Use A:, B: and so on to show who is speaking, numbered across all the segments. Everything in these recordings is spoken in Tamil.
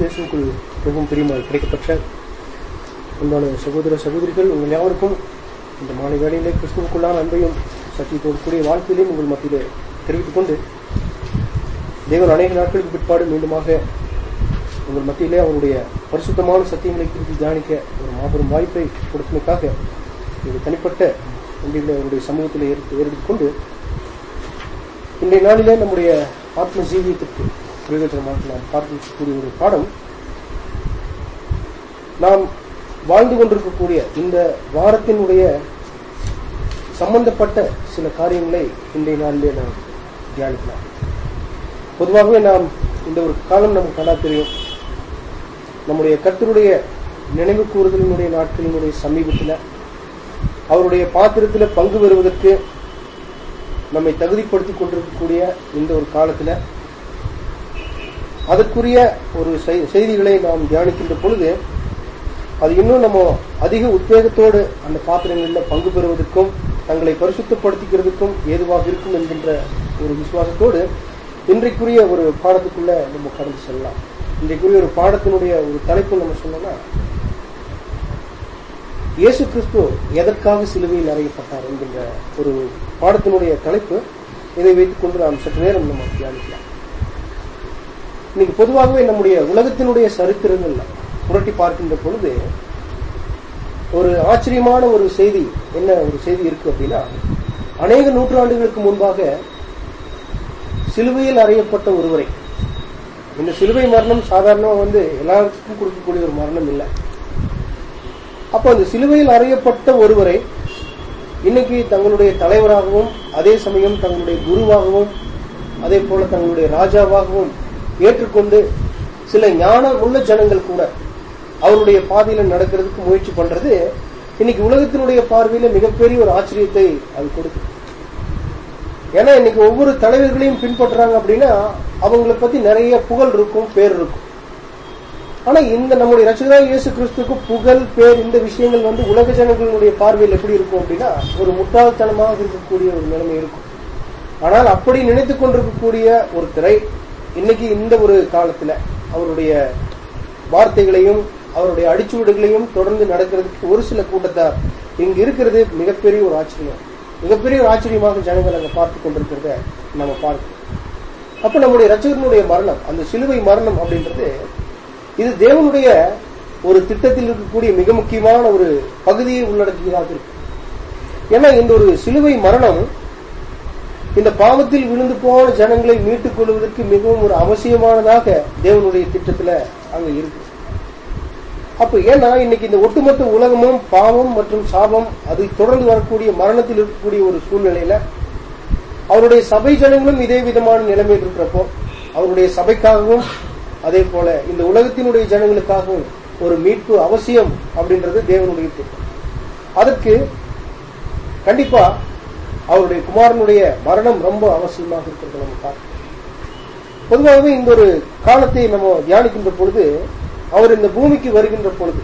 A: கிறிஸ்துக்குள் மிகவும் பிரியமாய் கிடைக்கப்பட்ட அன்பான சகோதர சகோதரிகள் உங்கள் யாவருக்கும் இந்த மாலை வேளையிலே கிறிஸ்துவுக்குள்ளான அன்பையும் சத்தியத்தோடு கூடிய வாழ்க்கையிலையும் உங்கள் மத்தியிலே தெரிவித்துக் கொண்டு தேவன் அநேக நாட்களுக்கு பிற்பாடு மீண்டுமாக உங்கள் மத்தியிலே அவருடைய பரிசுத்தமான சத்தியங்களை குறித்து தியானிக்க ஒரு மாபெரும் வாய்ப்பை கொடுத்தமைக்காக இது தனிப்பட்ட நன்றிகளை அவருடைய சமூகத்தில் ஏற்று ஏறெடுத்துக் கொண்டு இன்றைய நாளிலே நம்முடைய ஆத்ம ஜீவியத்திற்கு பிரயோஜனமாக நாம் பார்க்கக்கூடிய ஒரு பாடம் நாம் வாழ்ந்து கொண்டிருக்கக்கூடிய இந்த வாரத்தினுடைய சம்பந்தப்பட்ட சில காரியங்களை இன்றைய நாளிலே நாம் தியானிக்கலாம் பொதுவாகவே நாம் இந்த ஒரு காலம் நமக்கு நல்லா தெரியும் நம்முடைய கர்த்தருடைய நினைவு கூறுதலினுடைய நாட்களினுடைய சமீபத்தில் அவருடைய பாத்திரத்தில் பங்கு பெறுவதற்கு நம்மை தகுதிப்படுத்திக் கொண்டிருக்கக்கூடிய இந்த ஒரு காலத்தில் அதற்குரிய ஒரு செய்திகளை நாம் தியானிக்கின்ற பொழுது அது இன்னும் நம்ம அதிக உத்வேகத்தோடு அந்த பாத்திரங்களில் பங்கு பெறுவதற்கும் தங்களை பரிசுத்தப்படுத்திக்கிறதுக்கும் ஏதுவாக இருக்கும் என்கின்ற ஒரு விசுவாசத்தோடு இன்றைக்குரிய ஒரு பாடத்துக்குள்ள நம்ம கடந்து செல்லலாம் இன்றைக்குரிய ஒரு பாடத்தினுடைய ஒரு தலைப்பு நம்ம சொன்னோம்னா இயேசு கிறிஸ்து எதற்காக சிலுவையில் அறையப்பட்டார் என்கின்ற ஒரு பாடத்தினுடைய தலைப்பு இதை வைத்துக் கொண்டு நாம் சற்று நேரம் நம்ம தியானிக்கலாம் இன்னைக்கு பொதுவாகவே நம்முடைய உலகத்தினுடைய சரித்திரங்கள்ல புரட்டி பார்க்கின்ற பொழுது ஒரு ஆச்சரியமான ஒரு செய்தி என்ன ஒரு செய்தி இருக்கு அப்படின்னா அநேக நூற்றாண்டுகளுக்கு முன்பாக சிலுவையில் அறையப்பட்ட ஒருவரை இந்த சிலுவை மரணம் சாதாரணமா வந்து எல்லாருக்கும் கொடுக்கக்கூடிய ஒரு மரணம் இல்லை அப்போ அந்த சிலுவையில் அறையப்பட்ட ஒருவரை இன்னைக்கு தங்களுடைய தலைவராகவும் அதே சமயம் தங்களுடைய குருவாகவும் அதே போல தங்களுடைய ராஜாவாகவும் ஏற்றுக்கொண்டு சில ஞானம் உள்ள ஜனங்கள் கூட அவருடைய பாதையில நடக்கிறதுக்கு முயற்சி பண்றது இன்னைக்கு உலகத்தினுடைய பார்வையில மிகப்பெரிய ஒரு ஆச்சரியத்தை அது கொடுக்குது ஏன்னா இன்னைக்கு ஒவ்வொரு தலைவர்களையும் பின்பற்றுறாங்க அப்படின்னா அவங்களை பத்தி நிறைய புகழ் இருக்கும் பேர் இருக்கும் ஆனா இந்த நம்முடைய ரசிகரா இயேசு கிறிஸ்துக்கு புகழ் பேர் இந்த விஷயங்கள் வந்து உலக ஜனங்களுடைய பார்வையில் எப்படி இருக்கும் அப்படின்னா ஒரு முட்டாள்தனமாக இருக்கக்கூடிய ஒரு நிலைமை இருக்கும் ஆனால் அப்படி நினைத்துக் கொண்டிருக்கக்கூடிய ஒரு திரை இன்னைக்கு இந்த ஒரு காலத்துல அவருடைய வார்த்தைகளையும் அவருடைய அடிச்சுவடுகளையும் தொடர்ந்து நடக்கிறதுக்கு ஒரு சில கூட்டத்தார் இங்க இருக்கிறது மிகப்பெரிய ஒரு ஆச்சரியம் மிகப்பெரிய ஒரு ஆச்சரியமாக ஜனங்கள் அங்க பார்த்து கொண்டிருக்கிறத நம்ம பார்க்கிறோம் அப்ப நம்முடைய ரச்சகனுடைய மரணம் அந்த சிலுவை மரணம் அப்படின்றது இது தேவனுடைய ஒரு திட்டத்தில் இருக்கக்கூடிய மிக முக்கியமான ஒரு பகுதியை உள்ளடக்கியதாக இருக்கு ஏன்னா இந்த ஒரு சிலுவை மரணம் இந்த பாவத்தில் விழுந்து போன ஜனங்களை மீட்டுக் கொள்வதற்கு மிகவும் ஒரு அவசியமானதாக தேவனுடைய திட்டத்துல அங்க இருக்கு அப்ப ஏன்னா இன்னைக்கு இந்த ஒட்டுமொத்த உலகமும் பாவம் மற்றும் சாபம் அது தொடர்ந்து வரக்கூடிய மரணத்தில் இருக்கக்கூடிய ஒரு சூழ்நிலையில அவருடைய சபை ஜனங்களும் இதே விதமான நிலைமையில் இருக்கிறப்போ அவருடைய சபைக்காகவும் அதே போல இந்த உலகத்தினுடைய ஜனங்களுக்காகவும் ஒரு மீட்பு அவசியம் அப்படின்றது தேவனுடைய திட்டம் அதற்கு கண்டிப்பா அவருடைய குமாரனுடைய மரணம் ரொம்ப அவசியமாக இருக்கிறது நம்ம பார்க்கணும் பொதுவாகவே இந்த ஒரு காலத்தை நம்ம தியானிக்கின்ற பொழுது அவர் இந்த பூமிக்கு வருகின்ற பொழுது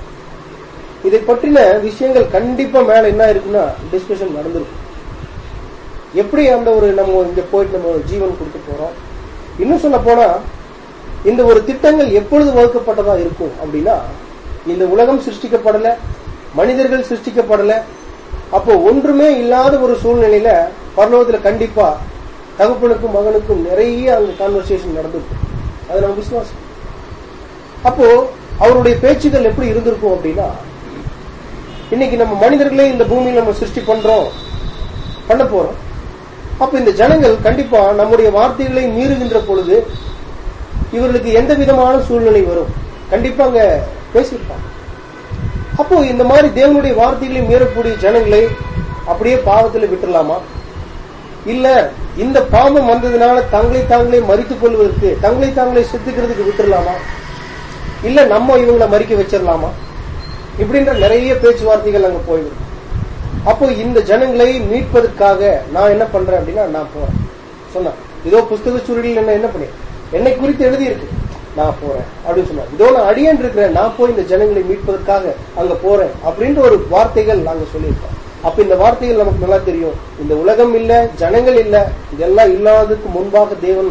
A: இதை பற்றின விஷயங்கள் கண்டிப்பா மேல என்ன இருக்குன்னா டிஸ்கஷன் நடந்திருக்கும் எப்படி அந்த ஒரு நம்ம இங்க போயிட்டு நம்ம ஜீவன் கொடுக்க போறோம் இன்னும் சொல்ல போனா இந்த ஒரு திட்டங்கள் எப்பொழுது வகுக்கப்பட்டதா இருக்கும் அப்படின்னா இந்த உலகம் சிருஷ்டிக்கப்படல மனிதர்கள் சிருஷ்டிக்கப்படல அப்போ ஒன்றுமே இல்லாத ஒரு சூழ்நிலையில பரலோகத்துல கண்டிப்பா தகப்பனுக்கும் மகனுக்கும் நிறைய அந்த கான்வர்சேஷன் நடந்திருக்கும் அது நம்ம விசுவாசம் அப்போ அவருடைய பேச்சுகள் எப்படி இருந்திருக்கும் அப்படின்னா இன்னைக்கு நம்ம மனிதர்களே இந்த பூமியில் நம்ம சிருஷ்டி பண்றோம் பண்ண போறோம் அப்ப இந்த ஜனங்கள் கண்டிப்பா நம்முடைய வார்த்தைகளை மீறுகின்ற பொழுது இவர்களுக்கு எந்த விதமான சூழ்நிலை வரும் கண்டிப்பா அங்க பேசியிருப்பாங்க அப்போ இந்த மாதிரி தேவனுடைய வார்த்தைகளை மீறக்கூடிய ஜனங்களை அப்படியே பாவத்தில் விட்டுடலாமா இல்ல இந்த பாவம் வந்ததுனால தங்களை தாங்களே மறித்துக் கொள்வதற்கு தங்களை தாங்களே செத்துக்கிறதுக்கு விட்டுடலாமா இல்ல நம்ம இவங்களை மறிக்க வச்சிடலாமா இப்படின்ற நிறைய பேச்சுவார்த்தைகள் அங்க போயிடும் அப்போ இந்த ஜனங்களை மீட்பதற்காக நான் என்ன பண்றேன் அப்படின்னா நான் போறேன் சொன்னேன் இதோ புஸ்தக சூழலில் என்ன என்ன பண்ணேன் என்னை குறித்து எழுதி இருக்கு நான் போறேன் அப்படின்னு சொன்னார் இதோ நான் அடியன் இருக்கிறேன் நான் போய் இந்த ஜனங்களை மீட்பதற்காக அங்க போறேன் அப்படின்ற ஒரு வார்த்தைகள் நாங்க சொல்லியிருக்கோம் அப்ப இந்த வார்த்தைகள் நமக்கு நல்லா தெரியும் இந்த உலகம் இல்ல ஜனங்கள் இல்ல இதெல்லாம் இல்லாததுக்கு முன்பாக தேவன்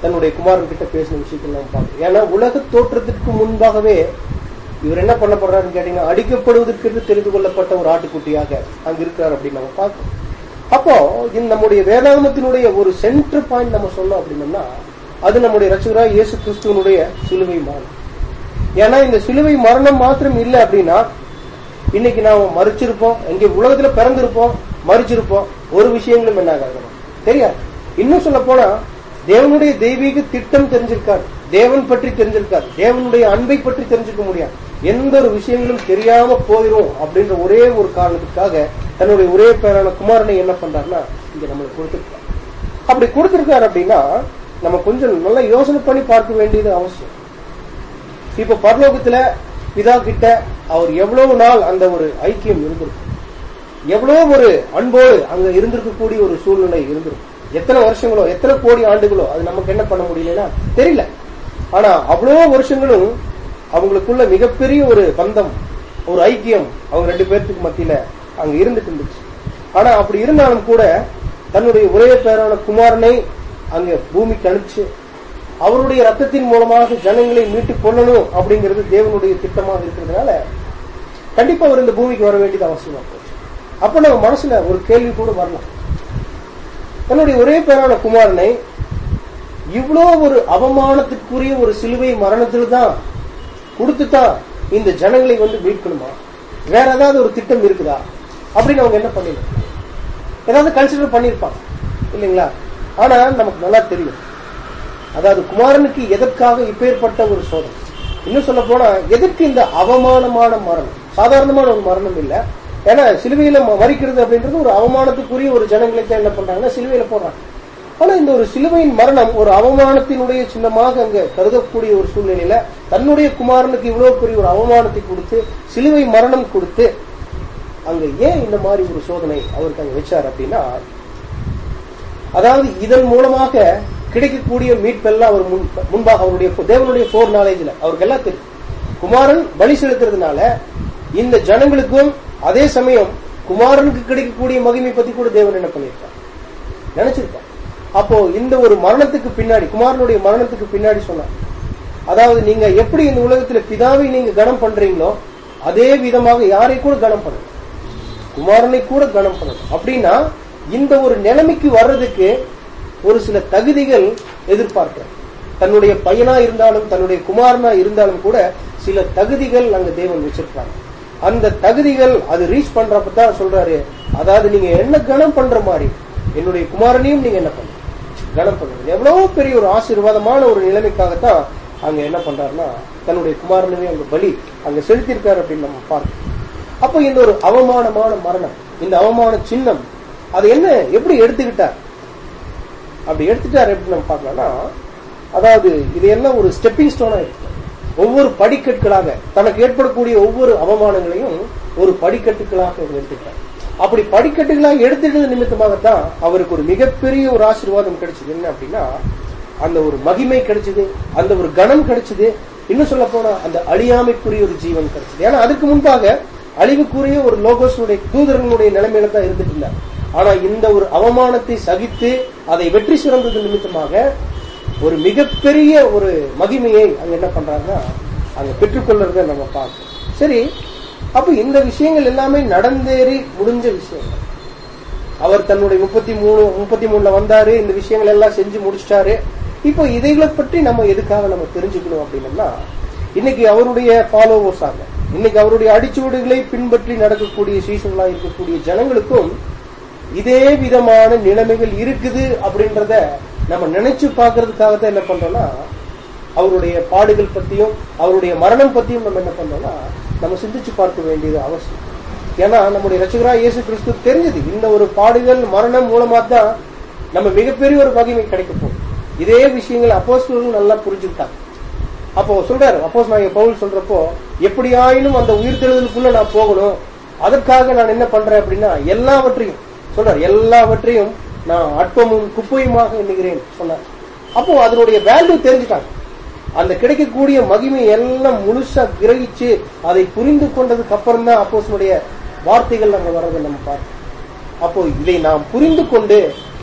A: தன்னுடைய குமாரன் கிட்ட பேசின விஷயத்தில் நம்ம பார்க்கணும் ஏன்னா உலக தோற்றத்திற்கு முன்பாகவே இவர் என்ன பண்ணப்படுறாருன்னு கேட்டீங்கன்னா அடிக்கப்படுவதற்கு என்று தெரிந்து கொள்ளப்பட்ட ஒரு ஆட்டுக்குட்டியாக அங்க இருக்கிறார் அப்படின்னு நம்ம பார்க்கணும் அப்போ இந்த நம்முடைய வேதாகமத்தினுடைய ஒரு சென்டர் பாயிண்ட் நம்ம சொன்னோம் அப்படின்னம்னா அது நம்முடைய ரட்சகராய் இயேசு கிறிஸ்துவனுடைய சிலுவை மரணம் ஏன்னா இந்த சிலுவை மரணம் மாத்திரம் இல்லை அப்படின்னா இன்னைக்கு நாம மறிச்சிருப்போம் எங்க உலகத்துல பிறந்திருப்போம் மறிச்சிருப்போம் ஒரு விஷயங்களும் என்ன ஆகாது தெரியாது இன்னும் சொல்ல போனா தேவனுடைய தெய்வீக திட்டம் தெரிஞ்சிருக்காரு தேவன் பற்றி தெரிஞ்சிருக்காரு தேவனுடைய அன்பை பற்றி தெரிஞ்சுக்க முடியாது எந்த ஒரு விஷயங்களும் தெரியாம போயிரும் அப்படின்ற ஒரே ஒரு காரணத்துக்காக தன்னுடைய ஒரே பேரான குமாரனை என்ன பண்றாருன்னா இங்க நம்மளுக்கு கொடுத்திருக்காரு அப்படி கொடுத்திருக்காரு அப்படின்னா நம்ம கொஞ்சம் நல்லா யோசனை பண்ணி பார்க்க வேண்டியது அவசியம் இப்ப பரலோகத்துல பிதா கிட்ட அவர் எவ்வளவு நாள் அந்த ஒரு ஐக்கியம் இருந்திருக்கும் எவ்வளவு ஒரு அன்போடு அங்க இருந்திருக்கக்கூடிய ஒரு சூழ்நிலை இருந்திருக்கும் எத்தனை வருஷங்களோ எத்தனை கோடி ஆண்டுகளோ அது நமக்கு என்ன பண்ண முடியலன்னா தெரியல ஆனா அவ்வளவு வருஷங்களும் அவங்களுக்குள்ள மிகப்பெரிய ஒரு பந்தம் ஒரு ஐக்கியம் அவங்க ரெண்டு பேர்த்துக்கு மத்தியில அங்க இருந்துட்டு இருந்துச்சு ஆனா அப்படி இருந்தாலும் கூட தன்னுடைய ஒரே பேரான குமாரனை அங்க பூமிக்கு அனுப்பிச்சு அவருடைய ரத்தத்தின் மூலமாக ஜனங்களை மீட்டு கொள்ளணும் அப்படிங்கிறது தேவனுடைய திட்டமாக இருக்கிறதுனால கண்டிப்பா அவர் இந்த பூமிக்கு வர வேண்டியது அவசியமா போச்சு அப்ப நம்ம மனசுல ஒரு கேள்வி கூட வரலாம் தன்னுடைய ஒரே பேரான குமாரனை இவ்வளோ ஒரு அவமானத்துக்குரிய ஒரு சிலுவை மரணத்தில் தான் கொடுத்துதான் இந்த ஜனங்களை வந்து மீட்கணுமா வேற ஏதாவது ஒரு திட்டம் இருக்குதா அப்படின்னு அவங்க என்ன பண்ணிருப்பாங்க ஏதாவது கன்சிடர் பண்ணிருப்பாங்க இல்லைங்களா ஆனா நமக்கு நல்லா தெரியும் அதாவது குமாரனுக்கு எதற்காக இப்பேற்பட்ட ஒரு சோதனை இன்னும் சொல்ல போனா எதற்கு இந்த அவமானமான மரணம் சாதாரணமான ஒரு மரணம் இல்ல ஏன்னா சிலுவையில ம- மறிக்கிறது அப்படின்றது ஒரு அவமானத்துக்குரிய ஒரு ஜனங்களை தான் என்ன பண்றாங்கன்னா சிலுவையில போடுறாங்க ஆனா இந்த ஒரு சிலுவையின் மரணம் ஒரு அவமானத்தினுடைய சின்னமாக அங்க கருதக்கூடிய ஒரு சூழ்நிலையில தன்னுடைய குமாரனுக்கு இவ்வளவு பெரிய ஒரு அவமானத்தை கொடுத்து சிலுவை மரணம் கொடுத்து அங்க ஏன் இந்த மாதிரி ஒரு சோதனை அவருக்கு அங்க வச்சார் அப்படின்னா அதாவது இதன் மூலமாக கிடைக்கக்கூடிய மீட்பெல்லாம் அவர் முன் முன்பாக அவருடைய தேவனுடைய போர் நாலேஜ்ல அவருக்கு எல்லாம் தெரியும் குமாரன் பலி செலுத்துறதுனால இந்த ஜனங்களுக்கும் அதே சமயம் குமாரனுக்கு கிடைக்கக்கூடிய மகிமை பத்தி கூட தேவன் என்ன பண்ணியிருக்கார் நினைச்சிருக்கார் அப்போ இந்த ஒரு மரணத்துக்கு பின்னாடி குமாரனுடைய மரணத்துக்கு பின்னாடி சொன்னார் அதாவது நீங்க எப்படி இந்த உலகத்துல பிதாவை நீங்க கனம் பண்றீங்களோ அதே விதமாக யாரை கூட கனம் பண்ணுங்க குமாரனை கூட கனம் பண்ணணும் அப்படின்னா இந்த ஒரு நிலைமைக்கு வர்றதுக்கு ஒரு சில தகுதிகள் எதிர்பார்க்கிறார் தன்னுடைய பையனா இருந்தாலும் தன்னுடைய குமாரனா இருந்தாலும் கூட சில தகுதிகள் அங்க தேவன் வச்சிருக்காங்க அந்த தகுதிகள் அது ரீச் பண்றப்ப தான் சொல்றாரு அதாவது நீங்க என்ன கனம் பண்ற மாதிரி என்னுடைய குமாரனையும் நீங்க என்ன பண்ணுங்க கனம் பண்ணுங்க எவ்வளவு பெரிய ஒரு ஆசீர்வாதமான ஒரு நிலைமைக்காகத்தான் அங்க என்ன பண்றாருன்னா தன்னுடைய குமாரனுமே அங்க பலி அங்க செலுத்தியிருக்காரு அப்படின்னு நம்ம பார்க்கணும் அப்ப இந்த ஒரு அவமானமான மரணம் இந்த அவமான சின்னம் அது என்ன எப்படி எடுத்துக்கிட்டார் அப்படி எடுத்துட்டார் எப்படி நம்ம பார்க்கலாம்னா அதாவது இது என்ன ஒரு ஸ்டெப்பிங் ஸ்டோனா இருக்கு ஒவ்வொரு படிக்கட்டுகளாக தனக்கு ஏற்படக்கூடிய ஒவ்வொரு அவமானங்களையும் ஒரு படிக்கட்டுகளாக அவர் எடுத்துக்கிட்டார் அப்படி படிக்கட்டுகளாக எடுத்துக்கிறது நிமித்தமாகத்தான் அவருக்கு ஒரு மிகப்பெரிய ஒரு ஆசீர்வாதம் கிடைச்சது என்ன அப்படின்னா அந்த ஒரு மகிமை கிடைச்சது அந்த ஒரு கணம் கிடைச்சது இன்னும் சொல்ல போனா அந்த அழியாமைக்குரிய ஒரு ஜீவன் கிடைச்சது ஏன்னா அதுக்கு முன்பாக அழிவுக்குரிய ஒரு லோகோஸுடைய தூதர்களுடைய நிலைமையில தான் இருந்துட்டு இருந்தார் ஆனா இந்த ஒரு அவமானத்தை சகித்து அதை வெற்றி சிறந்தது நிமித்தமாக ஒரு மிகப்பெரிய ஒரு மகிமையை அங்க என்ன பண்றாருன்னா அங்க பெற்றுக்கொள்றத நம்ம பார்க்கணும் சரி அப்ப இந்த விஷயங்கள் எல்லாமே நடந்தேறி முடிஞ்ச விஷயங்கள் அவர் தன்னுடைய முப்பத்தி மூணு முப்பத்தி மூணுல வந்தாரு இந்த விஷயங்கள் எல்லாம் செஞ்சு முடிச்சிட்டாரு இப்போ இதைகளை பற்றி நம்ம எதுக்காக நம்ம தெரிஞ்சுக்கணும் அப்படின்னம்னா இன்னைக்கு அவருடைய ஃபாலோவர்ஸ் ஆக இன்னைக்கு அவருடைய அடிச்சுவடுகளை பின்பற்றி நடக்கக்கூடிய சீசன்களா இருக்கக்கூடிய ஜனங்களுக்கும் இதே விதமான நிலைமைகள் இருக்குது அப்படின்றத நம்ம நினைச்சு பார்க்கறதுக்காக தான் என்ன பண்றோம்னா அவருடைய பாடுகள் பத்தியும் அவருடைய மரணம் பத்தியும் நம்ம என்ன பண்றோம்னா நம்ம சிந்திச்சு பார்க்க வேண்டியது அவசியம் ஏன்னா நம்முடைய ரசிகரா இயேசு கிறிஸ்து தெரிஞ்சது இந்த ஒரு பாடுகள் மரணம் மூலமா தான் நம்ம மிகப்பெரிய ஒரு மகிமை கிடைக்க போகுது இதே விஷயங்கள் அப்போஸ்தலர்கள் நல்லா புரிஞ்சுக்கிட்டாங்க அப்போ சொல்றாரு அப்போஸ் நான் பவுல் சொல்றப்போ எப்படியாயினும் அந்த உயிர்த்தெழுதலுக்குள்ள நான் போகணும் அதற்காக நான் என்ன பண்றேன் அப்படின்னா எல்லாவற்றையும் சொல்றாரு எல்லாவற்றையும் நான் அற்பமும் குப்பையுமாக எண்ணுகிறேன் சொன்னார் அப்போ அதனுடைய வேல்யூ தெரிஞ்சுட்டாங்க அந்த கிடைக்கக்கூடிய மகிமை எல்லாம் முழுசா கிரகிச்சு அதை புரிந்து கொண்டதுக்கு அப்புறம் தான் அப்போசனுடைய வார்த்தைகள் அங்க வர்றதை நம்ம பார்க்கணும் அப்போ இதை நாம் புரிந்து கொண்டு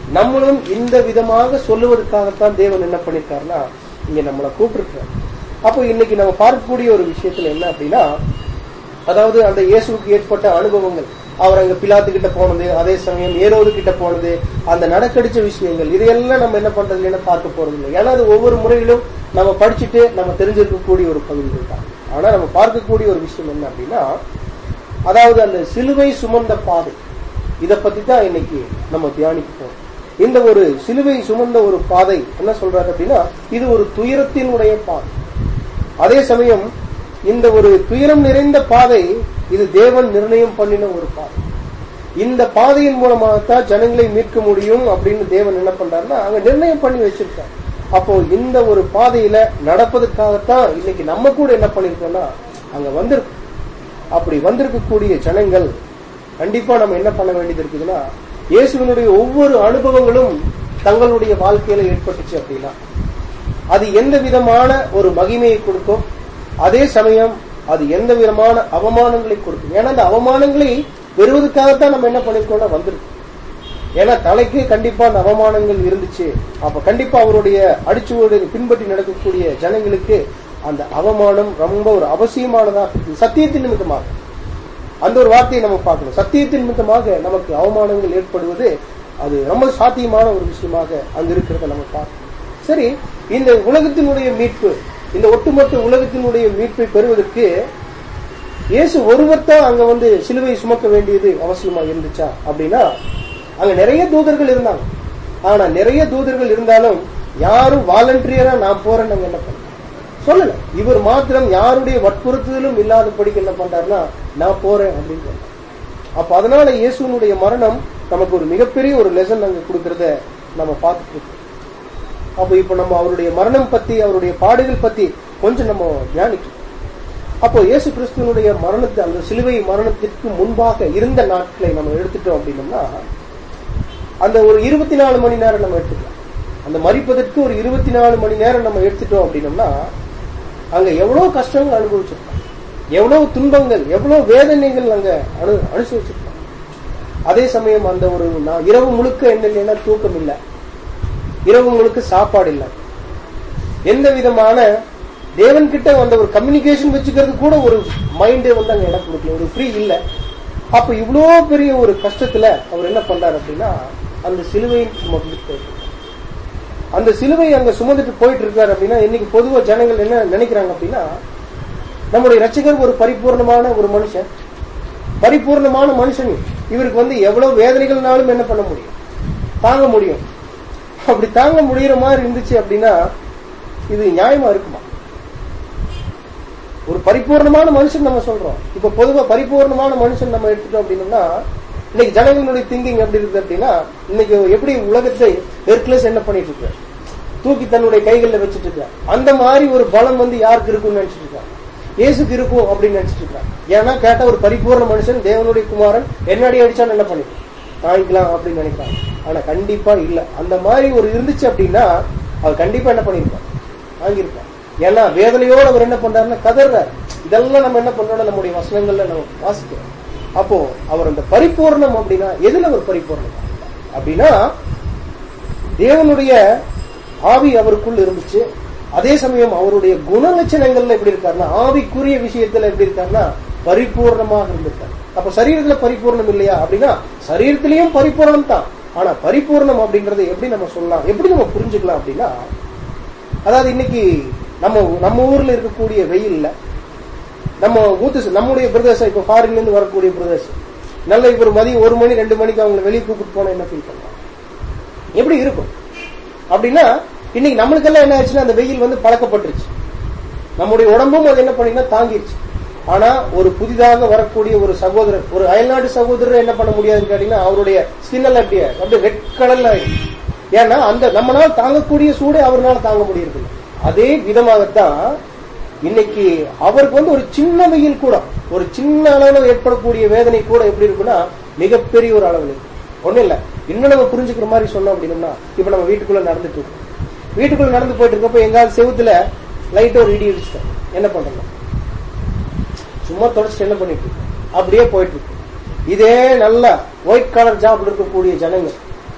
A: நம்மளும் இந்த விதமாக சொல்லுவதற்காகத்தான் தேவன் என்ன பண்ணிருக்காருன்னா இங்க நம்மளை கூப்பிட்டுருக்காரு அப்போ இன்னைக்கு நம்ம பார்க்கக்கூடிய ஒரு விஷயத்துல என்ன அப்படின்னா அதாவது அந்த இயேசுவுக்கு ஏற்பட்ட அனுபவங்கள் அவர் அங்க பிலாத்து கிட்ட போனது அதே சமயம் ஏரோது கிட்ட போனது அந்த நடக்கடிச்ச விஷயங்கள் இதையெல்லாம் நம்ம என்ன பண்றது இல்லைன்னா பார்க்க போறது இல்லை ஏன்னா அது ஒவ்வொரு முறையிலும் நம்ம படிச்சுட்டு நம்ம தெரிஞ்சிருக்கக்கூடிய ஒரு பகுதிகள் தான் ஆனா நம்ம பார்க்கக்கூடிய ஒரு விஷயம் என்ன அப்படின்னா அதாவது அந்த சிலுவை சுமந்த பாதை இத பத்தி தான் இன்னைக்கு நம்ம தியானிக்க போறோம் இந்த ஒரு சிலுவை சுமந்த ஒரு பாதை என்ன சொல்றாரு அப்படின்னா இது ஒரு துயரத்தினுடைய பாதை அதே சமயம் இந்த ஒரு துயரம் நிறைந்த பாதை இது தேவன் நிர்ணயம் பண்ணின ஒரு பாதை இந்த பாதையின் மூலமாகத்தான் ஜனங்களை மீட்க முடியும் அப்படின்னு தேவன் என்ன பண்றாருன்னா அங்க நிர்ணயம் பண்ணி வச்சிருக்காரு அப்போ இந்த ஒரு பாதையில நடப்பதற்காகத்தான் இன்னைக்கு நம்ம கூட என்ன பண்ணிருக்கோம்னா அங்க வந்திருக்கோம் அப்படி வந்திருக்கக்கூடிய ஜனங்கள் கண்டிப்பா நம்ம என்ன பண்ண வேண்டியது இருக்குதுன்னா இயேசுவினுடைய ஒவ்வொரு அனுபவங்களும் தங்களுடைய வாழ்க்கையில ஏற்பட்டுச்சு அப்படின்னா அது எந்த விதமான ஒரு மகிமையை கொடுக்கும் அதே சமயம் அது எந்த விதமான அவமானங்களை கொடுக்கும் ஏன்னா அந்த அவமானங்களை பெறுவதற்காகத்தான் நம்ம என்ன பண்ணிருக்கோம்னா வந்திருக்கோம் ஏன்னா தலைக்கு கண்டிப்பா அந்த அவமானங்கள் இருந்துச்சு அப்ப கண்டிப்பா அவருடைய அடிச்சுவோடு பின்பற்றி நடக்கக்கூடிய ஜனங்களுக்கு அந்த அவமானம் ரொம்ப ஒரு அவசியமானதாக இருக்கு சத்தியத்தின் நிமித்தமாக அந்த ஒரு வார்த்தையை நம்ம பார்க்கணும் சத்தியத்தின் நிமித்தமாக நமக்கு அவமானங்கள் ஏற்படுவது அது ரொம்ப சாத்தியமான ஒரு விஷயமாக அங்க இருக்கிறத நம்ம பார்க்கணும் சரி இந்த உலகத்தினுடைய மீட்பு இந்த ஒட்டுமொத்த உலகத்தினுடைய மீட்பை பெறுவதற்கு இயேசு ஒருவர் தான் அங்க வந்து சிலுவை சுமக்க வேண்டியது அவசியமா இருந்துச்சா அப்படின்னா அங்க நிறைய தூதர்கள் இருந்தாங்க ஆனா நிறைய தூதர்கள் இருந்தாலும் யாரும் வாலண்டியரா நான் போறேன்னு அங்க என்ன பண்ண சொல்லல இவர் மாத்திரம் யாருடைய வற்புறுத்துதலும் இல்லாதபடிக்கு என்ன பண்றாருன்னா நான் போறேன் அப்படின்னு சொல்றாரு அப்ப அதனால இயேசுனுடைய மரணம் நமக்கு ஒரு மிகப்பெரிய ஒரு லெசன் அங்க கொடுக்கறத நம்ம பார்த்துட்டு இருக்கோம் அப்ப இப்ப நம்ம அவருடைய மரணம் பத்தி அவருடைய பாடுகள் பத்தி கொஞ்சம் நம்ம தியானிக்கணும் அப்போ இயேசு கிறிஸ்துவனுடைய மரணத்தை அந்த சிலுவை மரணத்திற்கு முன்பாக இருந்த நாட்களை நம்ம எடுத்துட்டோம் அப்படின்னம்னா அந்த ஒரு இருபத்தி நாலு மணி நேரம் நம்ம எடுத்துக்கலாம் அந்த மறிப்பதற்கு ஒரு இருபத்தி நாலு மணி நேரம் நம்ம எடுத்துட்டோம் அப்படின்னம்னா அங்க எவ்வளவு கஷ்டங்கள் அனுபவிச்சிருப்பாங்க எவ்வளவு துன்பங்கள் எவ்வளவு வேதனைகள் அங்க அனு அனுசரிச்சிருப்பாங்க அதே சமயம் அந்த ஒரு நான் இரவு முழுக்க என்ன இல்லைன்னா தூக்கம் இல்லை இரவு முழுக்க சாப்பாடு இல்லை எந்த விதமான தேவன் கிட்ட அந்த ஒரு கம்யூனிகேஷன் வச்சுக்கிறது கூட ஒரு மைண்டே வந்து அங்க இடம் கொடுக்கல ஒரு ஃப்ரீ இல்ல அப்ப இவ்வளோ பெரிய ஒரு கஷ்டத்துல அவர் என்ன பண்றாரு அப்படின்னா அந்த சிலுவையின் சுமந்துட்டு போயிட்டு அந்த சிலுவை அங்க சுமந்துட்டு போயிட்டு இருக்காரு அப்படின்னா இன்னைக்கு பொதுவா ஜனங்கள் என்ன நினைக்கிறாங்க அப்படின்னா நம்முடைய ரட்சகர் ஒரு பரிபூர்ணமான ஒரு மனுஷன் பரிபூர்ணமான மனுஷன் இவருக்கு வந்து எவ்வளவு வேதனைகள்னாலும் என்ன பண்ண முடியும் தாங்க முடியும் அப்படி தாங்க முடியற மாதிரி இருந்துச்சு அப்படின்னா இது நியாயமா இருக்குமா ஒரு பரிபூர்ணமான மனுஷன் நம்ம சொல்றோம் இப்ப பொதுவா பரிபூர்ணமான மனுஷன் நம்ம எடுத்துட்டோம் அப்படின்னா இன்னைக்கு ஜனங்களுடைய திங்கிங் எப்படி இருக்குது அப்படின்னா இன்னைக்கு எப்படி உலகத்தை ஹெர்குலஸ் என்ன பண்ணிட்டு இருக்க தூக்கி தன்னுடைய கைகளில் வச்சுட்டு இருக்க அந்த மாதிரி ஒரு பலம் வந்து யாருக்கு இருக்கும்னு நினைச்சிட்டு இருக்காங்க இயேசுக்கு இருக்கும் அப்படின்னு நினைச்சிட்டு இருக்காங்க ஏன்னா கேட்ட ஒரு பரிபூர்ண மனுஷன் தேவனுடைய குமாரன் என்னடி அடிச்சான்னு என்ன பண்ணிக்கலாம் தாங்கிக்கலாம் அப்படின்னு நினைக்கிறாங்க ஆனா கண்டிப்பா இல்ல அந்த மாதிரி ஒரு இருந்துச்சு அப்படின்னா அவர் கண்டிப்பா என்ன பண்ணிருப்பார் வாங்கியிருப்பார் ஏன்னா வேதனையோடு அவர் என்ன பண்றாருன்னா கதறாரு இதெல்லாம் நம்ம என்ன பண்றோம் நம்முடைய வசனங்கள்ல நம்ம வாசிக்கிறோம் அப்போ அவர் அந்த பரிபூர்ணம் அப்படின்னா எதுல ஒரு பரிபூர்ணம் அப்படின்னா தேவனுடைய ஆவி அவருக்குள் இருந்துச்சு அதே சமயம் அவருடைய குணலட்சணங்கள்ல எப்படி இருக்காருன்னா ஆவிக்குரிய விஷயத்துல எப்படி இருக்காருன்னா பரிபூர்ணமாக இருந்திருக்காரு அப்ப சரீரத்துல பரிபூர்ணம் இல்லையா அப்படின்னா சரீரத்திலையும் பரிபூர்ணம் தான் ஆனா பரிபூர்ணம் அப்படிங்கறது எப்படி நம்ம சொல்லலாம் எப்படி நம்ம புரிஞ்சுக்கலாம் அப்படின்னா அதாவது இன்னைக்கு நம்ம நம்ம ஊர்ல இருக்கக்கூடிய வெயில்ல நம்ம ஊத்து நம்முடைய பிரதேசம் இப்ப ஃபாரின்ல இருந்து வரக்கூடிய பிரதேசம் நல்ல இப்ப ஒரு மதியம் ஒரு மணி ரெண்டு மணிக்கு அவங்களை வெளியே கூப்பிட்டு போனா என்ன ஃபீல் பண்ணலாம் எப்படி இருக்கும் அப்படின்னா இன்னைக்கு நம்மளுக்கெல்லாம் என்ன ஆச்சுன்னா அந்த வெயில் வந்து பழக்கப்பட்டுருச்சு நம்முடைய உடம்பும் அது என்ன பண்ணினா தாங்கிருச்சு ஆனா ஒரு புதிதாக வரக்கூடிய ஒரு சகோதரர் ஒரு அயல்நாடு சகோதரர் என்ன பண்ண முடியாதுன்னு கேட்டீங்கன்னா அவருடைய ஸ்கின் எல்லாம் அப்படியே அப்படியே ரெட் கலர்ல ஆயிடுச்சு ஏன்னா அந்த நம்மளால தாங்கக்கூடிய சூடை அவரால் தாங்க முடியுது அதே விதமாகத்தான் இன்னைக்கு அவருக்கு வந்து ஒரு சின்ன வெயில் கூட ஒரு சின்ன அளவுல ஏற்படக்கூடிய வேதனை கூட எப்படி இருக்குன்னா மிகப்பெரிய ஒரு அளவில் இருக்கு ஒண்ணும் இல்ல இன்னும் நம்ம புரிஞ்சுக்கிற மாதிரி சொன்னோம் அப்படின்னா இப்ப நம்ம வீட்டுக்குள்ள நடந்துட்டு இருக்கோம் வீட்டுக்குள்ள நடந்து போயிட்டு இருக்கப்ப எங்காவது செவுத்துல லைட்டா ஒரு இடி இடிச்சிட்டோம் என்ன பண்றோம் சும்மா தொடச்சிட்டு என்ன பண்ணிட்டு இருக்கோம் அப்படியே போயிட்டு இருக்கு இதே நல்ல ஒயிட் கலர் ஜாப் இருக்கக்கூடிய ஜனங்கள்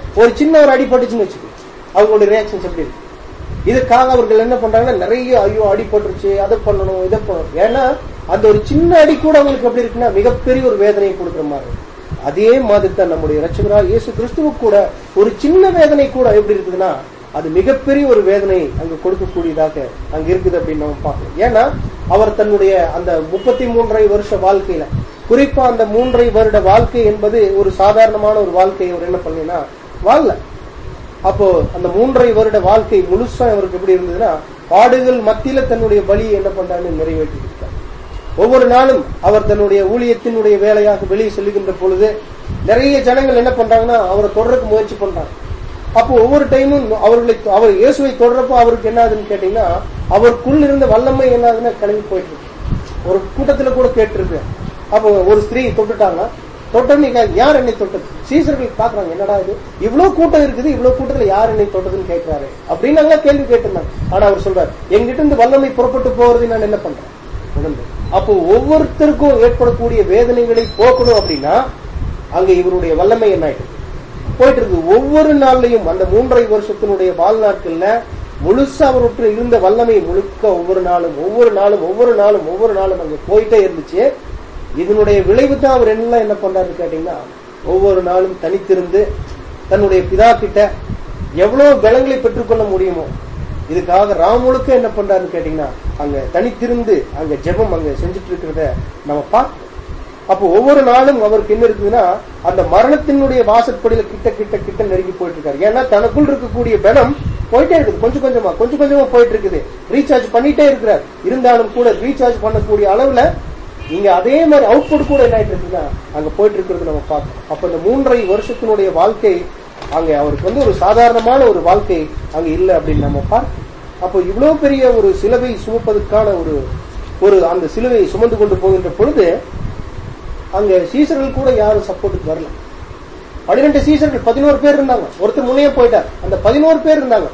A: ஒரு சின்ன ஒரு அடிபட்டுச்சுன்னு வச்சுக்கோ அவங்களுடைய ரியாக்ஷன்ஸ் எப்படி இருக்கு இதுக்காக அவர்கள் என்ன பண்றாங்கன்னா நிறைய ஐயோ அடிபட்டுருச்சு அதை பண்ணணும் இதை பண்ணணும் ஏன்னா அந்த ஒரு சின்ன அடி கூட அவங்களுக்கு எப்படி இருக்குன்னா மிகப்பெரிய ஒரு வேதனையை கொடுக்குற மாதிரி இருக்கு. அதே மாதிரி தான் நம்முடைய ரட்சகரா இயேசு கிறிஸ்துவுக்கு கூட ஒரு சின்ன வேதனை கூட எப்படி இருக்குதுன்னா அது மிகப்பெரிய ஒரு வேதனை அங்க கொடுக்கக்கூடியதாக அங்க இருக்குது அப்படின்னு நம்ம பார்க்கணும் ஏன்னா அவர் தன்னுடைய அந்த முப்பத்தி மூன்றரை வருஷ வாழ்க்கையில குறிப்பா அந்த மூன்றரை வருட வாழ்க்கை என்பது ஒரு சாதாரணமான ஒரு வாழ்க்கையை அவர் என்ன பண்ணினா வாழல அப்போ அந்த மூன்றரை வருட வாழ்க்கை முழுசா அவருக்கு எப்படி இருந்ததுன்னா பாடுகள் மத்தியில தன்னுடைய பலியை என்ன பண்றாருன்னு நிறைவேற்றி இருக்கார் ஒவ்வொரு நாளும் அவர் தன்னுடைய ஊழியத்தினுடைய வேலையாக வெளியே செல்லுகின்ற பொழுது நிறைய ஜனங்கள் என்ன பண்றாங்கன்னா அவரை தொடர்றதுக்கு முயற்சி பண்றாங்க அப்போ ஒவ்வொரு டைமும் அவர்களை அவர் இயேசுவை தொடர்றப்போ அவருக்கு என்ன ஆகுதுன்னு கேட்டீங்கன்னா அவருக்குள் இருந்த வல்லமை என்ன ஆகுதுன்னா கிளம்பி போயிட்டு இருக்கு ஒரு கூட்டத்துல கூட கேட்டிருக்கு அப்போ ஒரு ஸ்திரீ தொட்டுட்டாங்க தொட்டோன்னு யார் என்னை தொட்டது சீசர்கள் பாக்குறாங்க என்னடா இது இவ்வளவு கூட்டம் இருக்குது இவ்வளவு கூட்டத்துல யார் என்னை தொட்டதுன்னு கேட்கிறாரு அப்படின்னு நல்லா கேள்வி கேட்டிருந்தாங்க ஆனா அவர் சொல்றாரு எங்கிட்ட இருந்து வல்லமை புறப்பட்டு போறது நான் என்ன பண்றேன் உணர்ந்து. அப்போ ஒவ்வொருத்தருக்கும் ஏற்படக்கூடிய வேதனைகளை போக்கணும் அப்படின்னா அங்க இவருடைய வல்லமை என்ன ஆயிட்டு போயிட்டு இருக்கு ஒவ்வொரு நாள்லயும் அந்த மூன்றரை வருஷத்தினுடைய வாழ்நாட்கள்ல முழுசா அவருக்கு இருந்த வல்லமை முழுக்க ஒவ்வொரு நாளும் ஒவ்வொரு நாளும் ஒவ்வொரு நாளும் ஒவ்வொரு நாளும் அங்க போயிட்டே இருந்துச்சு இதனுடைய விளைவு தான் அவர் என்ன என்ன பண்றாரு கேட்டீங்கன்னா ஒவ்வொரு நாளும் தனித்திருந்து தன்னுடைய பிதா கிட்ட எவ்வளவு பலங்களை பெற்றுக்கொள்ள முடியுமோ இதுக்காக ராம் முழுக்க என்ன பண்றாருன்னு கேட்டீங்கன்னா அங்க தனித்திருந்து அங்க ஜெபம் அங்க செஞ்சுட்டு இருக்கிறத நம்ம பார்க்கணும் அப்போ ஒவ்வொரு நாளும் அவருக்கு என்ன இருக்குதுன்னா அந்த மரணத்தினுடைய வாசற்படியில கிட்ட கிட்ட கிட்ட நெருங்கி போயிட்டு இருக்காரு ஏன்னா தனக்குள் இருக்கக்கூடிய பலம் போயிட்டே இருக்குது கொஞ்சம் கொஞ்சமா கொஞ்சம் கொஞ்சமா போயிட்டு இருக்குது ரீசார்ஜ் பண்ணிட்டே இருக்கிறார் இருந்தாலும் கூட ரீசார்ஜ் பண்ணக்கூடிய அளவுல இங்க அதே மாதிரி அவுட்புட் கூட என்ன ஆயிட்டு இருக்குன்னா அங்க போயிட்டு இருக்கிறது நம்ம பார்க்கணும் அப்ப இந்த மூன்றரை வருஷத்தினுடைய வாழ்க்கை அங்க அவருக்கு வந்து ஒரு சாதாரணமான ஒரு வாழ்க்கை அங்க இல்லை அப்படின்னு நம்ம பார்க்கணும் அப்போ இவ்வளவு பெரிய ஒரு சிலுவை சுமப்பதற்கான ஒரு ஒரு அந்த சிலுவையை சுமந்து கொண்டு போகின்ற பொழுது அங்க சீசர்கள் கூட யாரும் சப்போர்ட்டுக்கு வரல பன்னிரெண்டு சீசர்கள் பதினோரு பேர் இருந்தாங்க ஒருத்தர் முன்னையே போயிட்டார் அந்த பதினோரு பேர் இருந்தாங்க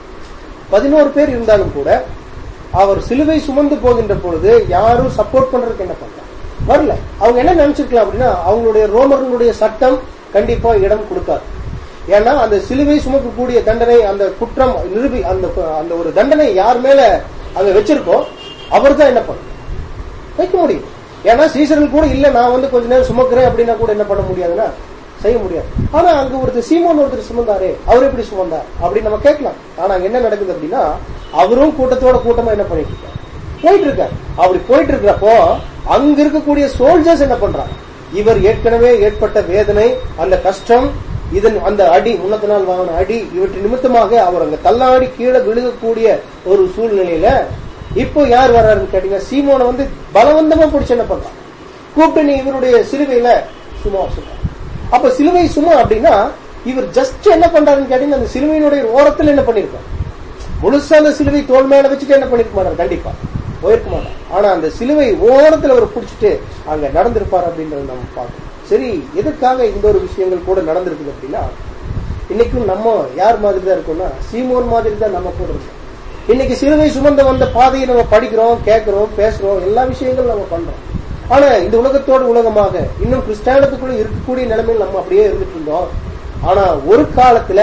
A: பதினோரு பேர் இருந்தாலும் கூட அவர் சிலுவை சுமந்து போகின்ற பொழுது யாரும் சப்போர்ட் பண்றதுக்கு என்ன பண்றாங்க வரல அவங்க என்ன நினைச்சிருக்கலாம் அப்படின்னா அவங்களுடைய ரோமர்களுடைய சட்டம் கண்டிப்பா இடம் கொடுக்காது ஏன்னா அந்த சிலுவை சுமக்கக்கூடிய தண்டனை அந்த குற்றம் நிரூபி அந்த அந்த ஒரு தண்டனை யார் மேல அங்க வச்சிருக்கோ அவர் தான் என்ன பண்ணும் வைக்க முடியும் ஏன்னா சீசர்கள் கூட இல்ல நான் வந்து கொஞ்ச நேரம் சுமக்கிறேன் அப்படின்னா கூட என்ன பண்ண முடியாதுன்னா செய்ய முடியாது ஆனா அங்க ஒருத்தர் சீமோன் ஒருத்தர் சுமந்தாரே அவர் எப்படி சுமந்தார் அப்படின்னு நம்ம கேட்கலாம் ஆனா அங்க என்ன நடக்குது அப்படின்னா அவரும் கூட்டத்தோட கூட்டமா என்ன பண்ணிட்டு இருக்காரு போயிட்டு இருக்காரு அப்படி போயிட்டு இருக்கிறப்போ அங்க இருக்கக்கூடிய சோல்ஜர்ஸ் என்ன பண்றாங்க இவர் ஏற்கனவே ஏற்பட்ட வேதனை அந்த கஷ்டம் இதன் அந்த அடி முன்னத்த நாள் வாங்கின அடி இவற்றின் நிமித்தமாக அவர் அங்க தள்ளாடி கீழே விழுகக்கூடிய ஒரு சூழ்நிலையில இப்போ யார் வர்றாருன்னு கேட்டீங்கன்னா சீமோனை வந்து பலவந்தமா பிடிச்சு என்ன பண்றான் கூப்பிட்டு நீ இவருடைய சிலுவையில சும்மா சொல்றான் அப்ப சிலுவை சும்மா அப்படின்னா இவர் ஜஸ்ட் என்ன பண்றாருன்னு கேட்டீங்கன்னா அந்த சிலுவையினுடைய ஓரத்துல என்ன பண்ணிருக்கார் முழுசா அந்த சிலுவை தோல் மேல வச்சுட்டு என்ன பண்ணிருக்க மாட்டார் கண்டிப்பா போயிருக்க மாட்டார் ஆனா அந்த சிலுவை ஓரத்துல அவர் பிடிச்சிட்டு அங்க நடந்திருப்பார் அப்படின்றத நம்ம பார்க்கணும் சரி எதுக்காக இந்த ஒரு விஷயங்கள் கூட நடந்திருக்குது அப்படின்னா இன்னைக்கும் நம்ம யார் மாதிரி தான் இருக்கோம்னா சீமோன் மாதிரி தான் நம்ம கூட இருக்கோம் இன்னைக்கு சிலுவை சுமந்த வந்த பாதையை நம்ம படிக்கிறோம் கேட்கிறோம் பேசுறோம் எல்லா விஷயங்களும் நம்ம பண்றோம் ஆனா இந்த உலகத்தோடு உலகமாக இன்னும் கிறிஸ்டானத்துக்குள்ள இருக்கக்கூடிய நிலைமையில் நம்ம அப்படியே இருந்துட்டு இருந்தோம் ஆனா ஒரு காலத்துல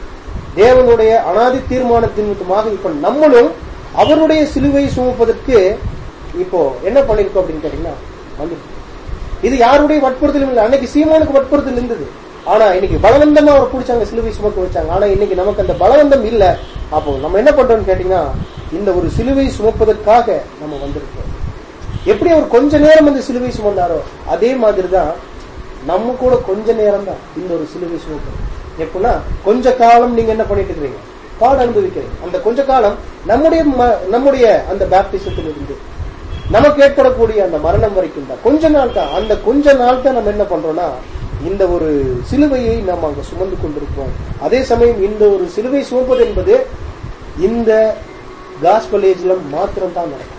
A: தேவனுடைய அனாதி தீர்மானத்தின் நிமித்தமாக இப்ப நம்மளும் அவருடைய சிலுவை சுமப்பதற்கு இப்போ என்ன பண்ணிருக்கோம் அப்படின்னு கேட்டீங்கன்னா வந்துருக்கோம் இது யாருடைய வற்புறுத்தலும் இல்லை அன்னைக்கு சீமானுக்கு வற்புறுத்தல் இருந்தது ஆனா இன்னைக்கு பலவந்தமா அவர் பிடிச்சாங்க சிலுவை சுமக்க வச்சாங்க ஆனா இன்னைக்கு நமக்கு அந்த பலவந்தம் இல்ல அப்போ நம்ம என்ன பண்றோம்னு கேட்டீங்கன்னா இந்த ஒரு சிலுவை சுமப்பதற்காக நம்ம வந்திருக்கோம் எப்படி அவர் கொஞ்ச நேரம் அந்த சிலுவை சுமந்தாரோ அதே மாதிரி தான் நம்ம கூட கொஞ்ச நேரம் தான் இந்த ஒரு சிலுவை சுமப்பது எப்படின்னா கொஞ்ச காலம் நீங்க என்ன பண்ணிட்டு இருக்கீங்க பாடு அனுபவிக்கிறீங்க அந்த கொஞ்ச காலம் நம்முடைய ம- நம்முடைய அந்த பேப்டிசத்தில் இருந்து நமக்கு ஏற்படக்கூடிய அந்த மரணம் வரைக்கும் தான் கொஞ்ச நாள் தான் அந்த கொஞ்ச நாள் தான் நம்ம என்ன பண்றோம்னா இந்த ஒரு சிலுவையை நாம் அங்க சுமந்து கொண்டிருப்போம் அதே சமயம் இந்த ஒரு சிலுவை சுமப்பது என்பது இந்த காஸ்பல் ஏஜ்ல மாத்திரம் தான் நடக்கும்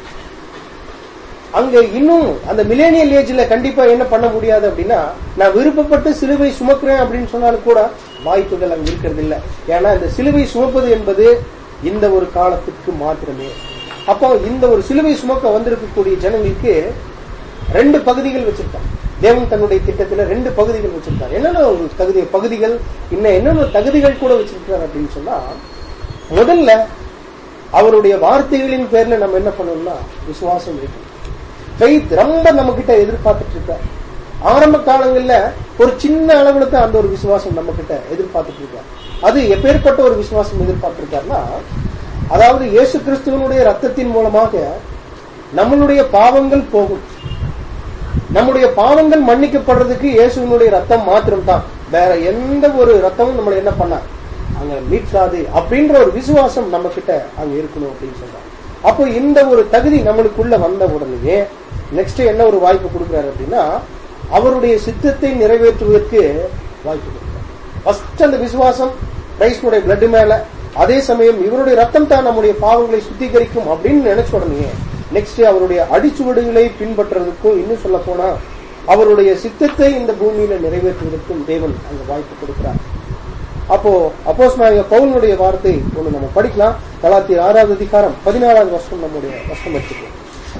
A: அங்க இன்னும் அந்த மிலேனியல் ஏஜ்ல கண்டிப்பா என்ன பண்ண முடியாது அப்படின்னா நான் விருப்பப்பட்டு சிலுவை சுமக்கிறேன் அப்படின்னு சொன்னாலும் கூட வாய்ப்புகள் அங்க இருக்கிறது இல்ல ஏன்னா இந்த சிலுவை சுமப்பது என்பது இந்த ஒரு காலத்துக்கு மாத்திரமே அப்போ இந்த ஒரு சிலுவை சுமக்க வந்திருக்கக்கூடிய ஜனங்களுக்கு ரெண்டு பகுதிகள் வச்சிருக்காங்க தேவன் தன்னுடைய திட்டத்துல ரெண்டு பகுதிகள் வச்சிருக்காரு என்னென்ன ஒரு தகுதி பகுதிகள் இன்னும் என்னென்ன தகுதிகள் கூட வச்சிருக்காரு அப்படின்னு சொன்னா முதல்ல அவருடைய வார்த்தைகளின் பேர்ல நம்ம என்ன பண்ணணும்னா விசுவாசம் இருக்கு ஃபெய்த் ரொம்ப நம்ம கிட்ட எதிர்பார்த்துட்டு இருக்க ஆரம்ப காலங்கள்ல ஒரு சின்ன அளவுல தான் அந்த ஒரு விசுவாசம் நம்ம கிட்ட எதிர்பார்த்துட்டு இருக்க அது எப்பேற்பட்ட ஒரு விசுவாசம் எதிர்பார்த்திருக்காருன்னா அதாவது இயேசு கிறிஸ்துவனுடைய ரத்தத்தின் மூலமாக நம்மளுடைய பாவங்கள் போகும் நம்முடைய பாவங்கள் மன்னிக்கப்படுறதுக்கு இயேசுவினுடைய ரத்தம் மாத்திரம் தான் வேற எந்த ஒரு ரத்தமும் நம்மளை என்ன பண்ண அங்க மீட்காது அப்படின்ற ஒரு விசுவாசம் நம்ம கிட்ட அங்க இருக்கணும் அப்படின்னு சொல்றாங்க அப்போ இந்த ஒரு தகுதி நம்மளுக்குள்ள வந்த உடனே நெக்ஸ்ட் என்ன ஒரு வாய்ப்பு கொடுக்குறாரு அப்படின்னா அவருடைய சித்தத்தை நிறைவேற்றுவதற்கு வாய்ப்பு கொடுக்குறாரு ஃபர்ஸ்ட் அந்த விசுவாசம் கிரைஸ்டனுடைய பிளட் மேல அதே சமயம் இவருடைய ரத்தம் தான் நம்முடைய பாவங்களை சுத்திகரிக்கும் அப்படின்னு நினைச்ச உடனே நெக்ஸ்ட் அவருடைய அடிச்சுவடுகளை பின்பற்றுறதுக்கும் இன்னும் சொல்ல போனா அவருடைய சித்தத்தை இந்த பூமியில நிறைவேற்றுவதற்கும் தேவன் அங்க வாய்ப்பு கொடுக்கிறார் அப்போ அப்போஸ் பவுனுடைய வார்த்தை ஒண்ணு நம்ம படிக்கலாம் கலாத்திய ஆறாவது அதிகாரம் பதினாறாவது வருஷம் நம்முடைய வருஷம் எடுத்துக்கலாம்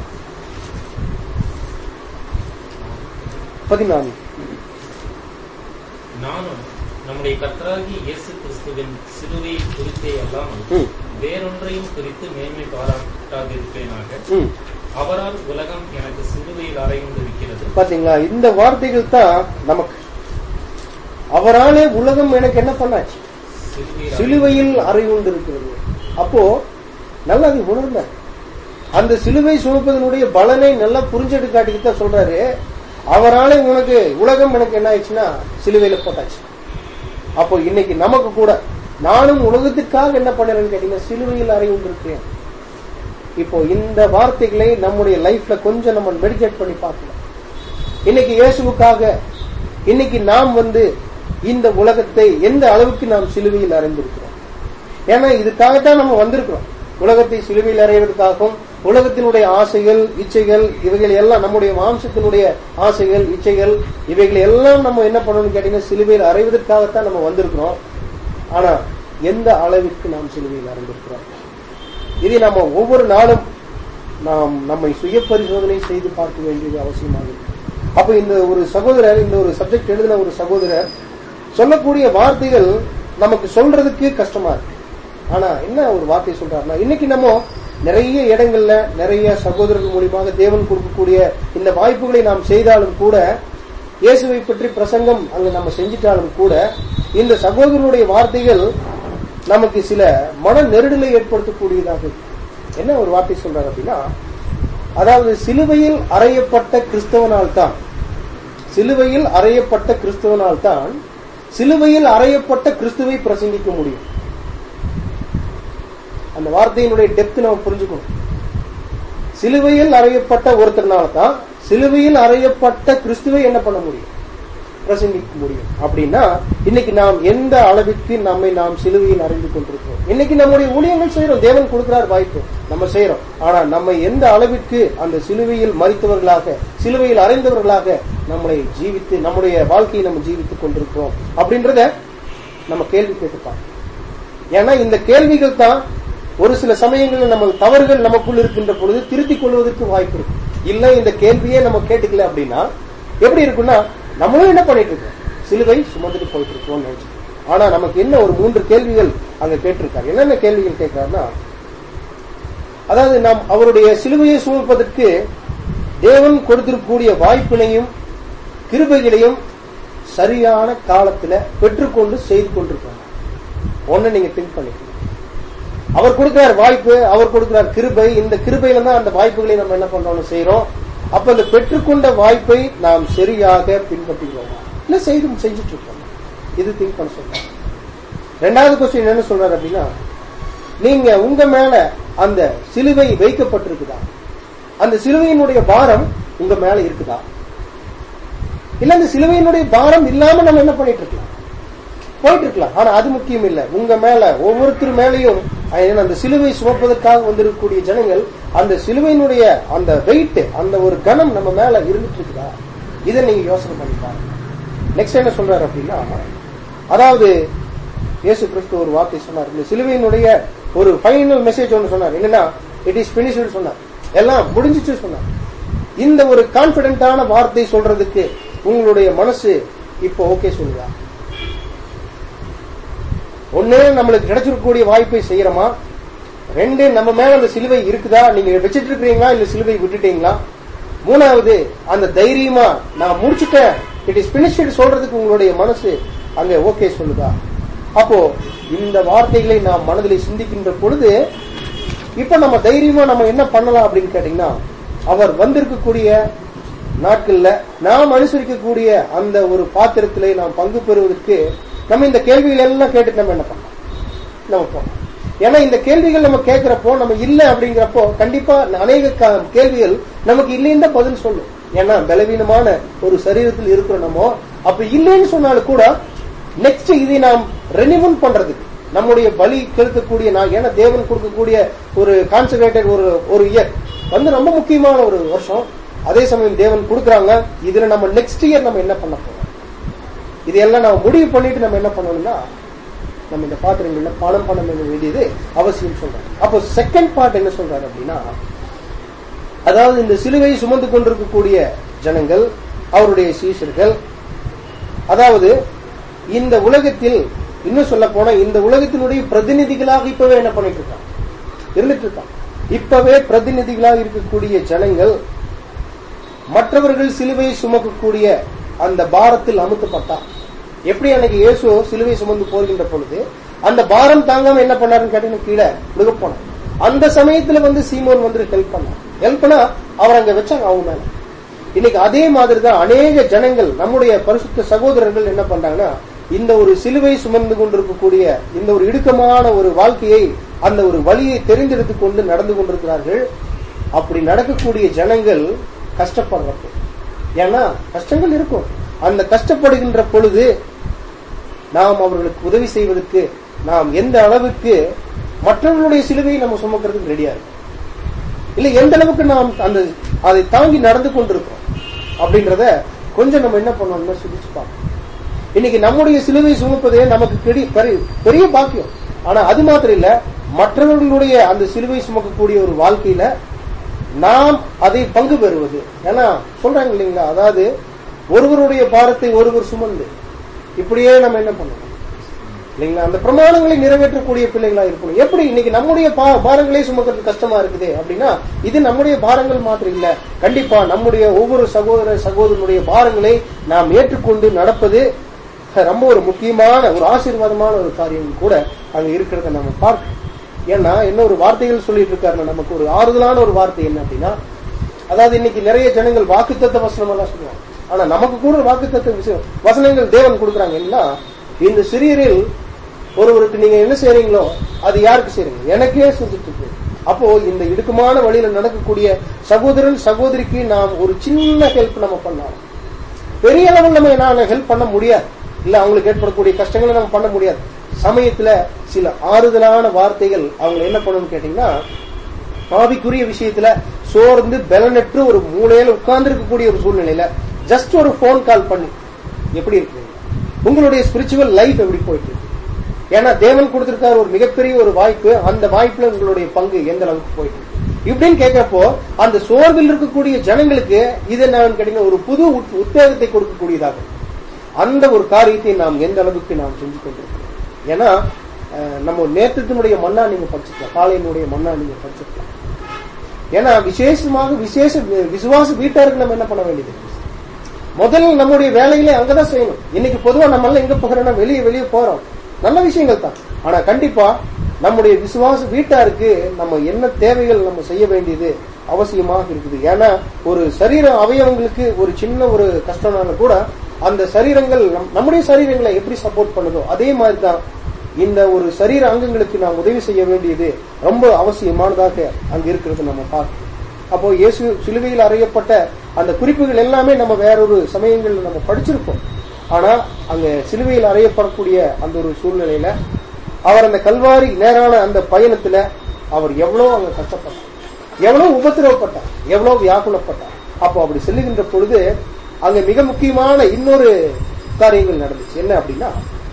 A: பதினான்கு
B: நானும் நம்முடைய கர்த்தராகிய இயேசு கிறிஸ்துவின் சிலுவை குறித்தே அல்லாமல்
A: ம்,
B: வேறொன்றையும் குறித்து மேன்மை பாராட்டாதிருப்பேனாக
A: ம்.
B: அவரால் உலகம் எனக்கு சிலுவையில் அறையுண்டிருக்கிறது
A: பாத்தீங்களா இந்த வார்த்தைகள் தான் நமக்கு அவராலே உலகம் எனக்கு என்ன பண்ணாச்சு
B: சிலுவையில்
A: சிலுவையில் அறையுண்டு இருக்கிறது அப்போ நல்லா அது உணர்ந்த அந்த சிலுவை சுமப்பதனுடைய பலனை நல்லா புரிஞ்செடு காட்டிக்கிட்டு தான் சொல்றாரு அவராலே உனக்கு உலகம் எனக்கு என்ன ஆயிடுச்சுன்னா சிலுவையில போட்டாச்சு அப்போ இன்னைக்கு நமக்கு கூட நானும் உலகத்துக்காக என்ன பண்ணுறேன்னு கேட்டீங்கன்னா சிலுவையில் அறையுண்டு இருக்கிறேன் இப்போ இந்த வார்த்தைகளை நம்முடைய லைஃப்ல கொஞ்சம் நம்ம மெடிடேட் பண்ணி பார்க்கலாம் இன்னைக்கு இயேசுவுக்காக இன்னைக்கு நாம் வந்து இந்த உலகத்தை எந்த அளவுக்கு நாம் சிலுவையில் அறைந்திருக்கிறோம் ஏன்னா இதுக்காகத்தான் நம்ம வந்திருக்கிறோம் உலகத்தை சிலுவையில் அறைவதற்காகவும் உலகத்தினுடைய ஆசைகள் இச்சைகள் இவைகள் எல்லாம் நம்முடைய மாம்சத்தினுடைய ஆசைகள் இச்சைகள் இவைகள் எல்லாம் நம்ம என்ன பண்ணணும்னு கேட்டீங்கன்னா சிலுவையில் அறைவதற்காகத்தான் நம்ம வந்திருக்கிறோம் ஆனா எந்த அளவிற்கு நாம் சிலுவையில் அறைந்திருக்கிறோம் இதை நம்ம ஒவ்வொரு நாளும் நாம் நம்மை சுய பரிசோதனை செய்து பார்க்க வேண்டியது அவசியமாக இருக்கு அப்ப இந்த ஒரு சகோதரர் இந்த ஒரு சப்ஜெக்ட் எழுதின ஒரு சகோதரர் சொல்லக்கூடிய வார்த்தைகள் நமக்கு சொல்றதுக்கு கஷ்டமா இருக்கு ஆனா என்ன ஒரு வார்த்தை சொல்றாருன்னா இன்னைக்கு நம்ம நிறைய இடங்கள்ல நிறைய சகோதரர்கள் மூலியமாக தேவன் கொடுக்கக்கூடிய இந்த வாய்ப்புகளை நாம் செய்தாலும் கூட இயேசுவை பற்றி பிரசங்கம் அங்க நம்ம செஞ்சிட்டாலும் கூட இந்த சகோதரனுடைய வார்த்தைகள் நமக்கு சில மன நெருடலை ஏற்படுத்தக்கூடியதாக இருக்கு. என்ன ஒரு வார்த்தை சொல்றாரு அப்படின்னா அதாவது சிலுவையில் அறையப்பட்ட கிறிஸ்தவனால் தான் சிலுவையில் அறையப்பட்ட கிறிஸ்தவனால் தான் சிலுவையில் அறையப்பட்ட கிறிஸ்துவை பிரசங்கிக்க முடியும் அந்த வார்த்தையினுடைய டெப்த் நம்ம புரிஞ்சுக்கணும் சிலுவையில் அறையப்பட்ட ஒருத்தர்னால தான் சிலுவையில் அறையப்பட்ட கிறிஸ்துவை என்ன பண்ண முடியும் பிரசங்கிக்க முடியும் அப்படின்னா இன்னைக்கு நாம் எந்த அளவிற்கு நம்மை நாம் சிலுவையில் அறிந்து கொண்டிருக்கிறோம் இன்னைக்கு நம்முடைய ஊழியங்கள் செய்யறோம் தேவன் கொடுக்கிறார் வாய்ப்பு நம்ம செய்யறோம் ஆனா நம்ம எந்த அளவிற்கு அந்த சிலுவையில் மறித்தவர்களாக சிலுவையில் அறைந்தவர்களாக நம்மளை ஜீவித்து நம்முடைய வாழ்க்கையை நம்ம ஜீவித்துக் கொண்டிருக்கிறோம் அப்படின்றத நம்ம கேள்வி கேட்டுப்பாங்க ஏன்னா இந்த கேள்விகள் தான் ஒரு சில சமயங்களில் நம்ம தவறுகள் நமக்குள் இருக்கின்ற பொழுது திருத்திக் கொள்வதற்கு வாய்ப்பு இருக்கு இல்ல இந்த கேள்வியே நம்ம கேட்டுக்கல அப்படின்னா எப்படி இருக்குன்னா நம்மளும் என்ன பண்ணிட்டு இருக்கோம் சிலுவை சுமந்துட்டு போயிட்டு இருக்கோம்னு நினைச்சிட்டு ஆனா நமக்கு என்ன ஒரு மூன்று கேள்விகள் அங்க கேட்டிருக்காரு என்னென்ன கேள்விகள் கேட்கிறாருன்னா அதாவது நாம் அவருடைய சிலுவையை சுமப்பதற்கு தேவன் கொடுத்திருக்கக்கூடிய வாய்ப்பினையும் கிருபைகளையும் சரியான காலத்துல பெற்றுக்கொண்டு செய்து கொண்டிருக்காங்க ஒன்னு நீங்க திங்க் பண்ணிக்கணும் அவர் கொடுக்கிறார் வாய்ப்பு அவர் கொடுக்கிறார் கிருபை இந்த கிருபையில தான் அந்த வாய்ப்புகளை நம்ம என்ன பண்றோம்னு செய்யறோம் அப்ப அந்த பெற்றுக்கொண்ட வாய்ப்பை நாம் சரியாக பின்பற்றுகிறோம் இல்ல செய்து செஞ்சுட்டு இருக்கோம் இது திங்க் பண்ண சொல்றாங்க ரெண்டாவது கொஸ்டின் என்ன சொல்றாரு அப்படின்னா நீங்க உங்க மேல அந்த சிலுவை வைக்கப்பட்டிருக்குதா அந்த சிலுவையினுடைய பாரம் உங்க மேல இருக்குதா இல்ல அந்த சிலுவையினுடைய பாரம் இல்லாம நம்ம என்ன பண்ணிட்டு இருக்கலாம் போயிட்டு இருக்கலாம் ஆனா அது முக்கியம் இல்ல உங்க மேல ஒவ்வொருத்தர் மேலையும் ஏன்னா அந்த சிலுவை சுமப்பதற்காக வந்திருக்கக்கூடிய ஜனங்கள் அந்த சிலுவையினுடைய அந்த வெயிட் அந்த ஒரு கணம் நம்ம மேல இருந்துட்டு இருக்குதா இதை நீங்க யோசனை பண்ணி பாருங்க நெக்ஸ்ட் என்ன சொல்றாரு அப்படின்னா அதாவது இயேசு கிறிஸ்து ஒரு வார்த்தை சொன்னார் இந்த சிலுவையினுடைய ஒரு ஃபைனல் மெசேஜ் ஒன்று சொன்னார் என்னன்னா இட் இஸ் பினிஷ்டு சொன்னார் எல்லாம் முடிஞ்சிச்சு சொன்னார் இந்த ஒரு கான்பிடென்டான வார்த்தை சொல்றதுக்கு உங்களுடைய மனசு இப்போ ஓகே சொல்லுதா ஒண்ணு நம்மளுக்கு கிடைச்சிருக்கக்கூடிய வாய்ப்பை செய்யறோமா ரெண்டு நம்ம மேல அந்த சிலுவை இருக்குதா நீங்க வச்சிட்டு இருக்கீங்களா இல்ல சிலுவை விட்டுட்டீங்களா மூணாவது அந்த தைரியமா நான் முடிச்சுட்டேன் இட் இஸ் பினிஷ்டு சொல்றதுக்கு உங்களுடைய மனசு அங்க ஓகே சொல்லுதா அப்போ இந்த வார்த்தைகளை நாம் மனதில் சிந்திக்கின்ற பொழுது இப்ப நம்ம தைரியமா நம்ம என்ன பண்ணலாம் அப்படின்னு கேட்டீங்கன்னா அவர் வந்திருக்கக்கூடிய நாட்கள்ல நாம் அனுசரிக்கக்கூடிய அந்த ஒரு பாத்திரத்திலே நாம் பங்கு பெறுவதற்கு நம்ம இந்த கேள்விகள் எல்லாம் கேட்டு நம்ம என்ன பண்ணலாம் நம்ம போகலாம் ஏன்னா இந்த கேள்விகள் நம்ம கேட்கிறப்போ நம்ம இல்ல அப்படிங்கிறப்போ கண்டிப்பா அநேக க- கேள்விகள் நமக்கு இல்லைன்னு தான் பதில் சொல்லும் ஏன்னா பலவீனமான ஒரு சரீரத்தில் இருக்கிறோம் நம்ம அப்ப இல்லைன்னு சொன்னாலும் கூட நெக்ஸ்ட் இதை நாம் ரெனிவன் பண்றதுக்கு நம்முடைய பலி செலுத்தக்கூடிய நான் ஏன்னா தேவன் கொடுக்கக்கூடிய ஒரு கான்சன்ட்ரேட்டட் ஒரு ஒரு இயர் வந்து ரொம்ப முக்கியமான ஒரு வருஷம் அதே சமயம் தேவன் கொடுக்கறாங்க இதுல நம்ம நெக்ஸ்ட் இயர் நம்ம என்ன பண்ண போறோம் இதெல்லாம் நம்ம முடிவு பண்ணிட்டு நம்ம என்ன பண்ணணும்னா நம்ம இந்த பாத்திரங்கள்ல பணம் பண்ண வேண்டியது அவசியம் சொல்றாங்க அப்போ செகண்ட் பார்ட் என்ன சொல்றாரு அப்படின்னா அதாவது இந்த சிலுவையை சுமந்து கொண்டிருக்கக்கூடிய ஜனங்கள் அவருடைய சீஷர்கள் அதாவது இந்த உலகத்தில் இன்னும் சொல்ல போனா இந்த உலகத்தினுடைய பிரதிநிதிகளாக இப்பவே என்ன பண்ணிட்டு இருக்காங்க இருந்துட்டு இருக்காங்க இப்பவே பிரதிநிதிகளாக இருக்கக்கூடிய ஜனங்கள் மற்றவர்கள் சிலுவையை சுமக்கக்கூடிய அந்த பாரத்தில் அமுத்தப்பட்டார் எப்படி அன்னைக்கு இயேசு சிலுவை சுமந்து போகின்ற பொழுது அந்த பாரம் தாங்காம என்ன பண்ணாருன்னு கேட்டீங்கன்னா கீழே விழுக போனார் அந்த சமயத்துல வந்து சீமோன் வந்து ஹெல்ப் பண்ணார் ஹெல்ப் பண்ணா அவர் அங்க வச்சாங்க அவங்க மேல இன்னைக்கு அதே மாதிரி தான் அநேக ஜனங்கள் நம்முடைய பரிசுத்த சகோதரர்கள் என்ன பண்றாங்கன்னா இந்த ஒரு சிலுவை சுமந்து கொண்டிருக்கக்கூடிய இந்த ஒரு இடுக்கமான ஒரு வாழ்க்கையை அந்த ஒரு வழியை தெரிந்தெடுத்துக் கொண்டு நடந்து கொண்டிருக்கிறார்கள் அப்படி நடக்கக்கூடிய ஜனங்கள் கஷ்டப்படுறப்போ ஏன்னா கஷ்டங்கள் இருக்கும் அந்த கஷ்டப்படுகின்ற பொழுது நாம் அவர்களுக்கு உதவி செய்வதற்கு நாம் எந்த அளவுக்கு மற்றவர்களுடைய சிலுவையை நம்ம சுமக்கிறதுக்கு ரெடியா இருக்கும் இல்ல எந்த அளவுக்கு நாம் அந்த அதை தாங்கி நடந்து கொண்டிருக்கோம் அப்படின்றத கொஞ்சம் நம்ம என்ன பண்ணணும்னா சிந்திச்சு பார்க்கணும் இன்னைக்கு நம்முடைய சிலுவை சுமப்பதே நமக்கு பெரிய பெரிய- பெரிய பாக்கியம் ஆனா அது மாத்திரம் இல்ல மற்றவர்களுடைய அந்த சிலுவை சுமக்கக்கூடிய ஒரு வாழ்க்கையில நாம் அதை பங்கு பெறுவது ஏன்னா சொல்றாங்க இல்லைங்களா அதாவது ஒருவருடைய பாரத்தை ஒருவர் சுமந்து இப்படியே நம்ம என்ன பண்ணணும் இல்லைங்களா அந்த பிரமாணங்களை நிறைவேற்றக்கூடிய பிள்ளைகளா இருக்கணும் எப்படி இன்னைக்கு நம்முடைய பா- பாரங்களே சுமக்கிறது கஷ்டமா இருக்குது அப்படின்னா இது நம்முடைய பாரங்கள் மாத்திரம் இல்ல கண்டிப்பா நம்முடைய ஒவ்வொரு சகோதர சகோதரனுடைய பாரங்களை நாம் ஏற்றுக்கொண்டு நடப்பது ரொம்ப ஒரு முக்கியமான ஒரு ஆசீர்வாதமான ஒரு காரியம் கூட அங்க இருக்கிறத நம்ம பார்க்கணும் ஏன்னா என்ன ஒரு வார்த்தைகள் சொல்லிட்டு இருக்காருன்னா நமக்கு ஒரு ஆறுதலான ஒரு வார்த்தை என்ன அப்படின்னா அதாவது இன்னைக்கு நிறைய ஜனங்கள் வாக்குத்தத்த வசனம் எல்லாம் சொல்லுவாங்க ஆனா நமக்கு கூட வாக்குத்தத்த விஷயம் வசனங்கள் தேவன் கொடுக்குறாங்க என்னன்னா இந்த சிறியரில் ஒருவருக்கு நீங்க என்ன செய்றீங்களோ அது யாருக்கு செய்றீங்க எனக்கே செஞ்சுட்டு இருக்கு அப்போ இந்த இடுக்கமான வழியில நடக்கக்கூடிய சகோதரன் சகோதரிக்கு நாம் ஒரு சின்ன ஹெல்ப் நம்ம பண்ணலாம் பெரிய அளவில் நம்ம என்ன ஹெல்ப் பண்ண முடியாது இல்ல அவங்களுக்கு ஏற்படக்கூடிய கஷ்டங்களை நம்ம பண்ண முடியாது சமயத்துல சில ஆறுதலான வார்த்தைகள் அவங்க என்ன பண்ணணும்னு கேட்டீங்கன்னா ஆவிக்குரிய விஷயத்துல சோர்ந்து பலனற்று ஒரு மூலையில உட்கார்ந்து இருக்கக்கூடிய ஒரு சூழ்நிலையில ஜஸ்ட் ஒரு போன் கால் பண்ணி எப்படி இருக்கீங்க உங்களுடைய ஸ்பிரிச்சுவல் லைஃப் எப்படி போயிட்டு இருக்கு ஏன்னா தேவன் கொடுத்திருக்காரு ஒரு மிகப்பெரிய ஒரு வாய்ப்பு அந்த வாய்ப்புல உங்களுடைய பங்கு எந்த அளவுக்கு போயிட்டு இருக்கு இப்படின்னு கேட்கிறப்போ அந்த சோர்வில் இருக்கக்கூடிய ஜனங்களுக்கு இது என்னன்னு கேட்டீங்கன்னா ஒரு புது உத்- உத்வேகத்தை கொடுக்கக்கூடியதாகும் அந்த ஒரு காரியத்தை நாம் எந்த அளவுக்கு நாம் செஞ்சு கொண்டிருக்கிறோம் ஏன்னா அஹ், நம்ம நேற்றத்தினுடைய மண்ணா நீங்க படிச்சுக்கலாம் காலையினுடைய மண்ணா நீங்க படிச்சுக்கலாம் ஏன்னா விசேஷமாக விசேஷ விசுவாச வீட்டாருக்கு நம்ம என்ன பண்ண வேண்டியது முதல்ல நம்முடைய வேலைகளை அங்கதான் செய்யணும் இன்னைக்கு பொதுவா நம்ம எல்லாம் எங்க போகிறோம்னா வெளியே வெளியே போறோம் நல்ல விஷயங்கள் தான் ஆனா கண்டிப்பா நம்முடைய விசுவாச வீட்டாருக்கு நம்ம என்ன தேவைகள் நம்ம செய்ய வேண்டியது அவசியமாக இருக்குது ஏன்னா ஒரு சரீர அவயவங்களுக்கு ஒரு சின்ன ஒரு கஷ்டம்னாலும் கூட அந்த சரீரங்கள் நம்- நம்முடைய சரீரங்களை எப்படி சப்போர்ட் பண்ணுதோ அதே மாதிரி தான் இந்த ஒரு சரீர அங்கங்களுக்கு நாம் உதவி செய்ய வேண்டியது ரொம்ப அவசியமானதாக அங்க இருக்கிறது நம்ம பார்க்கணும் அப்போ இயேசு சிலுவையில் அறையப்பட்ட அந்த குறிப்புகள் எல்லாமே நம்ம வேறொரு சமயங்கள்ல நம்ம படிச்சிருப்போம் ஆனா அங்க சிலுவையில் அறையப்படக்கூடிய அந்த ஒரு சூழ்நிலையில அவர் அந்த கல்வாரி நேரான அந்த பயணத்துல அவர் எவ்வளவு அங்க கஷ்டப்பட்டார் எவ்வளவு உபத்திரவப்பட்டார் எவ்வளவு வியாக்குலப்பட்டார் அப்போ அப்படி செல்லுகின்ற பொழுது அங்க மிக முக்கியமான இன்னொரு காரியங்கள் நடந்துச்சு என்ன அப்படின்னா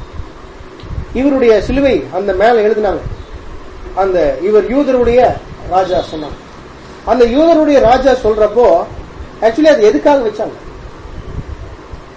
A: இவருடைய சிலுவை அந்த மேல எழுதினாங்க அந்த இவர் யூதருடைய ராஜா சொன்னாங்க அந்த யூதருடைய ராஜா சொல்றப்போ ஆக்சுவலி அது எதுக்காக வச்சாங்க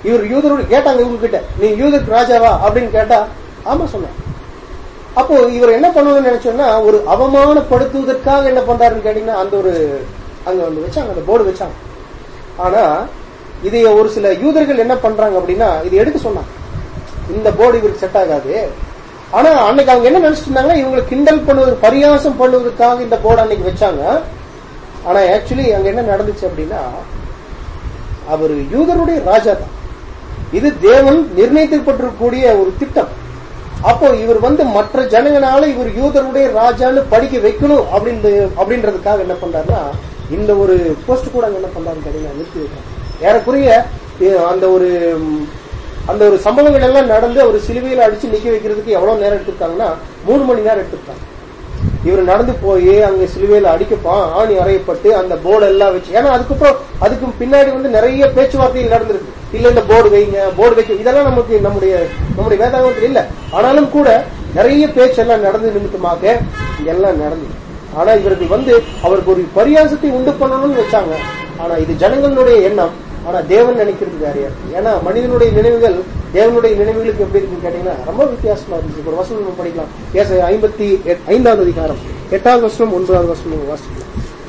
A: இவர் யூதரோட கேட்டாங்க இவங்க கிட்ட நீ யூதருக்கு ராஜாவா அப்படின்னு கேட்டா ஆமா சொன்னார் அப்போ இவர் என்ன பண்ணணும்னு நினைச்சோம்னா ஒரு அவமானப்படுத்துவதற்காக என்ன பண்றாருன்னு கேட்டீங்கன்னா அந்த ஒரு அங்க வந்து வச்சாங்க அந்த போர்டு வச்சாங்க ஆனா இதை ஒரு சில யூதர்கள் என்ன பண்றாங்க அப்படின்னா இது எடுக்க சொன்னாங்க இந்த போர்டு இவருக்கு செட் ஆகாது ஆனா அன்னைக்கு அவங்க என்ன நினைச்சிட்டு இருந்தாங்கன்னா இவங்களை கிண்டல் பண்ணுவது பரியாசம் பண்ணுவதற்காக இந்த போர்டு அன்னைக்கு வச்சாங்க ஆனா ஆக்சுவலி அங்க என்ன நடந்துச்சு அப்படின்னா அவர் யூதருடைய ராஜா தான் இது தேவன் நிர்ணயிக்கப்பட்டிருக்கக்கூடிய ஒரு திட்டம் அப்போ இவர் வந்து மற்ற ஜனங்களால இவர் யூதருடைய ராஜான்னு படிக்க வைக்கணும் அப்படின்னு அப்படின்றதுக்காக என்ன பண்றாருன்னா இந்த ஒரு போஸ்ட் கூட அங்க என்ன பண்றாருன்னு கேட்டீங்கன்னா நிறுத்தி வைக்கிறாங்க ஏறக்குறைய இ- அந்த ஒரு ம், அந்த ஒரு சம்பவங்கள் எல்லாம் நடந்து அவர் சிலுவையில அடிச்சு நிக்க வைக்கிறதுக்கு எவ்வளவு நேரம் எடுத்துருக்காங்கன்னா மூணு மணி நேரம் எடுத்துருக்காங்க இவர் நடந்து போய் அங்க சிலுவையில அடிக்கப்பா ஆணி அறையப்பட்டு அந்த போர்டு எல்லாம் வச்சு ஏன்னா அதுக்கப்புறம் அதுக்கு பின்னாடி வந்து நிறைய பேச்சுவார்த்தைகள் நடந்திருக்கு இல்ல இந்த போர்டு வைங்க போர்டு வைக்க இதெல்லாம் நமக்கு நம்முடைய நம்முடைய வேதாகத்தில் இல்ல ஆனாலும் கூட நிறைய பேச்செல்லாம் நடந்து நிமித்தமாக இதெல்லாம் நடந்தது ஆனா இவர்கள் வந்து அவருக்கு ஒரு பரியாசத்தை உண்டு பண்ணணும்னு வச்சாங்க ஆனா இது ஜனங்களுடைய எண்ணம் ஆனா தேவன் நினைக்கிறது வேற யாரு? ஏன்னா மனிதனுடைய நினைவுகள் தேவனுடைய நினைவுகளுக்கு எப்படி இருக்குன்னு கேட்டீங்கன்னா ரொம்ப வித்தியாசமா இருந்துச்சு ஒரு வசனம் நம்ம படிக்கலாம் ஏச ஐம்பத்தி எட்- ஐந்தாவது அதிகாரம் எட்டாவது வருஷம் ஒன்பதாவது வருஷம் வாசிக்கலாம்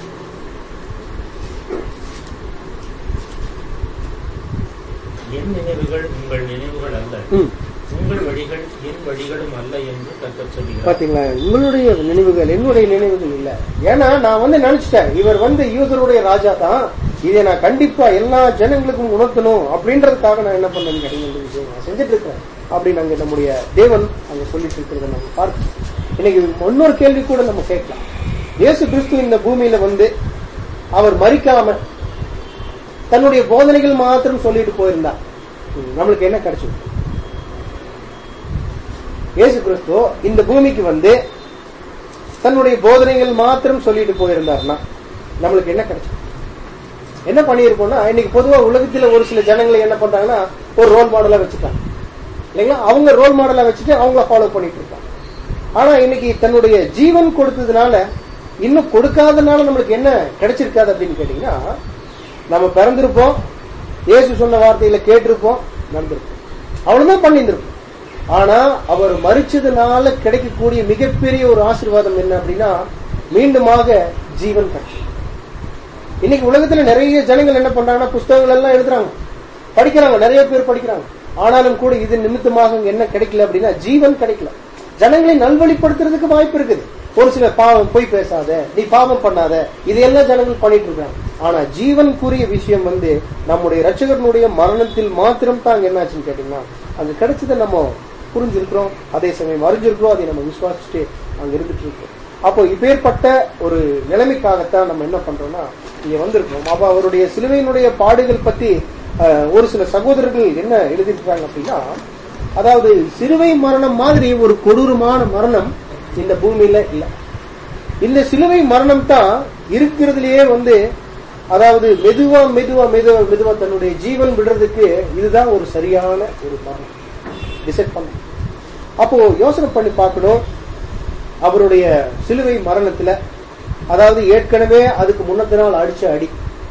B: என் நினைவுகள் உங்கள் நினைவுகள் அல்ல
A: ம்.
B: உங்கள் வழிகள் என் வழிகளும் அல்ல என்று கர்த்தர் சொல்கிறார்
A: பாத்தீங்களா உங்களுடைய நினைவுகள் என்னுடைய நினைவுகள் இல்ல ஏன்னா நான் வந்து நினைச்சிட்டேன் இவர் வந்து யூதருடைய ராஜா தான் இதை நான் கண்டிப்பா எல்லா ஜனங்களுக்கும் உணர்த்தணும் அப்படின்றதுக்காக நான் என்ன பண்ணேன்னு கேட்டீங்கன்னா நான் செஞ்சுட்டு இருக்கிறேன் அப்படின்னு அங்க நம்முடைய தேவன் அங்க சொல்லிட்டு இருக்கிறத நம்ம பார்க்கணும் இன்னைக்கு இன்னொரு கேள்வி கூட நம்ம கேட்கலாம் இயேசு கிறிஸ்து இந்த பூமியில வந்து அவர் மறிக்காம தன்னுடைய போதனைகள் மாத்திரம் சொல்லிட்டு போயிருந்தா ம், நம்மளுக்கு என்ன கிடைச்சது இயேசு கிறிஸ்து இந்த பூமிக்கு வந்து தன்னுடைய போதனைகள் மாத்திரம் சொல்லிட்டு போயிருந்தாருன்னா நம்மளுக்கு என்ன கிடைச்சது என்ன பண்ணியிருக்கோம்னா இன்னைக்கு பொதுவா உலகத்துல ஒரு சில ஜனங்களை என்ன பண்றாங்கன்னா ஒரு ரோல் மாடலா வச்சுட்டாங்க இல்லைங்களா அவங்க ரோல் மாடலா வச்சுட்டு அவங்கள ஃபாலோ பண்ணிட்டு இருக்காங்க ஆனா இன்னைக்கு தன்னுடைய ஜீவன் கொடுத்ததுனால இன்னும் கொடுக்காதனால நம்மளுக்கு என்ன கிடைச்சிருக்காது அப்படின்னு கேட்டீங்கன்னா நம்ம பிறந்திருப்போம் இயேசு சொன்ன வார்த்தையில கேட்டிருப்போம் நடந்திருப்போம் அவ்வளவுதான் பண்ணியிருந்திருப்போம் ஆனா அவர் மறிச்சதுனால கிடைக்கக்கூடிய மிகப்பெரிய ஒரு ஆசீர்வாதம் என்ன அப்படின்னா மீண்டுமாக ஜீவன் கிடைக்கும் இன்னைக்கு உலகத்துல நிறைய ஜனங்கள் என்ன பண்றாங்கன்னா புஸ்தகங்கள் எல்லாம் எழுதுறாங்க படிக்கிறாங்க நிறைய பேர் படிக்கிறாங்க ஆனாலும் கூட இது நிமித்தமாக இங்க என்ன கிடைக்கல அப்படின்னா ஜீவன் கிடைக்கல ஜனங்களை நல்வழிப்படுத்துறதுக்கு வாய்ப்பு இருக்குது ஒரு சில பாவம் போய் பேசாத நீ பாவம் பண்ணாத இதையெல்லாம் ஜனங்கள் பண்ணிட்டு இருக்காங்க ஆனா ஜீவனுக்குரிய விஷயம் வந்து நம்முடைய ரட்சகனுடைய மரணத்தில் மாத்திரம் தான் அங்க என்னாச்சுன்னு கேட்டீங்கன்னா அங்க கிடைச்சதை நம்ம புரிஞ்சிருக்கிறோம் அதே சமயம் அறிஞ்சிருக்கிறோம் அதை நம்ம விசுவாசிச்சுட்டு அங்க இருந்துட்டு இருக்கோம் அப்போ இப்பேற்பட்ட ஒரு நிலைமைக்காகத்தான் நம்ம என்ன பண்றோம்னா இங்க வந்திருக்கோம் அப்ப அவருடைய சிலுவையினுடைய பாடுகள் பத்தி அஹ், ஒரு சில சகோதரர்கள் என்ன எழுதியிருக்காங்க அப்படின்னா அதாவது சிலுவை மரணம் மாதிரி ஒரு கொடூரமான மரணம் இந்த பூமியில இல்ல இந்த சிலுவை மரணம் தான் இருக்கிறதுலயே வந்து அதாவது மெதுவா மெதுவா மெதுவா மெதுவா தன்னுடைய ஜீவன் விடுறதுக்கு இதுதான் ஒரு சரியான ஒரு மரணம் டிசைட் பண்ண அப்போ யோசனை பண்ணி பார்க்கணும் அவருடைய சிலுவை மரணத்துல அதாவது ஏற்கனவே அதுக்கு முன்னத்த நாள் அடிச்ச அடி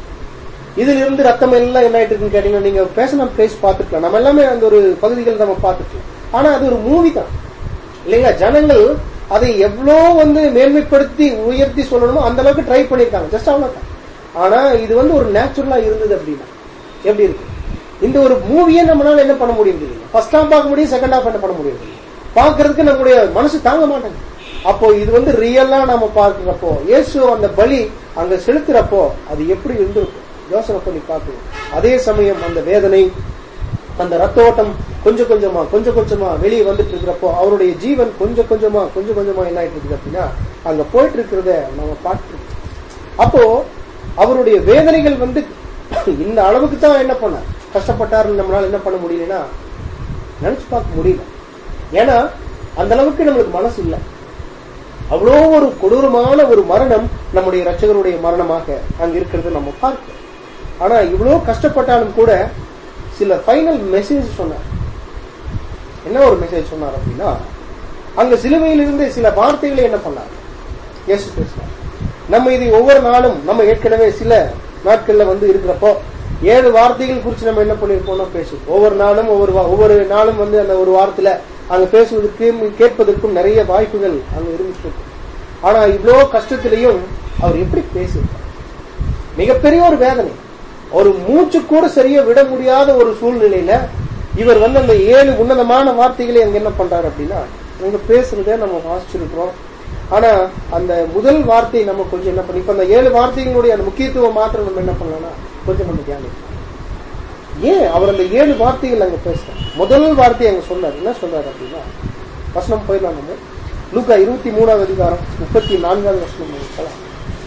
A: இதுல இருந்து ரத்தம் எல்லாம் என்ன ஆயிட்டு இருக்குன்னு கேட்டீங்கன்னா நீங்க பேசணும் பிளேஸ் பார்த்துக்கலாம் நம்ம எல்லாமே அந்த ஒரு பகுதிகள் நம்ம பார்த்துக்கலாம் ஆனா அது ஒரு மூவி தான் இல்லைங்களா ஜனங்கள் அதை எவ்வளோ வந்து மேன்மைப்படுத்தி உயர்த்தி சொல்லணுமோ அந்த அளவுக்கு ட்ரை பண்ணிருக்காங்க ஜஸ்ட் அவ்வளவுதான் ஆனா இது வந்து ஒரு நேச்சுரலா இருந்தது அப்படின்னா எப்படி இருக்கு இந்த ஒரு மூவியை நம்மளால என்ன பண்ண முடியுது ஃபர்ஸ்ட் ஹாஃப் பார்க்க முடியும் செகண்ட் ஹாஃப் என்ன பண்ண முடியுது பார்க்கிறதுக்கு நம்முடைய மனசு தாங்க மாட்டேங்குது அப்போ இது வந்து ரியலா நம்ம பார்க்கிறப்போ இயேசு அந்த பலி அங்க செலுத்துறப்போ அது எப்படி இருந்திருக்கும் யோசனை பண்ணி பார்க்கணும் அதே சமயம் அந்த வேதனை அந்த ரத்த ஓட்டம் கொஞ்சம் கொஞ்சமா கொஞ்சம் கொஞ்சமா வெளியே வந்துட்டு இருக்கிறப்போ அவருடைய ஜீவன் கொஞ்சம் கொஞ்சமா கொஞ்சம் கொஞ்சமா என்ன ஆயிட்டு இருக்குது அப்படின்னா அங்க போயிட்டு இருக்கிறத நம்ம பார்த்து அப்போ அவருடைய வேதனைகள் வந்து இந்த அளவுக்கு தான் என்ன பண்ண கஷ்டப்பட்டாருன்னு நம்மளால என்ன பண்ண முடியலன்னா நினைச்சு பார்க்க முடியல ஏன்னா அந்த அளவுக்கு நம்மளுக்கு மனசு இல்லை அவ்வளோ ஒரு கொடூரமான ஒரு மரணம் நம்முடைய ரட்சகருடைய மரணமாக அங்க இருக்கிறத நம்ம பார்க்கிறோம் ஆனா இவ்வளோ கஷ்டப்பட்டாலும் கூட சில ஃபைனல் மெசேஜ் சொன்னார் என்ன ஒரு மெசேஜ் சொன்னார் அப்படின்னா அங்க சிலுவையிலிருந்து சில வார்த்தைகளை என்ன பண்ணார் இயேசு பேசினார் நம்ம இது ஒவ்வொரு நாளும் நம்ம ஏற்கனவே சில நாட்கள்ல வந்து இருக்கிறப்போ ஏழு வார்த்தைகள் குறித்து நம்ம என்ன பண்ணிருப்போம்னா பேசுவோம் ஒவ்வொரு நாளும் ஒவ்வொரு வா- ஒவ்வொரு நாளும் வந்து அந்த ஒரு வாரத்துல அங்க பேசுவதற்கும் கேட்பதற்கும் நிறைய வாய்ப்புகள் அங்க இருந்துட்டு இருக்கு ஆனா இவ்வளோ கஷ்டத்திலையும் அவர் எப்படி பேசியிருப்பார் மிகப்பெரிய ஒரு வேதனை ஒரு மூச்சு கூட சரியா விட முடியாத ஒரு சூழ்நிலையில இவர் வந்து அந்த ஏழு உன்னதமான வார்த்தைகளை அங்க என்ன பண்றாரு அப்படின்னா அங்க பேசுறத நம்ம வாசிச்சிருக்கிறோம் ஆனா அந்த முதல் வார்த்தை நம்ம கொஞ்சம் என்ன பண்ணி இப்ப அந்த ஏழு வார்த்தைகளுடைய அந்த முக்கியத்துவம் மாத்திரம் நம்ம என்ன பண்ணலாம்னா கொஞ்சம் நம்ம தியானிக்கலாம் ஏன் அவர் அந்த ஏழு வார்த்தைகள் அங்க பேசுறார் முதல் வார்த்தை அங்க சொன்னார் என்ன சொல்றாரு அப்படின்னா வசனம் போயிடலாம் நம்ம லூக்கா இருபத்தி மூணாவது அதிகாரம் முப்பத்தி நான்காவது வசனம் நம்ம போலாம்.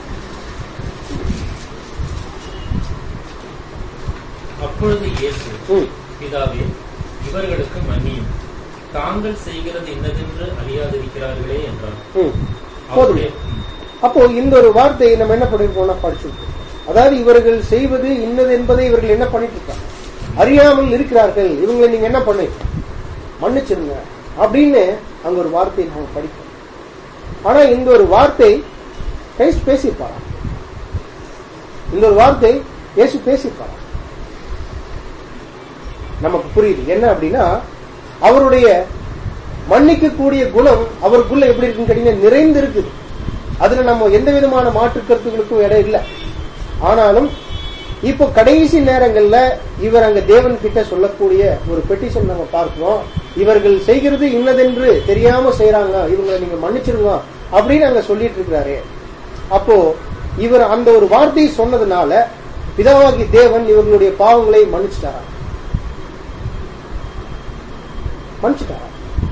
B: அப்பொழுது இயேசு
A: ம்
B: பிதாவே இவர்களுக்கு மன்னியும் தாங்கள் செய்கிறது இன்னதென்று அறியாதிருக்கிறார்களே என்றார்
A: ம் போதும்
B: அவருடைய ம்.
A: அப்போ இந்த ஒரு வார்த்தையை நம்ம என்ன பண்ணிருக்கோம்னா படிச்சிருக்கோம் அதாவது இவர்கள் செய்வது இன்னது என்பதை இவர்கள் என்ன பண்ணிட்டு இருக்காங்க அறியாமல் இருக்கிறார்கள் இவங்களை நீங்க என்ன பண்ணு மன்னிச்சிருங்க அப்படின்னு அங்க ஒரு வார்த்தையை நம்ம படிக்கிறோம் ஆனா இந்த ஒரு வார்த்தை கிறிஸ்து பேசியிருப்பாரா இந்த ஒரு வார்த்தை இயேசு பேசியிருப்பாரா நமக்கு புரியுது என்ன அப்படின்னா அவருடைய மன்னிக்கக்கூடிய குணம் அவருக்குள்ள எப்படி இருக்குன்னு கேட்டீங்கன்னா நிறைந்து இருக்குது அதுல நம்ம எந்த விதமான மாற்று கருத்துகளுக்கும் இடம் இல்லை ஆனாலும் இப்போ கடைசி நேரங்கள்ல இவர் அங்க தேவன் கிட்ட சொல்லக்கூடிய ஒரு பெட்டிஷன் நம்ம பார்க்கிறோம் இவர்கள் செய்கிறது இன்னதென்று தெரியாம செய்யறாங்க இவங்களை நீங்க மன்னிச்சிருங்க அப்படின்னு அங்க சொல்லிட்டு இருக்கிறாரு அப்போ இவர் அந்த ஒரு வார்த்தையை சொன்னதுனால பிதாவாகி தேவன் இவர்களுடைய பாவங்களை மன்னிச்சிட்டாரா மன்னிச்சிட்டாரா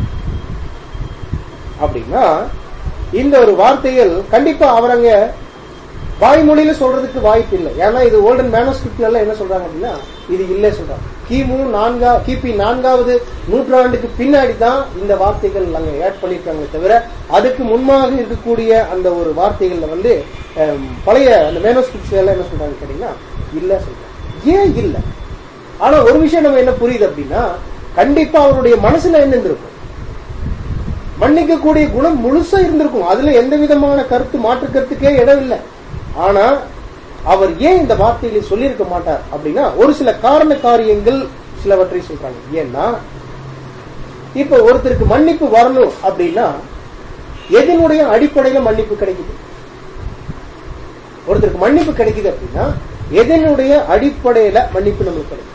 A: அப்படின்னா இந்த ஒரு வார்த்தைகள் கண்டிப்பா அவர் அங்க வாய்மொழியில சொல்றதுக்கு வாய்ப்பு இல்லை ஏன்னா இது ஓல்டன் மேனஸ்கிரிப்ட்ல எல்லாம் என்ன சொல்றாங்க அப்படின்னா இது இல்லை சொல்றாங்க கிமு நான்கா கிபி நான்காவது நூற்றாண்டுக்கு பின்னாடி தான் இந்த வார்த்தைகள் அங்க ஆட் பண்ணிருக்காங்களே தவிர அதுக்கு முன்பாக இருக்கக்கூடிய அந்த ஒரு வார்த்தைகள்ல வந்து அஹ், பழைய அந்த மேனஸ்கிரிப்ட்ஸ் எல்லாம் என்ன சொல்றாங்க கேட்டீங்கன்னா இல்ல சொல்றாங்க ஏன் இல்ல ஆனா ஒரு விஷயம் நம்ம என்ன புரியுது அப்படின்னா கண்டிப்பா அவருடைய மனசுல என்ன இருந்திருக்கும் மன்னிக்கக்கூடிய குணம் முழுசா இருந்திருக்கும் அதுல எந்த விதமான கருத்து மாற்று கருத்துக்கே இடம் இல்லை ஆனா அவர் ஏன் இந்த வார்த்தைகளை சொல்லியிருக்க மாட்டார் அப்படின்னா ஒரு சில காரண காரியங்கள் சிலவற்றை சொல்றாங்க ஏன்னா இப்ப ஒருத்தருக்கு மன்னிப்பு வரணும் அப்படின்னா எதனுடைய அடிப்படையில மன்னிப்பு கிடைக்குது ஒருத்தருக்கு மன்னிப்பு கிடைக்குது அப்படின்னா எதனுடைய அடிப்படையில மன்னிப்பு நம்மளுக்கு கிடைக்கும்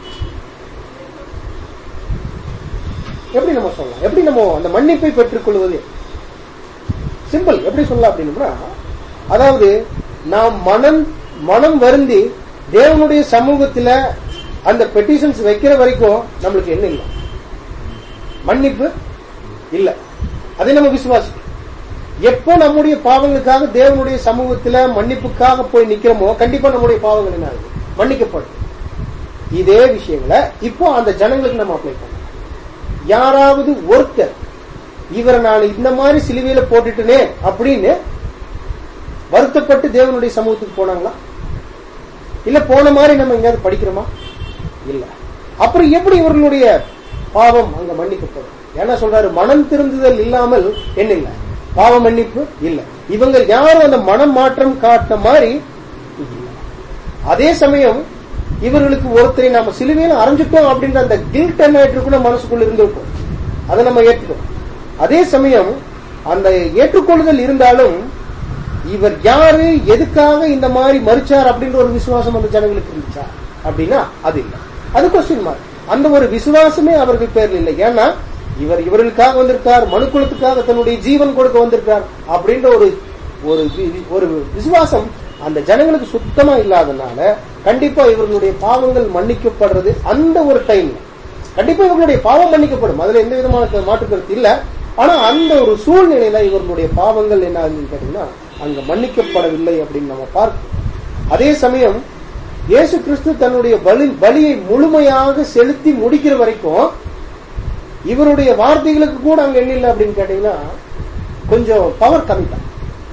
A: எப்படி நம்ம சொல்லலாம் எப்படி நம்ம அந்த மன்னிப்பை பெற்றுக்கொள்வது சிம்பிள் எப்படி சொல்லலாம் அப்படின்னா அதாவது நாம் மனம் மனம் வருந்தி தேவனுடைய சமூகத்துல அந்த பெட்டிஷன்ஸ் வைக்கிற வரைக்கும் நம்மளுக்கு என்ன இல்லை மன்னிப்பு இல்ல அதை நம்ம விசுவாசிக்கணும் எப்போ நம்முடைய பாவங்களுக்காக தேவனுடைய சமூகத்துல மன்னிப்புக்காக போய் நிக்கிறோமோ கண்டிப்பா நம்முடைய பாவங்கள் என்ன ஆகுது மன்னிக்கப்படும் இதே விஷயங்களை இப்போ அந்த ஜனங்களுக்கு நம்ம அப்ளை பண்ணணும் யாராவது ஒருத்தர் இவரை நான் இந்த மாதிரி சிலுவையில போட்டுட்டனே அப்படின்னு வருத்தப்பட்டு தேவனுடைய சமூகத்துக்கு போனாங்களா இல்ல போன மாதிரி நம்ம எங்கேயாவது படிக்கிறோமா இல்ல அப்புறம் எப்படி இவர்களுடைய பாவம் அங்க மன்னிக்கப்படும் என்ன சொல்றாரு மனம் திருந்துதல் இல்லாமல் என்ன இல்ல பாவ மன்னிப்பு இல்ல இவங்க யாரும் அந்த மனம் மாற்றம் காட்டின மாதிரி இல்ல. அதே சமயம் இவர்களுக்கு ஒருத்தரை நாம சிலுவையில அரைஞ்சிட்டோம் அப்படின்ற அந்த கில்ட் என்ன கூட மனசுக்குள்ள இருந்திருக்கும் அதை நம்ம ஏற்றுக்கணும் அதே சமயம் அந்த ஏற்றுக்கொள்ளுதல் இருந்தாலும் இவர் யாரு எதுக்காக இந்த மாதிரி மறிச்சார் அப்படின்ற ஒரு விசுவாசம் அந்த ஜனங்களுக்கு இருந்துச்சா அப்படின்னா அது இல்லை அது கொஸ்டின் மார்க் அந்த ஒரு விசுவாசமே அவர்கள் பேர்ல இல்லை ஏன்னா இவர் இவர்களுக்காக வந்திருக்கார் மனுக்குலத்துக்காக தன்னுடைய ஜீவன் கொடுக்க வந்திருக்கார் அப்படின்ற ஒரு ஒரு வி- ஒரு விசுவாசம் அந்த ஜனங்களுக்கு சுத்தமா இல்லாதனால கண்டிப்பா இவர்களுடைய பாவங்கள் மன்னிக்கப்படுறது அந்த ஒரு டைம்ல கண்டிப்பா இவர்களுடைய பாவம் மன்னிக்கப்படும் அதுல எந்த விதமான மாற்று கருத்து இல்ல ஆனா அந்த ஒரு சூழ்நிலையில இவர்களுடைய பாவங்கள் என்ன ஆகுதுன்னு கேட்டீங்கன்னா அங்க மன்னிக்கப்படவில்லை அப்படின்னு நம்ம பார்க்கிறோம் அதே சமயம் இயேசு கிறிஸ்து தன்னுடைய பலி பலியை முழுமையாக செலுத்தி முடிக்கிற வரைக்கும் இவருடைய வார்த்தைகளுக்கு கூட அங்க என்ன இல்லை அப்படின்னு கேட்டீங்கன்னா கொஞ்சம் பவர் கம்மி தான்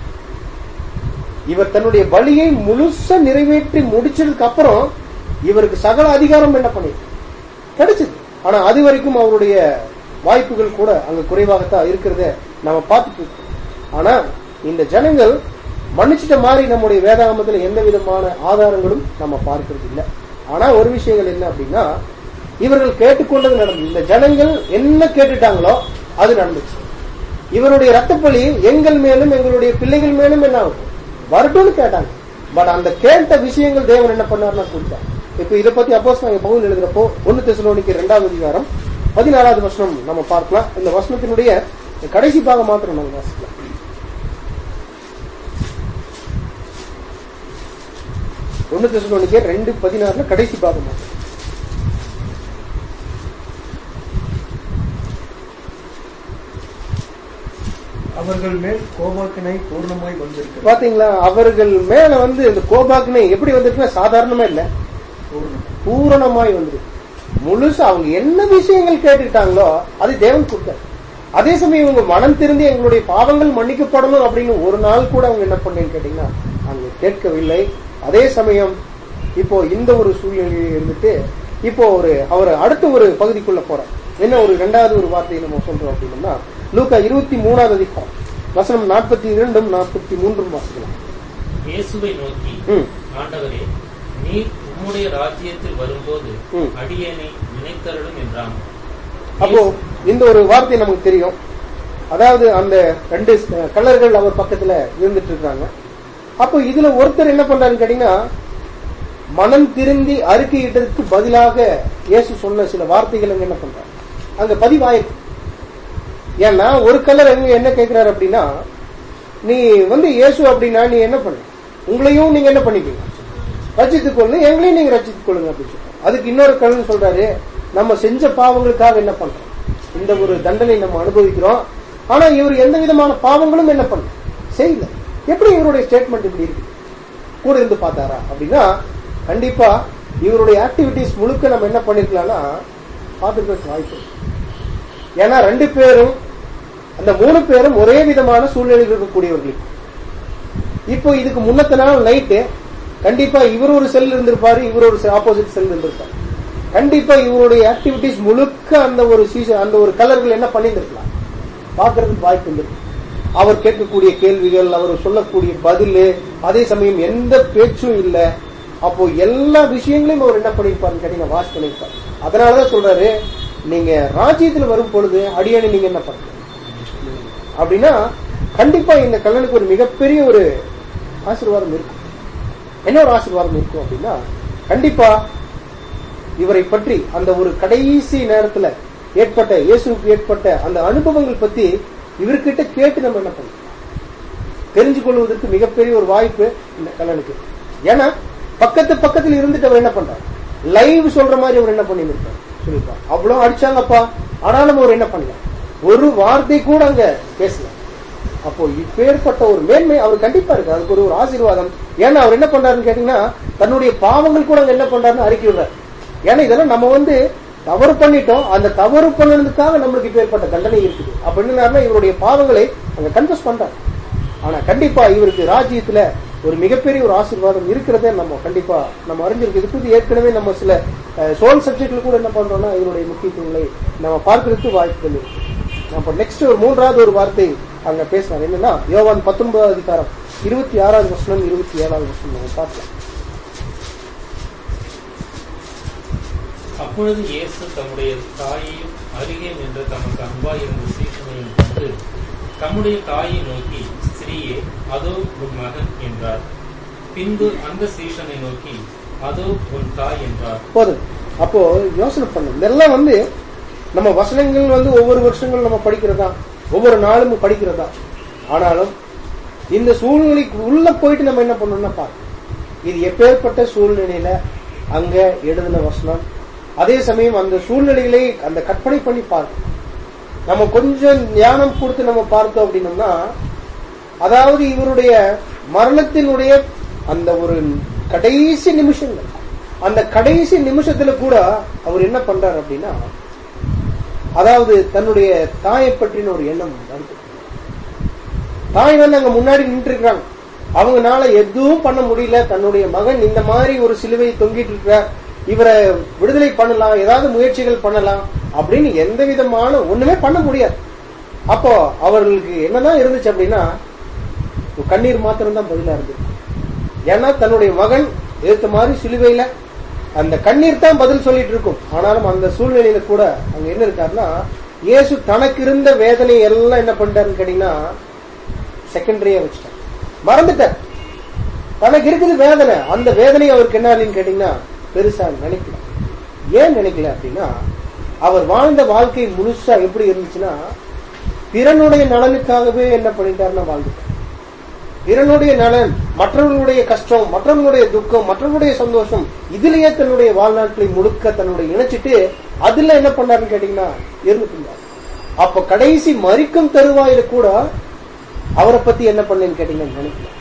A: இவர் தன்னுடைய பலியை முழுசா நிறைவேற்றி முடிச்சதுக்கு அப்புறம் இவருக்கு சகல அதிகாரம் என்ன பண்ணிருக்கு கிடைச்சது ஆனா அது வரைக்கும் அவருடைய வாய்ப்புகள் கூட அங்க குறைவாகத்தான் இருக்கிறத நம்ம பார்த்துட்டு இருக்கோம் ஆனா இந்த ஜனங்கள் மன்னிச்சிட்ட மாதிரி நம்முடைய வேதாகமத்துல எந்த விதமான ஆதாரங்களும் நம்ம பார்க்கிறது இல்லை ஆனா ஒரு விஷயங்கள் என்ன அப்படின்னா இவர்கள் கேட்டுக்கொண்டது நடந்தது இந்த ஜனங்கள் என்ன கேட்டுட்டாங்களோ அது நடந்துச்சு இவருடைய ரத்தப்பழி எங்கள் மேலும் எங்களுடைய பிள்ளைகள் மேலும் என்ன ஆகும் வரட்டும்னு கேட்டாங்க பட் அந்த கேட்ட விஷயங்கள் தேவன் என்ன பண்ணாருன்னா கொடுத்தார் இப்ப இதை பத்தி அப்போஸ் நாங்க பகுல் எழுதுறப்போ ஒன்னு தெசலோனிக்கு இரண்டாவது அதிகாரம் பதினாறாவது வசனம் நம்ம பார்க்கலாம் இந்த வசனத்தினுடைய கடைசி பாகம் மாத்திரம் நம்ம வாசிக்கலாம் ஒன்னு தெசலோனிக்கு ரெண்டு பதினாறுல கடைசி பாகம் மாத்திரம்
C: அவர்கள் மேல் கோபாக்கினை பூர்ணமாய் வந்திருக்கிறது
A: பாத்தீங்களா அவர்கள் மேல வந்து இந்த கோபாக்னே எப்படி வந்திருக்குன்னா சாதாரணமா இல்ல
C: பூர்ணம்
A: பூரணமாய் வந்திருக்கு முழுசா அவங்க என்ன விஷயங்கள் கேட்டுட்டாங்களோ அது தேவன் கொடுத்தார் அதே சமயம் இவங்க மனம் திருந்தி எங்களுடைய பாவங்கள் மன்னிக்கப்படணும் அப்படின்னு ஒரு நாள் கூட அவங்க என்ன பண்ணேன்னு கேட்டீங்கன்னா அவங்க கேட்கவில்லை அதே சமயம் இப்போ இந்த ஒரு சூழ்நிலையில் இருந்துட்டு இப்போ ஒரு அவர் அடுத்த ஒரு பகுதிக்குள்ள போறார் என்ன ஒரு இரண்டாவது ஒரு வார்த்தையை நம்ம சொல்றோம் அப்படின்னா லூக்கா இருபத்தி மூணாவது அதிகாரம் வசனம் நாற்பத்தி இரண்டும் நாற்பத்தி மூன்றும் வாசிக்கலாம்
B: இயேசுவை நோக்கி
A: ம்.
B: ஆண்டவரே நீர் உம்முடைய ராஜ்யத்தில் வரும்போது
A: ம்.
B: அடியேனை நினைத்தருளும் என்றான்
A: அப்போ இந்த ஒரு வார்த்தை நமக்கு தெரியும் அதாவது அந்த ரெண்டு அஹ், கள்ளர்கள் அவர் பக்கத்துல இருந்துட்டு இருக்காங்க அப்போ இதுல ஒருத்தர் என்ன பண்றாருன்னு கேட்டீங்கன்னா மனம் திருந்தி அறிக்கையிட்டதுக்கு பதிலாக இயேசு சொன்ன சில வார்த்தைகள் அங்க என்ன பண்றாரு அங்க பதிவாயிருக்கு ஏன்னா ஒரு கலர் எங்க என்ன கேட்கிறாரு அப்படின்னா நீ வந்து இயேசு அப்படின்னா நீ என்ன பண்ணு உங்களையும் நீங்க என்ன பண்ணிக்கீங்க ரச்சித்துக் கொள்ளுங்க எங்களையும் நீங்க ரச்சித்துக் கொள்ளுங்க அப்படின்னு சொல்றாரு அதுக்கு இன்னொரு கலன் சொல்றாரு நம்ம செஞ்ச பாவங்களுக்காக என்ன பண்றோம் இந்த ஒரு தண்டனை நம்ம அனுபவிக்கிறோம் ஆனா இவர் எந்த விதமான பாவங்களும் என்ன பண்ண செய்யல எப்படி இவருடைய ஸ்டேட்மெண்ட் இப்படி இருக்கு கூட இருந்து பார்த்தாரா அப்படின்னா கண்டிப்பா இவருடைய ஆக்டிவிட்டிஸ் முழுக்க நம்ம என்ன பண்ணிருக்கலாம்னா பார்த்துருக்க வாய்ப்பு இருக்கு. ஏன்னா ரெண்டு பேரும் அந்த மூணு பேரும் ஒரே விதமான சூழ்நிலையில் இருக்கக்கூடியவர்கள் இப்போ இதுக்கு முன்னத்த நாள் நைட்டு கண்டிப்பா இவர் ஒரு செல் இருந்திருப்பாரு இவர் ஒரு ஆப்போசிட் செல் இருந்திருப்பாரு கண்டிப்பா இவருடைய ஆக்டிவிட்டிஸ் முழுக்க அந்த ஒரு சீசன் அந்த ஒரு கலர்கள் என்ன பண்ணியிருந்திருக்கலாம் பார்க்கறதுக்கு வாய்ப்பு இருந்திருக்கு அவர் கேட்கக்கூடிய கேள்விகள் அவர் சொல்லக்கூடிய பதில் அதே சமயம் எந்த பேச்சும் இல்லை அப்போ எல்லா விஷயங்களையும் அவர் என்ன பண்ணிருப்பாருன்னு கேட்டீங்கன்னா வாஷ் பண்ணிருப்பாரு அதனாலதான் சொல்றாரு நீங்க ராஜ்யத்துல வரும் பொழுது அடியணை நீங்க என்ன பண்ணுங்க அப்படின்னா கண்டிப்பா இந்த கல்லனுக்கு ஒரு மிகப்பெரிய ஒரு ஆசீர்வாதம் இருக்கும் என்ன ஒரு ஆசீர்வாதம் இருக்கும் அப்படின்னா கண்டிப்பா இவரை பற்றி அந்த ஒரு கடைசி நேரத்துல ஏற்பட்ட இயேசுவுக்கு ஏற்பட்ட அந்த அனுபவங்கள் பத்தி இவர்கிட்ட கேட்டு நம்ம என்ன பண்ணலாம் தெரிஞ்சு கொள்வதற்கு மிகப்பெரிய ஒரு வாய்ப்பு இந்த கல்லனுக்கு ஏன்னா பக்கத்து பக்கத்துல இருந்துட்டு அவர் என்ன பண்றாரு லைவ் சொல்ற மாதிரி அவர் என்ன பண்ணிருப்பார் சொல்லிருப்பார் அவ்வளவு அடிச்சாங்கப்பா ஆனாலும் அவர் என்ன பண்ணல ஒரு வார்த்தை கூட அங்க பேசல அப்போ இப்பேற்பட்ட ஒரு மேன்மை அவர் கண்டிப்பா இருக்கு அதுக்கு ஒரு ஒரு ஆசீர்வாதம் ஏன்னா அவர் என்ன பண்றாருன்னு கேட்டீங்கன்னா தன்னுடைய பாவங்கள் கூட அங்க என்ன பண்றாருன்னு அறிக்கை விடுறாரு ஏன்னா இதெல்லாம் நம்ம வந்து தவறு பண்ணிட்டோம் அந்த தவறு பண்ணதுக்காக நம்மளுக்கு இப்பேற்பட்ட தண்டனை இருக்குது அப்ப என்ன இவருடைய பாவங்களை அங்க கன்ஃபஸ் பண்றாரு ஆனா கண்டிப்பா இவருக்கு ராஜ்யத்துல ஒரு மிகப்பெரிய ஒரு ஆசீர்வாதம் இருக்கிறத நம்ம கண்டிப்பா நம்ம அறிஞ்சிருக்கு இது பத்தி ஏற்கனவே நம்ம சில சோல் சப்ஜெக்ட்ல கூட என்ன பண்றோம்னா இதனுடைய முக்கியத்துவங்களை நம்ம பார்க்கறதுக்கு வாய்ப்புகள் இருக்கு அப்ப நெக்ஸ்ட் ஒரு மூன்றாவது ஒரு வார்த்தை அங்க பேசினார் என்னன்னா யோவான் பத்தொன்பதாவது அதிகாரம் இருபத்தி ஆறாவது வருஷம் இருபத்தி ஏழாவது வருஷம் நம்ம பார்க்கலாம்
B: அப்பொழுது இயேசு தம்முடைய தாயையும் அருகே நின்ற தமக்கு அன்பாயிருந்த சீசனையும் கண்டு தம்முடைய தாயை நோக்கி ஸ்திரீயே அதோ உன் மகன் என்றார் பின்பு அந்த சீசனை நோக்கி அதோ உன் தாய் என்றார்
A: போதும் அப்போ யோசனை பண்ணும் இதெல்லாம் வந்து நம்ம வசனங்கள் வந்து ஒவ்வொரு வருஷங்களும் நம்ம படிக்கிறதா ஒவ்வொரு நாளும் படிக்கிறதா ஆனாலும் இந்த சூழ்நிலைக்கு உள்ள போயிட்டு நம்ம என்ன பண்ணணும்னா பார்க்கணும் இது எப்பேற்பட்ட சூழ்நிலையில அங்க எழுதின வசனம் அதே சமயம் அந்த சூழ்நிலைகளை அந்த கற்பனை பண்ணி பார்க்கணும் நம்ம கொஞ்சம் ஞானம் கொடுத்து நம்ம பார்த்தோம் அப்படின்னோம்னா அதாவது இவருடைய மரணத்தினுடைய அந்த ஒரு கடைசி நிமிஷங்கள் அந்த கடைசி நிமிஷத்துல கூட அவர் என்ன பண்றாரு அப்படின்னா அதாவது தன்னுடைய தாயை பற்றின ஒரு எண்ணம் வருது தாய் வந்து அங்க முன்னாடி நின்று இருக்காங்க அவங்கனால எதுவும் பண்ண முடியல தன்னுடைய மகன் இந்த மாதிரி ஒரு சிலுவை தொங்கிட்டு இருக்கிறார் இவரை விடுதலை பண்ணலாம் ஏதாவது முயற்சிகள் பண்ணலாம் அப்படின்னு எந்த விதமான ஒண்ணுமே பண்ண முடியாது அப்போ அவர்களுக்கு என்னதான் இருந்துச்சு அப்படின்னா ஒரு கண்ணீர் மாத்திரம் தான் பதிலா இருந்துச்சு ஏன்னா தன்னுடைய மகன் ஏத்த மாதிரி சிலுவையில அந்த கண்ணீர் தான் பதில் சொல்லிட்டு இருக்கும் ஆனாலும் அந்த சூழ்நிலையில கூட அங்க என்ன இருக்காருன்னா இயேசு தனக்கு இருந்த வேதனை எல்லாம் என்ன பண்ணிட்டாருன்னு கேட்டீங்கன்னா செகண்டரியா வச்சுட்டார் மறந்துட்டார் தனக்கு இருக்குது வேதனை அந்த வேதனை அவருக்கு என்ன ஆகுதுன்னு கேட்டீங்கன்னா பெருசா நினைக்கல ஏன் நினைக்கல அப்படின்னா அவர் வாழ்ந்த வாழ்க்கை முழுசா எப்படி இருந்துச்சுன்னா பிறனுடைய நலனுக்காகவே என்ன பண்ணிட்டாருன்னா வாழ்ந்துட்டார் பிறனுடைய நலன் மற்றவர்களுடைய கஷ்டம் மற்றவர்களுடைய துக்கம் மற்றவர்களுடைய சந்தோஷம் இதுலயே தன்னுடைய வாழ்நாட்களை முழுக்க தன்னுடைய இணைச்சிட்டு அதுல என்ன பண்ணாருன்னு கேட்டீங்கன்னா இருந்துட்டு இருந்தார் அப்ப கடைசி மறிக்கும் தருவாயில கூட அவரை பத்தி என்ன பண்ணேன்னு கேட்டீங்கன்னா நினைக்கல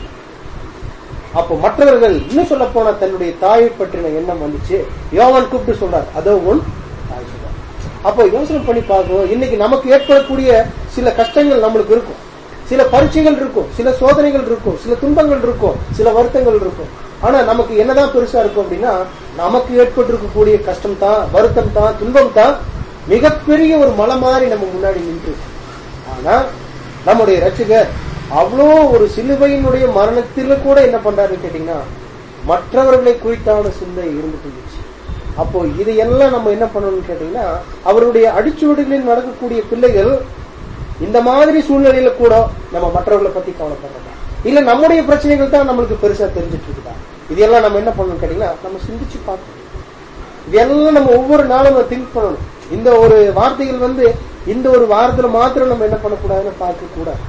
A: அப்போ மற்றவர்கள் இன்னும் சொல்ல போனா தன்னுடைய தாயை பற்றின எண்ணம் வந்துச்சு யோவான் கூப்பிட்டு சொல்றார் அதோ உன் தாய் சொல்றார் அப்போ யோசனை பண்ணி பார்க்கணும் இன்னைக்கு நமக்கு ஏற்படக்கூடிய சில கஷ்டங்கள் நம்மளுக்கு இருக்கும் சில பரீட்சைகள் இருக்கும் சில சோதனைகள் இருக்கும் சில துன்பங்கள் இருக்கும் சில வருத்தங்கள் இருக்கும் ஆனா நமக்கு என்னதான் பெருசா இருக்கும் அப்படின்னா நமக்கு ஏற்பட்டிருக்கக்கூடிய கஷ்டம் தான் வருத்தம் தான் துன்பம் தான் மிகப்பெரிய ஒரு மலை மாதிரி நம்ம முன்னாடி நின்று ஆனா நம்முடைய ரட்சகர் அவ்வளோ ஒரு சிலுவையினுடைய மரணத்தில கூட என்ன பண்றாருன்னு கேட்டீங்கன்னா மற்றவர்களை குறித்தான சிந்தை இருந்துட்டு இருந்துச்சு அப்போ இதையெல்லாம் நம்ம என்ன பண்ணணும்னு கேட்டீங்கன்னா அவருடைய அடிச்சுவடுகளில் நடக்கக்கூடிய பிள்ளைகள் இந்த மாதிரி சூழ்நிலையில கூட நம்ம மற்றவர்களை பத்தி கவலைப்படுறதா இல்ல நம்முடைய பிரச்சனைகள் தான் நம்மளுக்கு பெருசா தெரிஞ்சிட்டு இருக்குதா இதெல்லாம் நம்ம என்ன பண்ணணும் கேட்டீங்கன்னா நம்ம சிந்திச்சு பார்க்கணும் இதெல்லாம் நம்ம ஒவ்வொரு நாளும் திங்க் பண்ணணும் இந்த ஒரு வார்த்தைகள் வந்து இந்த ஒரு வாரத்துல மாத்திரம் நம்ம என்ன பண்ணக்கூடாதுன்னு பார்க்க கூடாது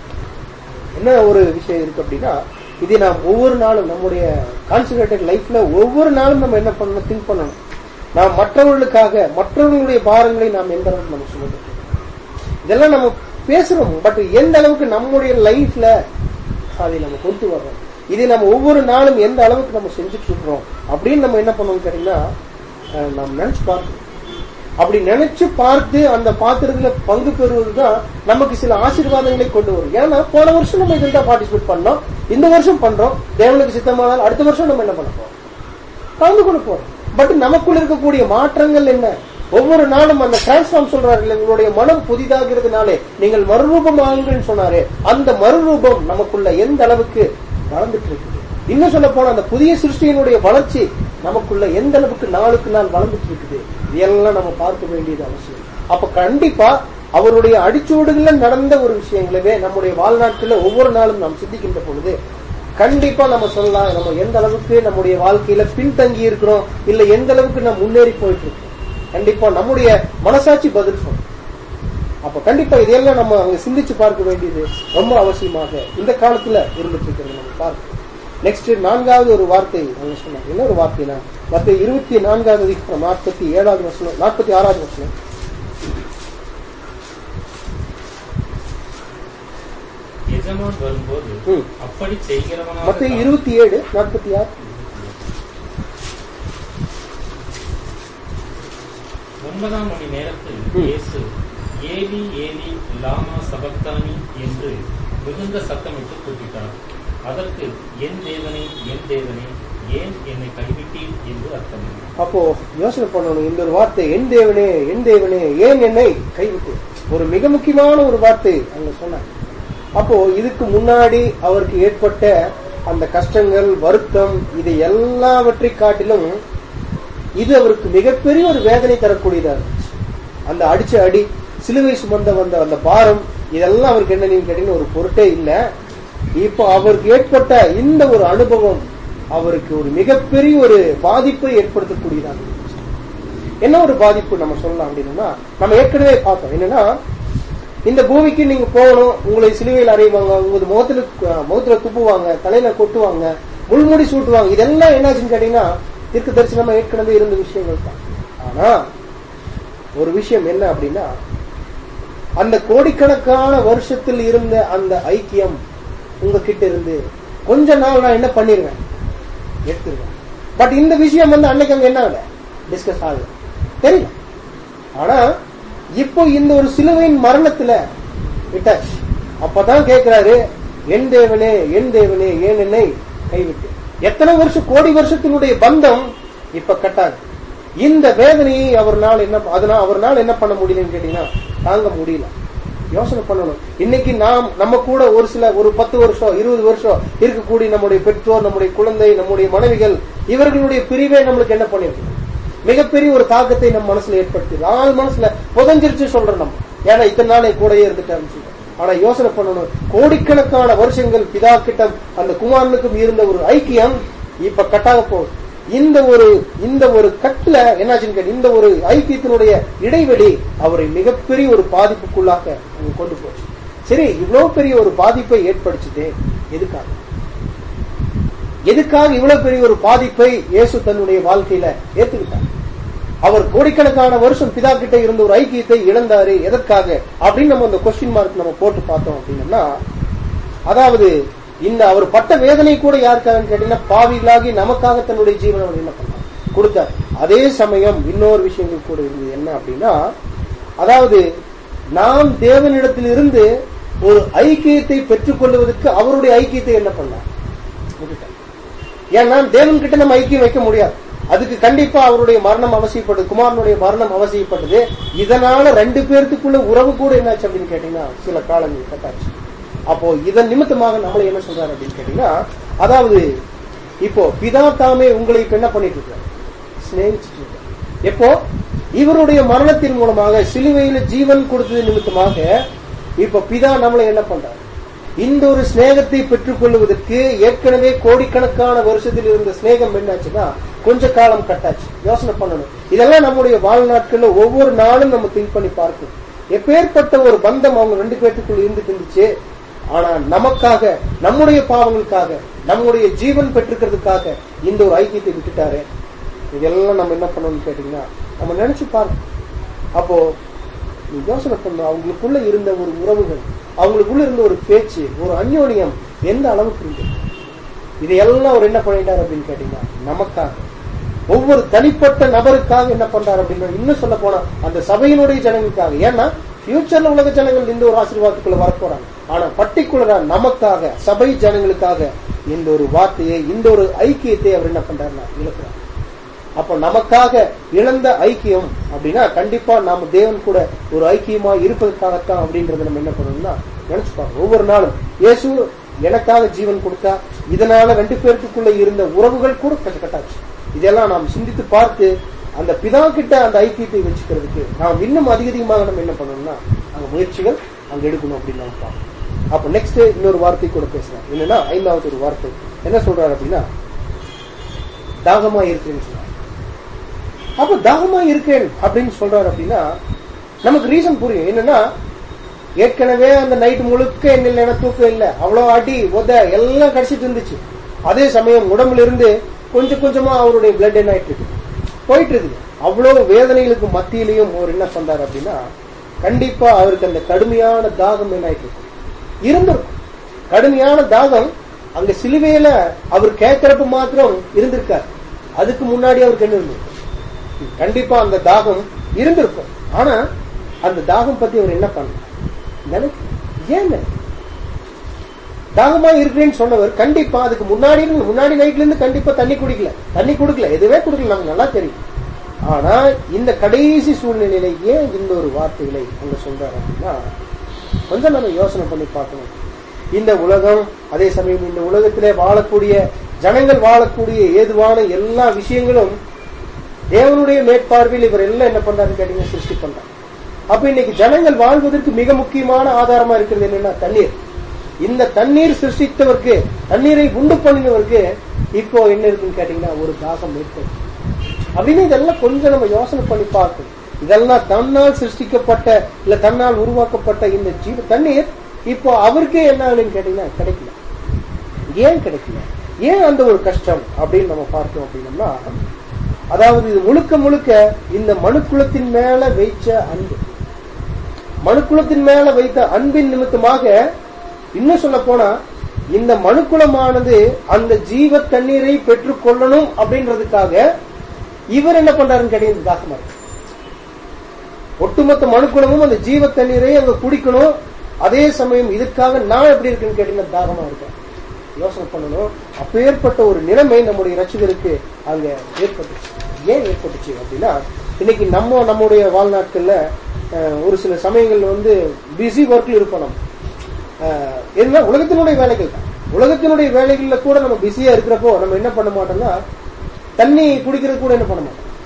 A: என்ன ஒரு விஷயம் இருக்கு அப்படின்னா இதை நாம் ஒவ்வொரு நாளும் நம்முடைய கான்சன்ட்ரேட்டட் லைஃப்ல ஒவ்வொரு நாளும் நம்ம என்ன பண்ணணும் திங்க் பண்ணணும் நாம் மற்றவர்களுக்காக மற்றவர்களுடைய பாரங்களை நாம் எந்த அளவுக்கு நம்ம சுமந்துட்டு இதெல்லாம் நம்ம பேசுறோம் பட் எந்த அளவுக்கு நம்முடைய லைஃப்ல அதை நம்ம கொண்டு வர்றோம் இதை நம்ம ஒவ்வொரு நாளும் எந்த அளவுக்கு நம்ம செஞ்சுட்டு இருக்கிறோம் அப்படின்னு நம்ம என்ன பண்ணணும் கேட்டீங்கன்னா அஹ், நாம் நினைச்சு பார்க்கணும் அப்படி நினைச்சு பார்த்து அந்த பாத்திரத்துல பங்கு பெறுவதுதான் நமக்கு சில ஆசீர்வாதங்களை கொண்டு வரும் ஏன்னா போன வருஷம் நம்ம இதில் தான் பார்ட்டிசிபேட் பண்ணோம் இந்த வருஷம் பண்றோம் தேவனுக்கு சித்தமானால் அடுத்த வருஷம் நம்ம என்ன பண்ண போறோம் கலந்து கொள்ள போறோம் பட் நமக்குள்ள இருக்கக்கூடிய மாற்றங்கள் என்ன ஒவ்வொரு நாளும் அந்த டிரான்ஸ்ஃபார்ம் சொல்றாரு இல்ல, உங்களுடைய மனம் புதிதாகிறதுனாலே நீங்கள் மறுரூபமாகுங்கன்னு சொன்னாரு அந்த மறுரூபம் நமக்குள்ள எந்த அளவுக்கு வளர்ந்துட்டு இருக்குது இன்னும் சொல்ல போனா அந்த புதிய சிருஷ்டியினுடைய வளர்ச்சி நமக்குள்ள எந்த அளவுக்கு நாளுக்கு நாள் வளர்ந்துட்டு இருக்குது இதெல்லாம் நம்ம பார்க்க வேண்டியது அவசியம் அப்ப கண்டிப்பா அவருடைய அடிச்சுவடுகள்ல நடந்த ஒரு விஷயங்களவே நம்முடைய வாழ்நாட்கள்ல ஒவ்வொரு நாளும் நாம் சிந்திக்கின்ற பொழுது கண்டிப்பா நம்ம சொல்லலாம் நம்ம எந்த அளவுக்கு நம்முடைய வாழ்க்கையில பின்தங்கி இருக்கிறோம் இல்ல எந்த அளவுக்கு நம்ம முன்னேறி போயிட்டு இருக்கோம் கண்டிப்பா நம்முடைய மனசாட்சி பதில் சொல்லும் அப்ப கண்டிப்பா இதையெல்லாம் நம்ம அங்க சிந்திச்சு பார்க்க வேண்டியது ரொம்ப அவசியமாக இந்த காலத்துல இருந்துட்டு இருக்கிறது நம்ம பார்க்கணும் நெக்ஸ்ட் நான்காவது ஒரு வார்த்தை அவங்க சொன்னாங்க என்ன ஒரு வார்த்தைனா மத்த இருபத்தி நான்காவது அதிகாரம் நாற்பத்தி ஏழாவது வசனம் நாற்பத்தி ஆறாவது வசனம்
B: எஜமான் வரும்போது
A: ம்.
B: அப்படி செய்கிறவனாக
A: மத்த
B: தான்
A: இருபத்தி ஏழு நாற்பத்தி ஆறு
B: ஒன்பதாம் மணி நேரத்தில்
A: ம்.
B: இயேசு ஏலி ஏலி லாமா சபக்தானி என்று மிகுந்த சத்தமிட்டு கூப்பிட்டார் அதற்கு என் தேவனே என் தேவனே ஏன் என்னை கைவிட்டீர் என்று அர்த்தம்
A: அப்போ யோசனை பண்ணணும் இந்த ஒரு வார்த்தை என் தேவனே என் தேவனே ஏன் என்னை கைவிட்டு ஒரு மிக முக்கியமான ஒரு வார்த்தை அங்க சொன்னாங்க அப்போ இதுக்கு முன்னாடி அவருக்கு ஏற்பட்ட அந்த கஷ்டங்கள் வருத்தம் இது எல்லாவற்றை காட்டிலும் இது அவருக்கு மிகப்பெரிய ஒரு வேதனை தரக்கூடியதா இருந்துச்சு அந்த அடிச்ச அடி சிலுவை சுமந்த வந்த அந்த பாரம் இதெல்லாம் அவருக்கு என்ன நீங்க கேட்டீங்கன்னா ஒரு பொருட்டே இல்ல இப்போ அவருக்கு ஏற்பட்ட இந்த ஒரு அனுபவம் அவருக்கு ஒரு மிகப்பெரிய ஒரு பாதிப்பை ஏற்படுத்தக்கூடியதாக இருந்துச்சு. என்ன ஒரு பாதிப்பு நம்ம சொல்லலாம் அப்படின்னா நம்ம ஏற்கனவே பார்த்தோம் என்னன்னா இந்த பூமிக்கு நீங்க போகணும் உங்களை சிலுவையில் அறைவாங்க உங்க முகத்துல முகத்துல துப்புவாங்க தலையில கொட்டுவாங்க முள்முடி சூட்டுவாங்க இதெல்லாம் என்னாச்சுன்னு கேட்டீங்கன்னா தீர்க்க தரிசனமா ஏற்கனவே இருந்த விஷயங்கள் தான் ஆனா ஒரு விஷயம் என்ன அப்படின்னா அந்த கோடிக்கணக்கான வருஷத்தில் இருந்த அந்த ஐக்கியம் உங்ககிட்ட இருந்து கொஞ்ச நாள் நான் என்ன பண்ணிருவேன் எடுத்துருவேன் பட் இந்த விஷயம் வந்து அன்னைக்கு அங்க என்ன ஆகல டிஸ்கஸ் ஆகல தெரியல ஆனா இப்போ இந்த ஒரு சிலுவையின் மரணத்துல விட்டாச்சு அப்பதான் கேக்குறாரு என் தேவனே என் தேவனே ஏன் என்னை கைவிட்டு எத்தனை வருஷம் கோடி வருஷத்தினுடைய பந்தம் இப்ப கட்டாது இந்த வேதனையை அவர்னால என்ன அதனால அவர்னால என்ன பண்ண முடியலன்னு கேட்டீங்கன்னா தாங்க முடியல யோசனை பண்ணணும் இன்னைக்கு நாம் நம்ம கூட ஒரு சில ஒரு பத்து வருஷம் இருபது வருஷம் இருக்கக்கூடிய நம்முடைய பெற்றோர் நம்முடைய குழந்தை நம்முடைய மனைவிகள் இவர்களுடைய பிரிவே நம்மளுக்கு என்ன பண்ணிருக்கு மிகப்பெரிய ஒரு தாக்கத்தை நம்ம மனசுல ஏற்படுத்தி ஆள் மனசுல புதஞ்சிருச்சு சொல்றோம் நம்ம ஏன்னா இத்தனை நாள் என் கூடயே இருந்துட்டான்னு சொல்றோம் ஆனா யோசனை பண்ணணும் கோடிக்கணக்கான வருஷங்கள் பிதா கிட்ட அந்த குமாரனுக்கும் இருந்த ஒரு ஐக்கியம் இப்ப கட்டாக போகுது இந்த ஒரு இந்த ஒரு கட்டுல என்னாச்சுன்னு கேட்டு இந்த ஒரு ஐக்கியத்தினுடைய இடைவெளி அவரை மிகப்பெரிய ஒரு பாதிப்புக்குள்ளாக அங்க கொண்டு போச்சு சரி இவ்வளவு பெரிய ஒரு பாதிப்பை ஏற்படுச்சுதே எதுக்காக எதுக்காக இவ்வளவு பெரிய ஒரு பாதிப்பை இயேசு தன்னுடைய வாழ்க்கையில ஏத்துக்கிட்டார் அவர் கோடிக்கணக்கான வருஷம் பிதா கிட்ட இருந்த ஒரு ஐக்கியத்தை இழந்தாரு எதற்காக அப்படின்னு நம்ம அந்த கொஸ்டின் மார்க் நம்ம போட்டு பார்த்தோம் அப்படின்னா அதாவது இந்த அவர் பட்ட வேதனை கூட யாருக்காக கேட்டீங்கன்னா பாவிகளாகி நமக்காக தன்னுடைய ஜீவனை அவர் என்ன பண்ணார் கொடுத்தார் அதே சமயம் இன்னொரு விஷயங்கள் கூட இருந்தது என்ன அப்படின்னா அதாவது நாம் தேவனிடத்தில் இருந்து ஒரு ஐக்கியத்தை பெற்றுக் கொள்வதற்கு அவருடைய ஐக்கியத்தை என்ன பண்ணார் விட்டுட்டார். ஏன்னா தேவன் கிட்ட நம்ம ஐக்கியம் வைக்க முடியாது அதுக்கு கண்டிப்பா அவருடைய மரணம் அவசியப்பட்டது குமாரனுடைய மரணம் அவசியப்பட்டது இதனால ரெண்டு பேர்த்துக்குள்ள உறவு கூட என்னாச்சு அப்படின்னு கேட்டீங்கன்னா சில காலங்கள் கட்டாச்சு அப்போ இதன் நிமித்தமாக நம்மளை என்ன சொல்றாரு அப்படின்னு கேட்டீங்கன்னா அதாவது இப்போ பிதா தாமே உங்களை இப்ப என்ன பண்ணிட்டு இருக்காரு சிநேகிச்சுட்டு இருக்காரு எப்போ இவருடைய மரணத்தின் மூலமாக சிலுவையில ஜீவன் கொடுத்தது நிமித்தமாக இப்ப பிதா நம்மளை என்ன பண்றாரு இந்த ஒரு சிநேகத்தை பெற்றுக் கொள்வதற்கு ஏற்கனவே கோடிக்கணக்கான வருஷத்தில் இருந்த சிநேகம் என்னாச்சுன்னா கொஞ்ச காலம் கட்டாச்சு யோசனை பண்ணணும் இதெல்லாம் நம்முடைய வாழ்நாட்கள்ல ஒவ்வொரு நாளும் நம்ம திங்க் பண்ணி பார்க்கணும் எப்பேற்பட்ட ஒரு பந்தம் அவங்க ரெண்டு பேர்த்துக்குள்ள இருந்துட்டு இருந்துச்சு ஆனா நமக்காக நம்முடைய பாவங்களுக்காக நம்முடைய ஜீவன் பெற்றுக்கிறதுக்காக இந்த ஒரு ஐக்கியத்தை விட்டுட்டாரு இதெல்லாம் நம்ம என்ன பண்ணணும்னு கேட்டீங்கன்னா நம்ம நினைச்சு பார்க்கணும் அப்போ நீ யோசனை பண்ண அவங்களுக்குள்ள இருந்த ஒரு உறவுகள் அவங்களுக்குள்ள இருந்த ஒரு பேச்சு ஒரு அந்யோன்யம் எந்த அளவுக்கு இருந்தது இதையெல்லாம் அவர் என்ன பண்ணிட்டார் அப்படின்னு கேட்டீங்கன்னா நமக்காக ஒவ்வொரு தனிப்பட்ட நபருக்காக என்ன பண்றாரு அப்படின்னா இன்னும் சொல்ல போனா அந்த சபையினுடைய ஜனங்களுக்காக ஏன்னா ஃபியூச்சர்ல உலக ஜனங்கள் இந்த ஒரு ஆசீர்வாதத்துக்குள்ள வரப்போறாங்க ஆனா பர்டிகுலரா நமக்காக சபை ஜனங்களுக்காக இந்த ஒரு வார்த்தையை இந்த ஒரு ஐக்கியத்தை அவர் என்ன பண்றாருன்னா இழக்கிறார் அப்ப நமக்காக இழந்த ஐக்கியம் அப்படின்னா கண்டிப்பா நாம தேவன் கூட ஒரு ஐக்கியமா இருப்பதற்காகத்தான் அப்படின்றத நம்ம என்ன பண்ணணும்னா நினைச்சு பார்க்கணும் ஒவ்வொரு நாளும் இயேசு எனக்காக ஜீவன் கொடுத்தா இதனால ரெண்டு பேருக்குள்ள இருந்த உறவுகள் கூட கட்ட கட்டாச்சு இதெல்லாம் நாம் சிந்தித்து பார்த்து அந்த பிதா கிட்ட அந்த ஐக்கியத்தை வச்சுக்கிறதுக்கு நாம் இன்னும் அதிக அதிகமாக நம்ம என்ன பண்ணணும்னா அங்க முயற்சிகள் அங்க எடுக்கணும் அப்படின்னு நம்ம பார்க்கணும் அப்ப நெக்ஸ்ட் இன்னொரு வார்த்தை கூட பேசலாம் என்னன்னா ஐந்தாவது ஒரு வார்த்தை என்ன சொல்றாரு அப்படின்னா தாகமா இருக்கிறேன்னு சொல்றாரு அப்ப தாகமா இருக்கேன் அப்படின்னு சொல்றாரு அப்படின்னா நமக்கு ரீசன் புரியும் என்னன்னா ஏற்கனவே அந்த நைட் முழுக்க என்ன இல்லைன்னா தூக்கம் இல்லை அவ்வளவு அடி உத எல்லாம் கடிச்சிட்டு இருந்துச்சு அதே சமயம் உடம்புல இருந்து கொஞ்சம் கொஞ்சமா அவருடைய பிளட் என்ன ஆயிட்டு இருக்கு போயிட்டு இருக்குது அவ்வளவு வேதனைகளுக்கு மத்தியிலையும் அவர் என்ன பண்றாரு அப்படின்னா கண்டிப்பா அவருக்கு அந்த கடுமையான தாகம் என்ன ஆயிட்டு இருக்கு இருந்திருக்கும் கடுமையான தாகம் அங்க சிலுவையில அவர் கேட்கறப்ப மாத்திரம் இருந்திருக்காரு அதுக்கு முன்னாடி அவருக்கு என்ன இருந்திருக்கும் கண்டிப்பா அந்த தாகம் இருந்திருக்கும் ஆனா அந்த தாகம் பத்தி அவர் என்ன பண்ண நினைக்க ஏன் நினைக்க தாகமா இருக்கிறேன்னு சொன்னவர் கண்டிப்பா அதுக்கு முன்னாடி இருந்து முன்னாடி நைட்ல இருந்து கண்டிப்பா தண்ணி குடிக்கல தண்ணி குடுக்கல எதுவே குடுக்கல நமக்கு நல்லா தெரியும் ஆனா இந்த கடைசி சூழ்நிலையில ஏன் இந்த ஒரு வார்த்தைகளை அங்க சொல்றாரு அப்படின்னா கொஞ்சம் நம்ம யோசனை பண்ணி பார்க்கணும் இந்த உலகம் அதே சமயம் இந்த உலகத்திலே வாழக்கூடிய ஜனங்கள் வாழக்கூடிய ஏதுவான எல்லா விஷயங்களும் தேவனுடைய மேற்பார்வையில் இவர் எல்லாம் என்ன பண்றாரு கேட்டீங்கன்னா சிருஷ்டி பண்றாரு அப்ப இன்னைக்கு ஜனங்கள் வாழ்வதற்கு மிக முக்கியமான ஆதாரமா இருக்கிறது என்னன்னா தண்ணீர் இந்த தண்ணீர் சிருஷ்டித்தவருக்கு தண்ணீரை உண்டு பண்ணினவருக்கு இப்போ என்ன இருக்குன்னு கேட்டீங்கன்னா ஒரு தாகம் ஏற்படும் அப்படின்னு இதெல்லாம் கொஞ்சம் நம்ம யோசனை பண்ணி பார்க்கணும் இதெல்லாம் தன்னால் சிருஷ்டிக்கப்பட்ட இல்ல தன்னால் உருவாக்கப்பட்ட இந்த ஜீவ தண்ணீர் இப்போ அவருக்கே என்ன ஆகுதுன்னு கேட்டீங்கன்னா கிடைக்கல ஏன் கிடைக்கல ஏன் அந்த ஒரு கஷ்டம் அப்படின்னு நம்ம பார்த்தோம் அப்படின்னம்னா அதாவது இது முழுக்க முழுக்க இந்த மனுக்குலத்தின் மேல வைச்ச அன்பு மனுக்குலத்தின் மேல வைத்த அன்பின் நிமித்தமாக இன்னும் சொல்ல போனா இந்த மனுக்குலமானது அந்த ஜீவ தண்ணீரை பெற்றுக் கொள்ளணும் அப்படின்றதுக்காக இவர் என்ன பண்றாருன்னு கேட்டீங்க தாகமா இருக்கு ஒட்டுமொத்த மனுக்குலமும் அந்த ஜீவ தண்ணீரை அங்க குடிக்கணும் அதே சமயம் இதுக்காக நான் எப்படி இருக்குன்னு கேட்டீங்கன்னா தாகமா இருக்கேன் யோசனை பண்ணணும் அப்பேற்பட்ட ஒரு நிலைமை நம்முடைய ரசிகருக்கு அங்க ஏற்பட்டுச்சு ஏன் ஏற்பட்டுச்சு அப்படின்னா இன்னைக்கு நம்ம நம்முடைய வாழ்நாட்கள்ல அஹ், ஒரு சில சமயங்கள்ல வந்து பிஸி ஒர்க்ல இருப்போம் நம்ம அஹ், என்ன உலகத்தினுடைய வேலைகள் தான் உலகத்தினுடைய வேலைகள்ல கூட நம்ம பிஸியா இருக்கிறப்போ நம்ம என்ன பண்ண மாட்டோம்னா தண்ணி குடிக்கிறது கூட என்ன பண்ண மாட்டோம்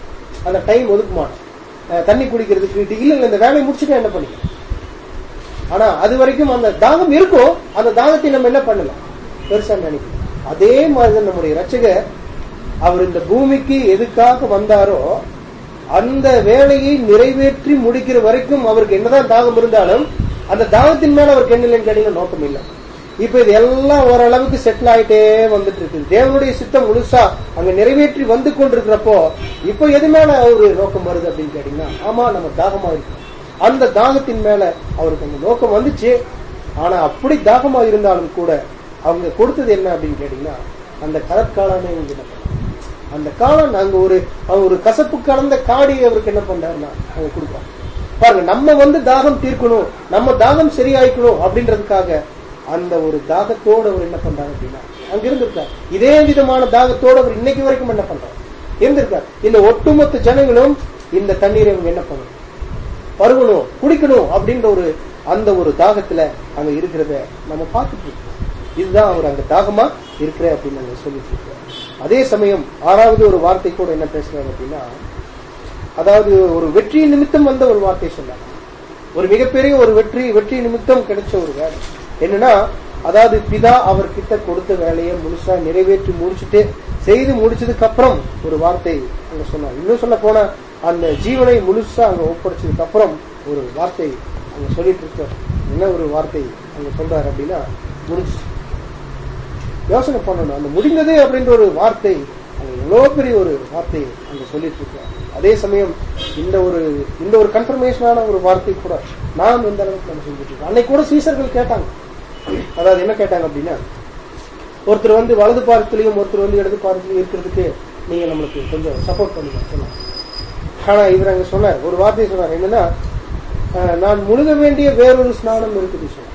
A: அந்த டைம் ஒதுக்க மாட்டோம் அஹ் தண்ணி குடிக்கிறதுக்கு இல்ல இல்ல இந்த வேலையை முடிச்சுட்டு என்ன பண்ணிக்கலாம் ஆனா அது வரைக்கும் அந்த தாகம் இருக்கும் அந்த தாகத்தை நம்ம என்ன பண்ணலாம் பெருசா நினைக்கலாம் அதே மாதிரிதான் நம்முடைய ரட்சகர் அவர் இந்த பூமிக்கு எதுக்காக வந்தாரோ அந்த வேலையை நிறைவேற்றி முடிக்கிற வரைக்கும் அவருக்கு என்னதான் தாகம் இருந்தாலும் அந்த தாகத்தின் மேல அவருக்கு என்ன இல்லைன்னு கேட்டீங்கன்னா நோக்கம் இல்லை இப்ப இது எல்லாம் ஓரளவுக்கு செட்டில் ஆயிட்டே வந்துட்டு இருக்கு தேவனுடைய சித்தம் முழுசா அங்க நிறைவேற்றி வந்து கொண்டிருக்கிறப்போ இப்ப எது மேல ஒரு நோக்கம் வருது அப்படின்னு கேட்டீங்கன்னா ஆமா நம்ம தாகமா இருக்கோம் அந்த தாகத்தின் மேல அவருக்கு அந்த நோக்கம் வந்துச்சு ஆனா அப்படி தாகமா இருந்தாலும் கூட அவங்க கொடுத்தது என்ன அப்படின்னு கேட்டீங்கன்னா அந்த கடற்காலமே வந்து என்ன பண்ணாங்க? அந்த காலம் நாங்க ஒரு அவர் ஒரு கசப்பு கலந்த காடி அவருக்கு என்ன பண்றாருன்னா அவங்க கொடுப்பாங்க பாருங்க நம்ம வந்து தாகம் தீர்க்கணும் நம்ம தாகம் சரியாயிக்கணும் அப்படின்றதுக்காக அந்த ஒரு தாகத்தோடு அவர் என்ன பண்றாரு அப்படின்னா அங்க இருந்திருக்கார் இதே விதமான தாகத்தோடு அவர் இன்னைக்கு வரைக்கும் என்ன பண்றாரு இருந்திருக்கார் இந்த ஒட்டுமொத்த ஜனங்களும் இந்த தண்ணீரை அவங்க என்ன பண்ணணும் பருகணும் குடிக்கணும் அப்படின்ற ஒரு அந்த ஒரு தாகத்துல அங்க இருக்கிறத நம்ம பார்த்துட்டு இருக்கோம் இதுதான் அவர் அங்க தாகமா இருக்கிற அப்படின்னு நாங்க சொல்லிட்டு இருக்கோம் அதே சமயம் ஆறாவது ஒரு வார்த்தை கூட என்ன பேசுறாங்க அப்படின்னா அதாவது ஒரு வெற்றி நிமித்தம் வந்த ஒரு வார்த்தை சொன்னாங்க ஒரு மிகப்பெரிய ஒரு வெற்றி வெற்றி நிமித்தம் கிடைச்ச ஒரு வேலை என்னன்னா அதாவது பிதா அவர்கிட்ட கொடுத்த வேலையை முழுசா நிறைவேற்றி முடிச்சுட்டு செய்து முடிச்சதுக்கு அப்புறம் ஒரு வார்த்தை அங்க சொன்னார் இன்னும் சொல்ல போனா அந்த ஜீவனை முழுசா அங்க ஒப்படைச்சதுக்கு அப்புறம் ஒரு வார்த்தை அங்க சொல்லிட்டு இருக்கார் என்ன ஒரு வார்த்தை அங்க சொல்றாரு அப்படின்னா முடிச்சு யோசனை பண்ணணும் அந்த முடிந்தது அப்படின்ற ஒரு வார்த்தை அங்க எவ்வளவு பெரிய ஒரு வார்த்தை அங்க சொல்லிட்டு இருக்கார் அதே சமயம் இந்த ஒரு இந்த ஒரு கன்ஃபர்மேஷனான ஒரு வார்த்தை கூட நாம் இந்த அளவுக்கு நம்ம செஞ்சுட்டு இருக்கோம் அன்னைக்கு கூட சீசர்கள் கேட்டாங்க அதாவது என்ன கேட்டாங்க அப்படின்னா ஒருத்தர் வந்து வலது பாரத்திலையும் ஒருத்தர் வந்து இடது பாரத்திலையும் இருக்கிறதுக்கு நீங்க நம்மளுக்கு கொஞ்சம் சப்போர்ட் பண்ணுங்க சொன்னாங்க ஆனா இவர் அங்க சொன்னார் ஒரு வார்த்தை சொன்னார் என்னன்னா அஹ், நான் முழுக வேண்டிய வேறொரு ஸ்நானம் இருக்குது சொன்னார்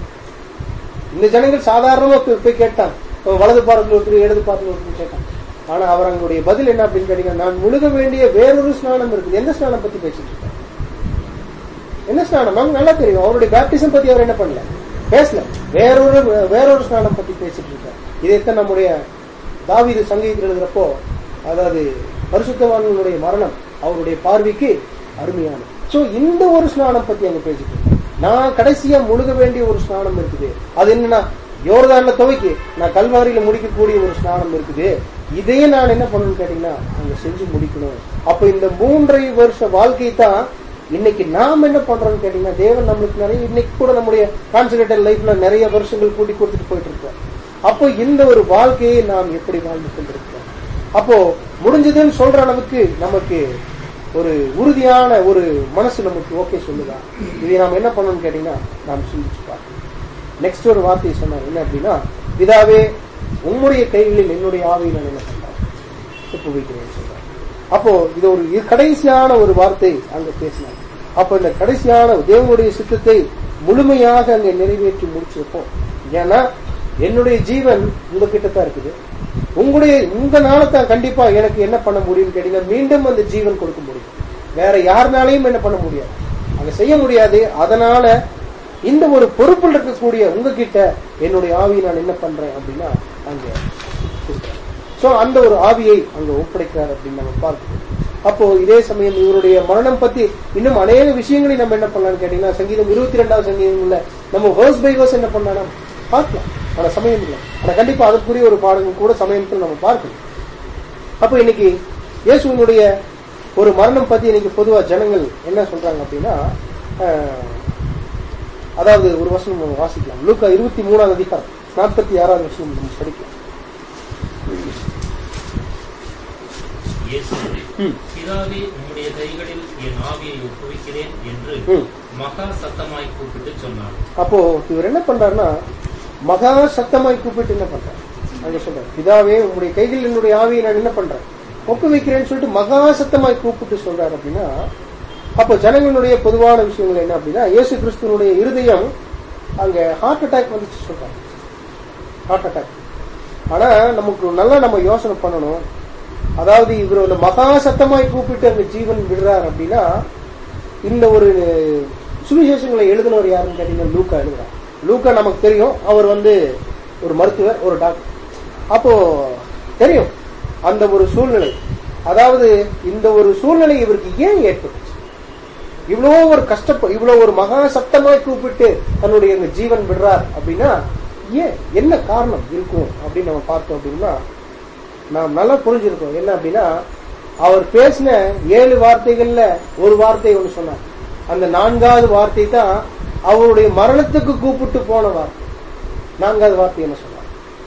A: இந்த ஜனங்கள் சாதாரணமா போய் போய் கேட்டாங்க இப்ப வலது பாரத்தில் ஒருத்தர் இடது பாரத்தில் ஒருத்தர் கேட்டாங்க ஆனா அவர் அவங்களுடைய பதில் என்ன அப்படின்னு கேட்டீங்கன்னா நான் முழுக வேண்டிய வேறொரு ஸ்நானம் இருக்குது எந்த ஸ்நானம் பத்தி பேசிட்டு இருக்காரு என்ன ஸ்நானம் நமக்கு நல்லா தெரியும் அவருடைய பேப்டிசம் பத்தி அவர் என்ன பண்ணல பேசல வேறொரு வேறொரு ஸ்நானம் பத்தி பேசிட்டு இருக்கார் இதைத்தான் நம்முடைய தாவீது சங்கீதத்தில் எழுதுறப்போ அதாவது பரிசுத்தவான்களுடைய மரணம் அவருடைய பார்வைக்கு அருமையானது சோ இந்த ஒரு ஸ்நானம் பத்தி அங்க பேசிட்டு இருக்காரு. நான் கடைசியா முழுக வேண்டிய ஒரு ஸ்நானம் இருக்குது அது என்னன்னா யோர்தான்ல துவைக்கு நான் கல்வாரியில முடிக்கக்கூடிய ஒரு ஸ்நானம் இருக்குது இதையே நான் என்ன பண்ணணும்னு கேட்டீங்கன்னா அங்க செஞ்சு முடிக்கணும் அப்ப இந்த மூன்றரை வருஷ வாழ்க்கை தான் இன்னைக்கு நாம் என்ன பண்றோம்னு கேட்டீங்கன்னா தேவன் நம்மளுக்கு நிறைய இன்னைக்கு கூட நம்முடைய கான்சன்ட்ரேட்டட் லைஃப்ல நிறைய வருஷங்கள் கூட்டி கொடுத்துட்டு போயிட்டு இருக்கோம் அப்போ இந்த ஒரு வாழ்க்கையை நாம் எப்படி வாழ்ந்து கொண்டிருக்கிறோம் அப்போ முடிஞ்சதுன்னு சொல்ற அளவுக்கு நமக்கு ஒரு உறுதியான ஒரு மனசு நமக்கு ஓகே சொல்லுதா இதை நாம் என்ன பண்ணணும்னு கேட்டீங்கன்னா நாம் சிந்திச்சு பார்க்கணும் நெக்ஸ்ட் ஒரு வார்த்தையை சொன்னார் என்ன அப்படின்னா பிதாவே உம்முடைய கைகளில் என்னுடைய ஆவியை நான் என்ன பண்றேன் ஒப்பு வைக்கிறேன் சொல்றார் அப்போ இது ஒரு இது கடைசியான ஒரு வார்த்தை அங்க பேசினாங்க அப்ப இந்த கடைசியான தேவனுடைய சித்தத்தை முழுமையாக அங்க நிறைவேற்றி முடிச்சிருப்போம் ஏன்னா என்னுடைய ஜீவன் உங்ககிட்ட தான் இருக்குது உங்களுடைய உங்களால தான் கண்டிப்பா எனக்கு என்ன பண்ண முடியும்னு கேட்டீங்கன்னா மீண்டும் அந்த ஜீவன் கொடுக்க முடியும் வேற யாருனாலையும் என்ன பண்ண முடியாது அங்க செய்ய முடியாது அதனால இந்த ஒரு பொறுப்பில் இருக்கக்கூடிய உங்ககிட்ட என்னுடைய ஆவியை நான் என்ன பண்றேன் அப்படின்னா அங்க கொடுக்குறேன். சோ அந்த ஒரு ஆவியை அங்க ஒப்படைக்கிறார் அப்படின்னு நம்ம பார்க்கிறோம் அப்போ இதே சமயம் இவருடைய மரணம் பத்தி இன்னும் அநேக விஷயங்களை நம்ம என்ன பண்ணலாம்னு கேட்டீங்கன்னா சங்கீதம் இருபத்தி ரெண்டாவது சங்கீதம்ல நம்ம வேர்ஸ் பை வேர்ஸ் என்ன பண்ணலாம் பார்க்கலாம் ஆனா சமயம் இல்லை ஆனா கண்டிப்பா அதுக்குரிய ஒரு பாடங்கள் கூட சமயத்தில் நம்ம பார்க்கணும் அப்போ இன்னைக்கு இயேசுவினுடைய ஒரு மரணம் பத்தி இன்னைக்கு பொதுவா ஜனங்கள் என்ன சொல்றாங்க அப்படின்னா அஹ், அதாவது ஒரு வசனம் நம்ம வாசிக்கலாம் லூக்கா இருபத்தி மூணாவது அதிகாரம் நாற்பத்தி ஆறாவது வருஷம் நம்ம படிக்கலாம்
B: இயேசு
A: ம்.
B: பிதாவே உம்முடைய கைகளில் என் ஆவியை ஒப்புவிக்கிறேன் என்று
A: ம்.
B: மகா சத்தமாய் கூப்பிட்டு சொன்னார்
A: அப்போ இவர் என்ன பண்றாருன்னா மகா சத்தமாய் கூப்பிட்டு என்ன பண்றாரு அங்க சொல்றாரு பிதாவே உங்களுடைய கைகளில் என்னுடைய ஆவியை நான் என்ன பண்றேன் ஒப்பு வைக்கிறேன்னு சொல்லிட்டு மகா சத்தமாய் கூப்பிட்டு சொல்றாரு அப்படின்னா அப்போ ஜனங்களுடைய பொதுவான விஷயங்கள் என்ன அப்படின்னா இயேசு கிறிஸ்துவனுடைய இருதயம் அங்க ஹார்ட் அட்டாக் வந்துச்சு சொல்றாங்க ஹார்ட் அட்டாக் ஆனா நமக்கு நல்லா நம்ம யோசனை பண்ணணும் அதாவது இவர் அந்த மகா சத்தமாய் கூப்பிட்டு அங்க ஜீவன் விடுறார் அப்படின்னா இந்த ஒரு சுவிசேஷங்களை எழுதினவர் யாருன்னு கேட்டீங்கன்னா லூக்கா எழுதுறார் லூக்கா நமக்கு தெரியும் அவர் வந்து ஒரு மருத்துவர் ஒரு டாக்டர் அப்போ தெரியும் அந்த ஒரு சூழ்நிலை அதாவது இந்த ஒரு சூழ்நிலை இவருக்கு ஏன் ஏற்பட்டுச்சு இவ்வளோ ஒரு கஷ்டப்ப இவ்வளோ ஒரு மகா சத்தமாய் கூப்பிட்டு தன்னுடைய இந்த ஜீவன் விடுறார் அப்படின்னா ஏன் என்ன காரணம் இருக்கும் அப்படின்னு நம்ம பார்த்தோம் அப்படின்னா நாம் நல்லா புரிஞ்சிருக்கோம் என்ன அப்படின்னா அவர் பேசின ஏழு வார்த்தைகள்ல ஒரு வார்த்தை ஒன்று சொன்னார் அந்த நான்காவது வார்த்தை தான் அவருடைய மரணத்துக்கு கூப்பிட்டு போன வார்த்தை நான்காவது வார்த்தை என்ன சொன்னார்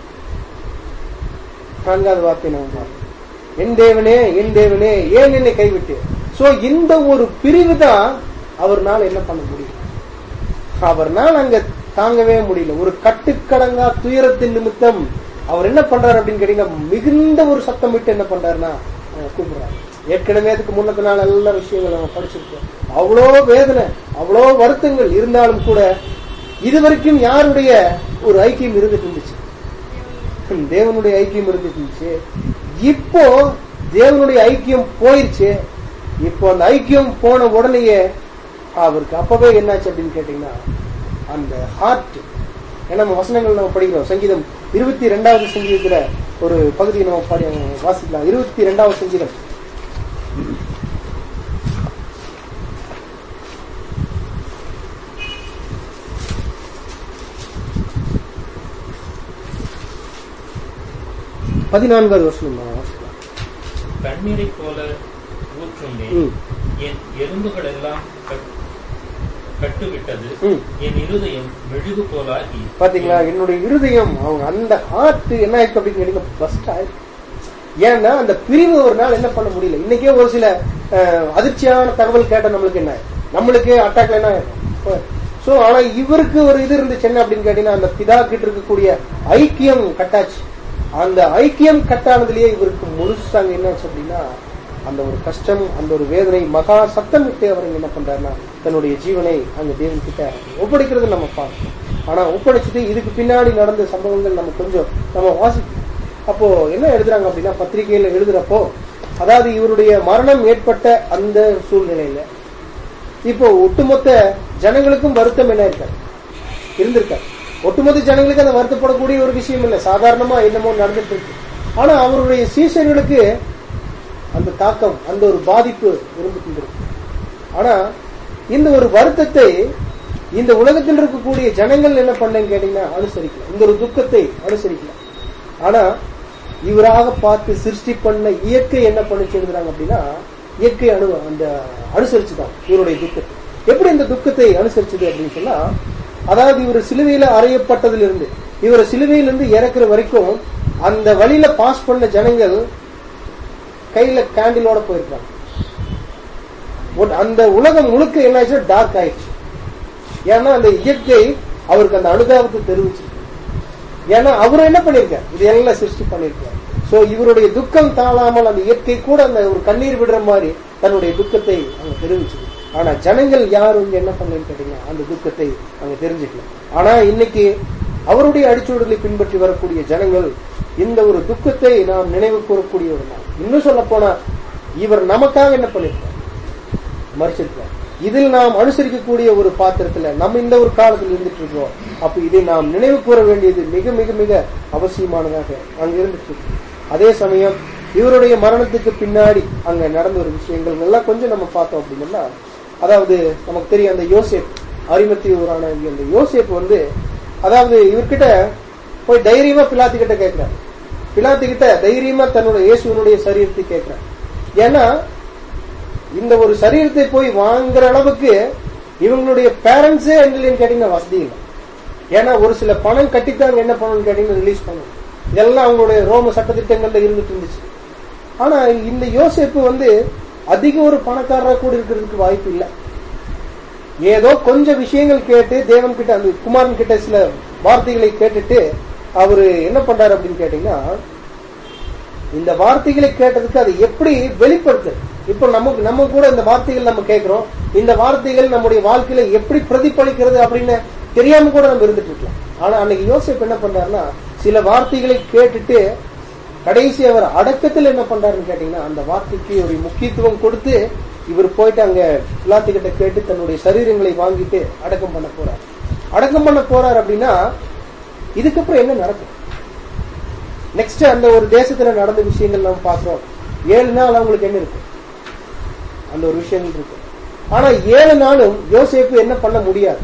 A: நான்காவது வார்த்தை நம்ம பார்த்தோம். என் தேவனே என் தேவனே ஏன் என்னை கைவிட்டு சோ இந்த ஒரு பிரிவு தான் அவர்னால என்ன பண்ண முடியும் அவர்னால அங்க தாங்கவே முடியல ஒரு கட்டுக்கடங்கா துயரத்தின் நிமித்தம் அவர் என்ன பண்றாரு அப்படின்னு கேட்டீங்கன்னா மிகுந்த ஒரு சத்தம் விட்டு என்ன பண்றாருன்னா அஹ் கூப்பிடுறாரு ஏற்கனவே அதுக்கு முன்னத்து நாள் எல்லா விஷயங்கள் நம்ம படிச்சிருக்கோம் அவ்வளோ வேதனை அவ்வளோ வருத்தங்கள் இருந்தாலும் கூட இதுவரைக்கும் யாருடைய ஒரு ஐக்கியம் இருந்துட்டு இருந்துச்சு தேவனுடைய ஐக்கியம் இருந்துட்டு இருந்துச்சு இப்போ தேவனுடைய ஐக்கியம் போயிருச்சு இப்போ அந்த ஐக்கியம் போன உடனேயே அவருக்கு அப்பவே என்னாச்சு அப்படின்னு கேட்டீங்கன்னா அந்த ஹார்ட் ஏன்னா நம்ம வசனங்கள் நம்ம படிக்கிறோம் சங்கீதம் இருபத்தி ரெண்டாவது சங்கீதத்துல ஒரு பகுதியை நம்ம பாடி வாசிக்கலாம் இருபத்தி ரெண்டாவது சங்கீதம் பதினான்காவது வருஷம் நம்ம வாசிக்கலாம்
B: தண்ணீரைப் போல ஊற்றுமே
A: ம்.
B: என் எலும்புகள் எல்லாம் கட்- கட்டுவிட்டது
A: ம்.
B: என் இருதயம் மெழுகு போலாகி
A: பாத்தீங்களா என்னுடைய இருதயம் அவங்க அந்த ஹார்ட் என்ன ஆயிருக்கு அப்படின்னு கேட்டீங்க பஸ்ட் ஆயிருக்கு ஏன்னா அந்த பிரிவு ஒரு நாள் என்ன பண்ண முடியல இன்னைக்கே ஒரு சில அஹ், அதிர்ச்சியான தகவல் கேட்ட நம்மளுக்கு என்ன ஆயிரும்? நம்மளுக்கு அட்டாக்ல என்ன ஆயிரும் சோ ஆனா இவருக்கு ஒரு இது இருந்துச்சு என்ன அப்படின்னு கேட்டீங்கன்னா அந்த பிதா கிட்ட இருக்கக்கூடிய ஐக்கியம் கட்டாச்சு அந்த ஐக்கியம் கட்டானதுலயே இவருக்கு முழுசாங்க என்னாச்சு அப்படின்னா அந்த ஒரு கஷ்டம் அந்த ஒரு வேதனை மகா சத்தம் விட்டு அவர் என்ன பண்றாருன்னா தன்னுடைய ஜீவனை அங்க தேவன் கிட்ட ஒப்படைக்கிறது நம்ம பார்க்கணும் ஆனா ஒப்படைச்சிட்டு இதுக்கு பின்னாடி நடந்த சம்பவங்கள் நம்ம கொஞ்சம் நம்ம வாசிக்கணும் அப்போ என்ன எழுதுறாங்க அப்படின்னா பத்திரிகையில எழுதுறப்போ அதாவது இவருடைய மரணம் ஏற்பட்ட அந்த சூழ்நிலையில இப்போ ஒட்டுமொத்த ஜனங்களுக்கும் வருத்தம் என்ன இருக்காது இருந்திருக்காரு ஒட்டுமொத்த ஜனங்களுக்கு அந்த வருத்தப்படக்கூடிய ஒரு விஷயம் இல்லை சாதாரணமா என்னமோ நடந்துட்டு இருக்கு ஆனா அவருடைய சீசர்களுக்கு அந்த தாக்கம் அந்த ஒரு பாதிப்பு இருந்துட்டு இருக்கு ஆனா இந்த ஒரு வருத்தத்தை இந்த உலகத்தில் இருக்கக்கூடிய ஜனங்கள் என்ன பண்ணேன்னு கேட்டீங்கன்னா அனுசரிக்கல இந்த ஒரு துக்கத்தை அனுசரிக்கல ஆனா இவராக பார்த்து சிருஷ்டி பண்ண இயற்கை என்ன பண்ணிச்சு எழுதுறாங்க அப்படின்னா இயற்கை அணு அந்த அனுசரிச்சுதான் இவருடைய துக்கத்தை எப்படி இந்த துக்கத்தை அனுசரிச்சது அப்படின்னு சொன்னா அதாவது இவர் சிலுவையில அறையப்பட்டதிலிருந்து இவர் சிலுவையிலிருந்து இறக்குற வரைக்கும் அந்த வழியில பாஸ் பண்ண ஜனங்கள் கையில கேண்டிலோட போயிருக்காங்க ஒரு- அந்த உலகம் முழுக்க என்ன ஆச்சு டார்க் ஆயிடுச்சு ஏன்னா அந்த இயற்கை அவருக்கு அந்த அனுதாபத்தை தெரிவிச்சிருக்கு ஏன்னா அவர் என்ன பண்ணிருக்கார் இது எல்லாம் சிருஷ்டி பண்ணிருக்கார் சோ இவருடைய துக்கம் தாழாமல் அந்த இயற்கை கூட அந்த ஒரு கண்ணீர் விடுற மாதிரி தன்னுடைய துக்கத்தை அங்க தெரிவிச்சது ஆனா ஜனங்கள் யாரும் இங்க என்ன பண்ணலன்னு கேட்டீங்கன்னா அந்த துக்கத்தை அங்க தெரிஞ்சுக்கல ஆனா இன்னைக்கு அவருடைய அடிச்சுவடுகளை பின்பற்றி வரக்கூடிய ஜனங்கள் இந்த ஒரு துக்கத்தை நாம் நினைவு கூறக்கூடிய ஒரு நாள் இன்னும் சொல்ல போனா இவர் நமக்காக என்ன பண்ணிருக்கார் மறிச்சிருக்கார் இதில் நாம் அனுசரிக்கக்கூடிய ஒரு பாத்திரத்துல நம்ம இந்த ஒரு காலத்தில் இருந்துட்டு இருக்கோம் அப்ப இதை நாம் நினைவு கூற வேண்டியது மிக மிக மிக அவசியமானதாக அங்க இருந்துட்டு இருக்கு அதே சமயம் இவருடைய மரணத்துக்கு பின்னாடி அங்க நடந்த ஒரு விஷயங்கள் எல்லாம் கொஞ்சம் நம்ம பார்த்தோம் அப்படின்னா அதாவது நமக்கு தெரியும் அந்த யோசேப் அரிமத்தியூரான அந்த யோசேப் வந்து அதாவது இவர்கிட்ட போய் தைரியமா பிலாத்து கிட்ட கேட்கிறார் பிலாத்து கிட்ட தைரியமா தன்னோட இயேசுவனுடைய சரீரத்தை கேட்கிறார் ஏன்னா இந்த ஒரு சரீரத்தை போய் வாங்குற அளவுக்கு இவங்களுடைய பேரண்ட்ஸே எங்களுக்கு கேட்டீங்கன்னா வசதி இல்லை ஏன்னா ஒரு சில பணம் கட்டித்தாங்க என்ன பண்ணணும்னு கேட்டீங்கன்னா ரிலீஸ் பண்ணணும் இதெல்லாம் அவங்களுடைய ரோம சட்டத்திட்டங்கள்ல இருந்துட்டு இருந்துச்சு ஆனா இந்த யோசேப்பு வந்து அதிக ஒரு பணக்காரரா கூட இருக்கிறதுக்கு வாய்ப்பு இல்லை ஏதோ கொஞ்சம் விஷயங்கள் கேட்டு தேவன் கிட்ட அந்த குமாரன் கிட்ட சில வார்த்தைகளை கேட்டுட்டு அவரு என்ன பண்றாரு அப்படின்னு கேட்டீங்கன்னா இந்த வார்த்தைகளை கேட்டதுக்கு அதை எப்படி வெளிப்படுத்து இப்போ நமக்கு நம்ம கூட இந்த வார்த்தைகள் நம்ம கேட்கிறோம் இந்த வார்த்தைகள் நம்முடைய வாழ்க்கையில எப்படி பிரதிபலிக்கிறது அப்படின்னு தெரியாம கூட நம்ம இருந்துட்டு இருக்கலாம் ஆனா அன்னைக்கு யோசிப்பு என்ன பண்றாருன்னா சில வார்த்தைகளை கேட்டுட்டு கடைசி அவர் அடக்கத்தில் என்ன பண்றாருன்னு கேட்டீங்கன்னா அந்த வார்த்தைக்கு ஒரு முக்கியத்துவம் கொடுத்து இவர் போயிட்டு அங்க கிட்ட கேட்டு தன்னுடைய சரீரங்களை வாங்கிட்டு அடக்கம் பண்ண போறார் அடக்கம் பண்ண போறார் அப்படின்னா இதுக்கப்புறம் என்ன நடக்கும் நெக்ஸ்ட் அந்த ஒரு தேசத்துல நடந்த விஷயங்கள் நம்ம பாக்குறோம் ஏழு நாள் அவங்களுக்கு என்ன இருக்கு அந்த ஒரு விஷயங்கள் இருக்கு ஆனா ஏழு நாளும் யோசேப்பு என்ன பண்ண முடியாது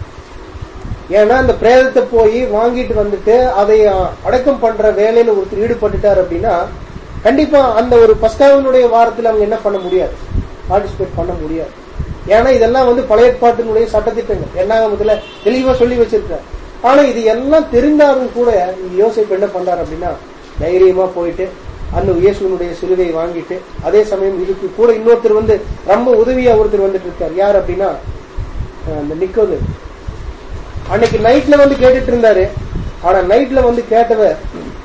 A: ஏன்னா அந்த பிரேதத்தை போய் வாங்கிட்டு வந்துட்டு அதை அஹ், அடக்கம் பண்ற வேலையில ஒருத்தர் ஈடுபட்டுட்டார் அப்படின்னா கண்டிப்பா அந்த ஒரு பஸ்காவினுடைய வாரத்துல அவங்க என்ன பண்ண முடியாது பார்ட்டிசிபேட் பண்ண முடியாது ஏன்னா இதெல்லாம் வந்து பழைய ஏற்பாட்டினுடைய சட்டத்திட்டங்கள் என்னாகமத்துல தெளிவா சொல்லி வச்சிருக்காரு ஆனா இது எல்லாம் தெரிந்தாலும் கூட யோசிப்பு என்ன பண்றாரு அப்படின்னா தைரியமா போயிட்டு அந்த இயேசுனுடைய சிலுவையை வாங்கிட்டு அதே சமயம் இதுக்கு கூட இன்னொருத்தர் வந்து ரொம்ப உதவியா ஒருத்தர் வந்துட்டு இருக்கார் யார் அப்படின்னா அஹ், அந்த நிக்கோது அன்னைக்கு நைட்ல வந்து கேட்டுட்டு இருந்தாரு ஆனா நைட்ல வந்து கேட்டவர்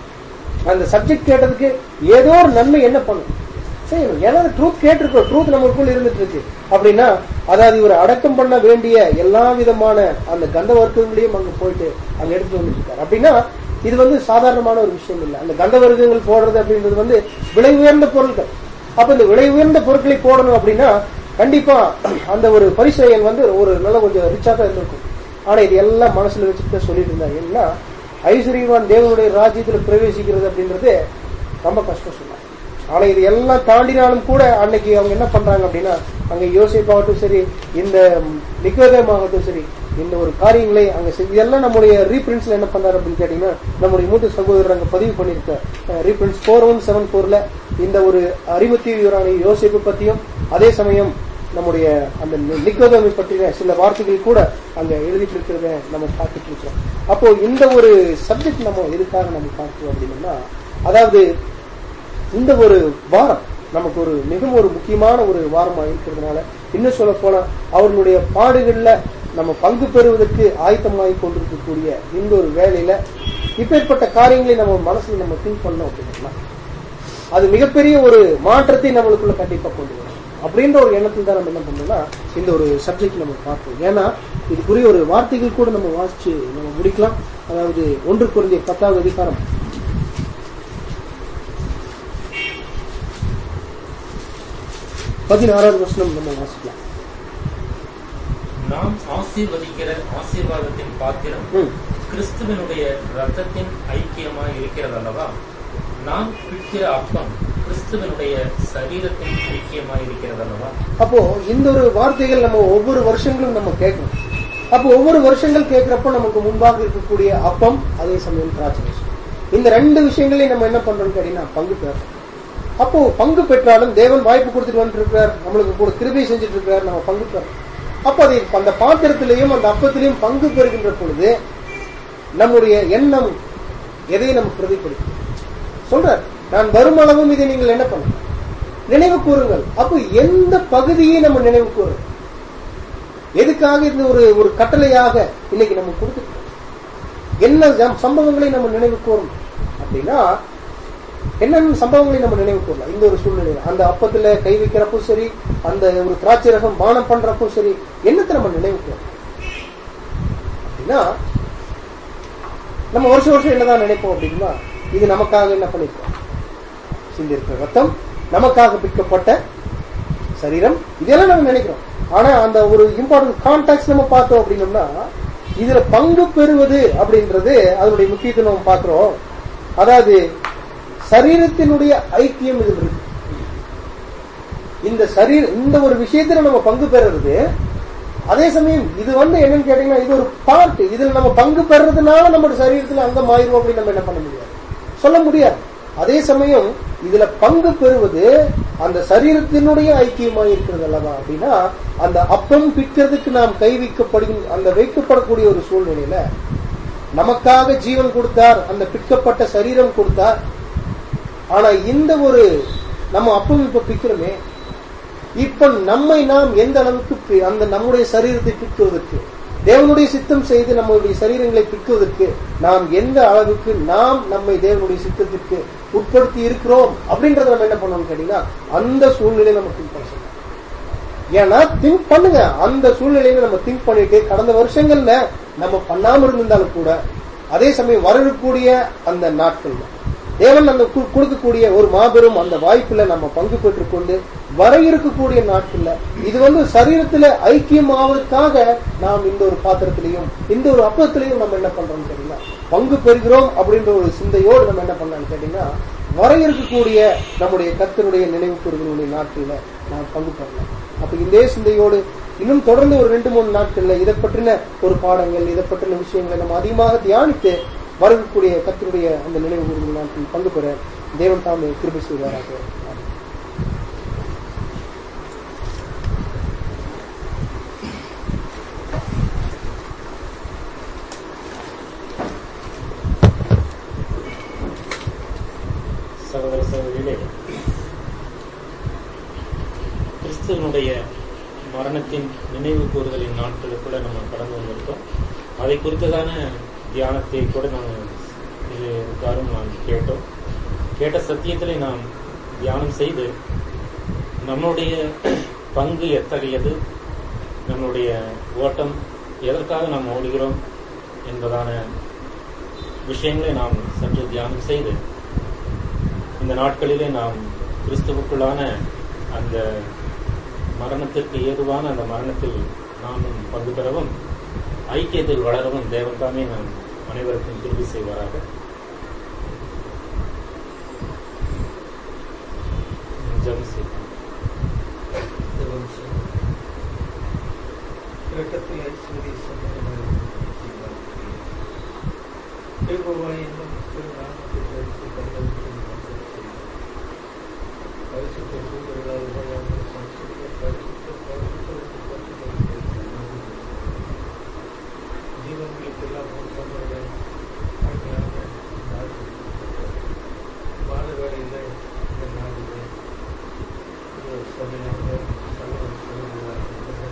A: அந்த சப்ஜெக்ட் கேட்டதுக்கு ஏதோ ஒரு நன்மை என்ன பண்ணும் செய்யணும் ஏன்னா ட்ரூத் கேட்டிருக்கோம் ட்ரூத் நமக்குள்ள இருந்துட்டு இருக்கு அப்படின்னா அதாவது இவர் அடக்கம் பண்ண வேண்டிய எல்லா விதமான அந்த கந்த வர்க்கங்களையும் அங்க போயிட்டு அங்க எடுத்து வந்துட்டு இருக்காரு அப்படின்னா இது வந்து சாதாரணமான ஒரு விஷயம் இல்லை அந்த கந்த வர்க்கங்கள் போடுறது அப்படின்றது வந்து விலை உயர்ந்த பொருட்கள் அப்ப இந்த விலை உயர்ந்த பொருட்களை போடணும் அப்படின்னா கண்டிப்பா அந்த ஒரு பரிசெயல் வந்து ஒரு நல்ல கொஞ்சம் ரிச்சா தான் இருந்திருக்கும் ஆனா இது எல்லாம் மனசுல வச்சுட்டு தான் சொல்லிட்டு இருந்தாங்க ஏன்னா ஐஸ்வர்யவான் தேவனுடைய ராஜ்யத்துல பிரவேசிக்கிறது அப்படின்றது ரொம்ப கஷ்டம் சொன்னாங்க ஆனா இது எல்லாம் தாண்டினாலும் கூட அன்னைக்கு அவங்க என்ன பண்றாங்க அப்படின்னா அங்க யோசிப்பாகட்டும் சரி இந்த நிக்கோதமாகட்டும் சரி இந்த ஒரு காரியங்களை அங்க செஞ்சு இதெல்லாம் நம்முடைய ரீபிரிண்ட்ஸ்ல என்ன பண்றாரு அப்படின்னு கேட்டீங்கன்னா நம்முடைய மூத்த சகோதரர் அங்க பதிவு பண்ணிருக்க ரீபிரிண்ட்ஸ் ஃபோர் ஒன் செவன் ஃபோர்ல இந்த ஒரு அறிமுத்தியூரான யோசிப்பு பத்தியும் அதே சமயம் நம்முடைய அந்த நிக்கோதமை பற்றின சில வார்த்தைகள் கூட அங்க எழுதிட்டு இருக்கிறத நம்ம பார்த்துட்டு இருக்கிறோம் அப்போ இந்த ஒரு சப்ஜெக்ட் நம்ம எதுக்காக நம்ம பார்க்கிறோம் அப்படின்னா அதாவது இந்த ஒரு வாரம் நமக்கு ஒரு மிகவும் ஒரு முக்கியமான ஒரு வாரமா இருக்கிறதுனால இன்னும் சொல்ல போனா அவர்களுடைய பாடுகள்ல நம்ம பங்கு பெறுவதற்கு ஆயத்தமாகி கொண்டிருக்கக்கூடிய இந்த ஒரு வேலையில இப்பேற்பட்ட காரியங்களை நம்ம மனசுல நம்ம திங்க் பண்ணோம் அப்படின்னா அது மிகப்பெரிய ஒரு மாற்றத்தை நம்மளுக்குள்ள கண்டிப்பா கொண்டு வரும் அப்படின்ற ஒரு எண்ணத்தில் தான் நம்ம என்ன பண்ணோம்னா இந்த ஒரு சப்ஜெக்ட் நம்ம பார்ப்போம் ஏன்னா இதுக்குரிய ஒரு வார்த்தைகள் கூட நம்ம வாசிச்சு நம்ம முடிக்கலாம் அதாவது ஒன்று குறைந்த பத்தாவது அதிகாரம் பதினாறாவது வசனம் நம்ம வாசிக்கலாம்
B: நாம் ஆசீர்வதிக்கிற ஆசீர்வாதத்தின் பாத்திரம்
A: ம்.
B: கிறிஸ்துவனுடைய ரத்தத்தின் ஐக்கியமாய் இருக்கிறதல்லவா நாம் பிடிக்கிற அப்பம் கிறிஸ்துவனுடைய சரீரத்தின் ஐக்கியமாய் இருக்கிறதல்லவா
A: அப்போ இந்த ஒரு வார்த்தைகள் நம்ம ஒவ்வொரு வருஷங்களும் நம்ம கேட்கணும் அப்போ ஒவ்வொரு வருஷங்கள் கேட்கிறப்ப நமக்கு முன்பாக இருக்கக்கூடிய அப்பம் அதே சமயம் திராட்சை ரசம். இந்த ரெண்டு விஷயங்களையும் நம்ம என்ன பண்றோம் கேட்டீங்கன்னா பங்கு பெறோம் அப்போ பங்கு பெற்றாலும் தேவன் வாய்ப்பு கொடுத்துட்டு வந்துட்டு இருக்கார் நம்மளுக்கு கூட கிருபை செஞ்சுட்டு இருக்கார் நம்ம பங்கு பெறோம் அப்போ அதை அந்த பாத்திரத்திலையும் அந்த அப்பத்திலையும் பங்கு பெறுகின்ற பொழுது நம்முடைய எண்ணம் எதை நம்ம பிரதிபலிக்கும் சொல்றார் நான் வரும் அளவும் இதை நீங்கள் என்ன பண்ணுங்க நினைவு கூறுங்கள் அப்போ எந்த பகுதியை நம்ம நினைவு கூறுறோம் எதுக்காக இந்த ஒரு ஒரு கட்டளையாக இன்னைக்கு நம்ம கொடுத்துருக்கோம் என்ன ஜம்- சம்பவங்களை நம்ம நினைவு கூறணும் அப்படின்னா என்னென்ன சம்பவங்களை நம்ம நினைவு கூறலாம் இந்த ஒரு சூழ்நிலையில அந்த அப்பத்துல கை வைக்கிறப்போ சரி அந்த ஒரு திராட்சை ரகம் பானம் பண்றப்போ சரி என்னத்தை நம்ம நினைவு கூறணும் அப்படின்னா நம்ம வருஷம் வருஷம் என்னதான் நினைப்போம் அப்படின்னா இது நமக்காக என்ன பண்ணிருக்கோம் சிந்திருக்கிற ரத்தம் நமக்காக பிற்கப்பட்ட சரீரம் இதெல்லாம் நம்ம நினைக்கிறோம் ஆனா அந்த ஒரு இம்பார்ட்டன்ட் கான்டாக்ட் நம்ம பார்த்தோம் அப்படின்னோம்னா இதுல பங்கு பெறுவது அப்படின்றது அதனுடைய முக்கியத்துவம் நம்ம பார்க்கிறோம் அதாவது சரீரத்தினுடைய ஐக்கியம் இதில் இருக்கு இந்த சரீர இந்த ஒரு விஷயத்துல நம்ம பங்கு பெறுறது அதே சமயம் இது வந்து என்னன்னு கேட்டீங்கன்னா இது ஒரு பார்ட் இதுல நம்ம பங்கு பெறதுனால நம்ம சரீரத்துல அங்கம் ஆயிரும் அப்படின்னு நம்ம என்ன பண்ண முடியாது சொல்ல முடியாது அதே சமயம் இதுல பங்கு பெறுவது அந்த சரீரத்தினுடைய ஐக்கியமாக இருக்கிறது அல்லவா அப்படின்னா அந்த அப்பம் பிற்கிறதுக்கு நாம் கை வைக்கப்படுகிற அந்த வைக்கப்படக்கூடிய ஒரு சூழ்நிலையில நமக்காக ஜீவன் கொடுத்தார் அந்த பிற்கப்பட்ட சரீரம் கொடுத்தார் ஆனா இந்த ஒரு நம்ம அப்பம் இப்ப பிக்கிறோமே இப்ப நம்மை நாம் எந்த அளவுக்கு பி- அந்த நம்முடைய சரீரத்தை பிற்குவதற்கு தேவனுடைய சித்தம் செய்து நம்முடைய சரீரங்களை பிற்குவதற்கு நாம் எந்த அளவுக்கு நாம் நம்மை தேவனுடைய சித்தத்திற்கு உட்படுத்தி இருக்கிறோம் அப்படின்றத நம்ம என்ன பண்ணணும் கேட்டீங்கன்னா அந்த சூழ்நிலை நம்ம திங்க் பண்ண சொல்லணும். ஏன்னா திங்க் பண்ணுங்க அந்த சூழ்நிலையில நம்ம திங்க் பண்ணிட்டு கடந்த வருஷங்கள்ல நம்ம பண்ணாம இருந்திருந்தாலும் கூட அதே சமயம் வரக்கூடிய அந்த நாட்கள்ல தேவன் அந்த கு- கொடுக்கக்கூடிய ஒரு மாபெரும் அந்த வாய்ப்புல நம்ம பங்கு பெற்றுக்கொண்டு வர இருக்கக்கூடிய நாட்கள்ல இது வந்து சரீரத்துல ஐக்கியம் ஆவதற்காக நாம் இந்த ஒரு பாத்திரத்திலையும் இந்த ஒரு அப்பத்திலையும் நம்ம என்ன பண்றோம் தெரியுமா பங்கு பெறுகிறோம் அப்படின்ற ஒரு சிந்தையோடு நம்ம என்ன பண்ணலாம்னு கேட்டீங்கன்னா வர இருக்கக்கூடிய நம்முடைய கர்த்தருடைய நினைவு கூறுகளுடைய நாட்கள்ல நாம் பங்கு பெறலாம் அப்ப இதே சிந்தையோடு இன்னும் தொடர்ந்து ஒரு ரெண்டு மூணு நாட்கள்ல இதை பற்றின ஒரு பாடங்கள் இதை பற்றின விஷயங்களை நம்ம அதிகமாக தியானித்து வரக்கூடிய கர்த்தருடைய அந்த நினைவு கூறுகள் நாட்கள் பங்கு பெற தேவன் தாமே கிருபை செய்வாராக ஆமென்.
B: சகோதர சகோதரிகளே கிறிஸ்துவனுடைய மரணத்தின் நினைவு கூறுதலின் நாட்களுக்குள்ள நம்ம கடந்து வந்திருக்கோம் அதை குறித்ததான தியானத்தை கூட நாம் இது காரும் நாம் கேட்டோம் கேட்ட சத்தியத்திலே நாம் தியானம் செய்து நம்முடைய பங்கு எத்தகையது நம்முடைய ஓட்டம் எதற்காக நாம் ஓடுகிறோம் என்பதான விஷயங்களை நாம் சற்று தியானம் செய்து இந்த நாட்களிலே நாம் கிறிஸ்துவுக்குள்ளான அந்த மரணத்திற்கு ஏதுவான அந்த மரணத்தில் நாமும் பங்கு பெறவும் ஐக்கியத்தில் வளரவும் தேவன் தாமே நாம் அனைவருக்கும் திருப்பி செய்வாராக ஜெபம் செய்வோம்.
C: இரக்கத்தில் ஐஸ்வர்ய சம்பந்தமான ஜீவன். யெகோவா என்னும் திருநாமத்தை தரித்து கண்டவர்களை மகிழச் செய்யும். பரிசுத்த தூதர்களால் உருவான பரிசுத்த, பரிசுத்த, பரிசுத்த என்று பரிசுத்தத்தை ஜீவன்களுக்கெல்லாம் ஒப்பந்தங்களை ஆகியான நாட்டில் வாழ வேலையில் இந்த நாடிலே ஒரு சபையாக தலைவர் சொல்கிறார்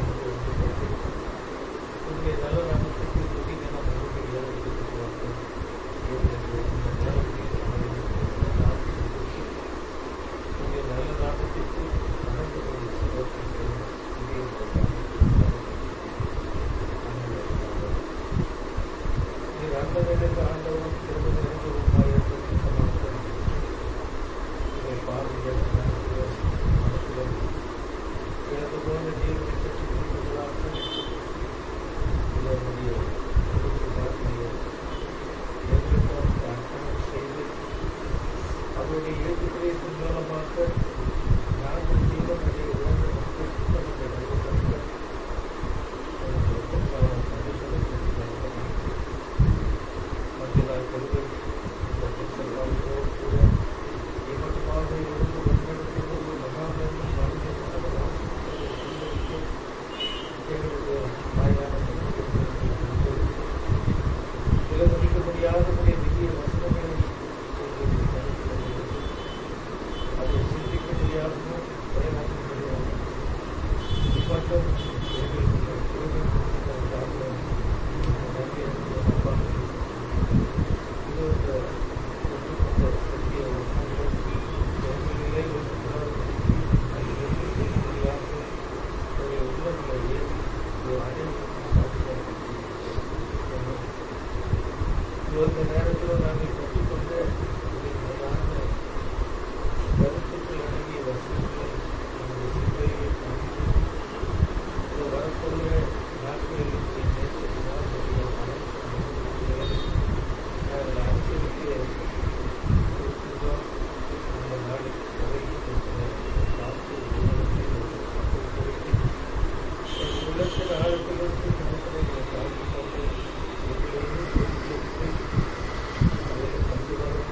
C: உங்களுடைய நல்ல நாமத்துக்கு புதிய நாம் உங்களுடைய ஏற்படுத்துவார்கள் உங்களுடைய நல்ல நாமத்திற்கு அனைவருடைய சிறப்புகள் நீர் அந்த வேலைக்கு ஆண்டவரும் திரும்ப நிறைந்தவருமாய் இருப்பதை சமாளிக்கிறேன் இதை பார்வையில் மனத்திலும் இழந்து போன ஜீவனை பற்றி குறிப்பிடுவதாக இதனுடைய பார்வையை எங்களுக்கு அர்ப்பணம் செய்து அவருடைய இயக்கத்திலே மூலமாக நாங்கள் ஜீவன் அடைய வேண்டும் என்று புத்தகத்தை நல்கப்பட்ட மத்தியலால் கருவை செல்வார்களோடு கூட இமட்டமாக இருந்து வந்தெடுத்து ஒரு மகாபலி மனிதனாக எங்களுடைய தாயான விலமதிக்க முடியாதபடி திவ்ய வசனங்களை அதை சிந்திக்க முடியாதமோ பயனாக்க முடியாது மட்டும் எங்களுடைய குடும்பத்திற்காக நன்றி அப்பா இது இந்த ஒட்டுமொத்த சத்திய வசனங்கள் எங்களிலே இருக்கிறார் அது எப்படி செய்ய முடியாது ஒரு உள்ளங்களை ஏறி ஒரு அடைவு இந்த நேரத்தில் நாங்கள் கற்றுக்கொண்ட மேலான கருத்துக்கள் அடங்கிய வசனங்களை நம்முடைய சிந்தையை காண்பித்து இது வரக்கூடிய நாட்களில் நேசத்தினால் நம்முடைய மனம் நாங்கள் அனுசரிக்க இருக்கிறோம் அந்த நாளில் வரைக்கும் பார்த்து என் உள்ளத்தின் ஆழத்திலிருந்து மனசனை காத்து கொண்டு எங்களிருந்து அதில் கண்டு வரும்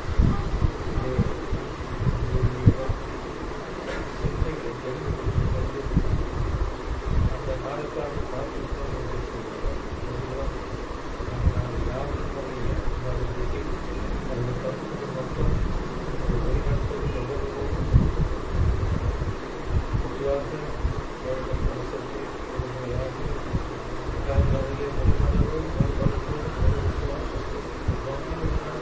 C: சிந்தைகளை தெரிந்து கொண்டு அந்த நாளுக்காக காத்திருக்கிறோம் என்று சொல்கிறோம் நாங்கள் யாரும் முறையில் அவர்களுக்கு அவர்கள் கருத்துக்கு மட்டும் ஒரு வழிகாட்டுவது எவ்வளவோ முடிவாக அவர்கள் மனசத்தை பொறுமையாக நாங்கள் அவர்களை மறுமளவு மறுபலத்தோடு மறு விசுவாசத்தை கவனமாக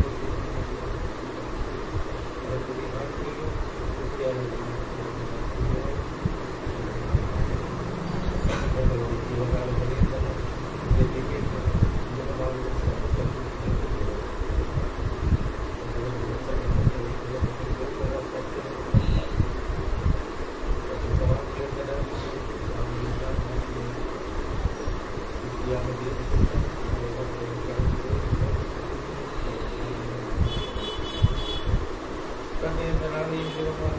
C: நாட்களிலும் Kan yang terlalu yang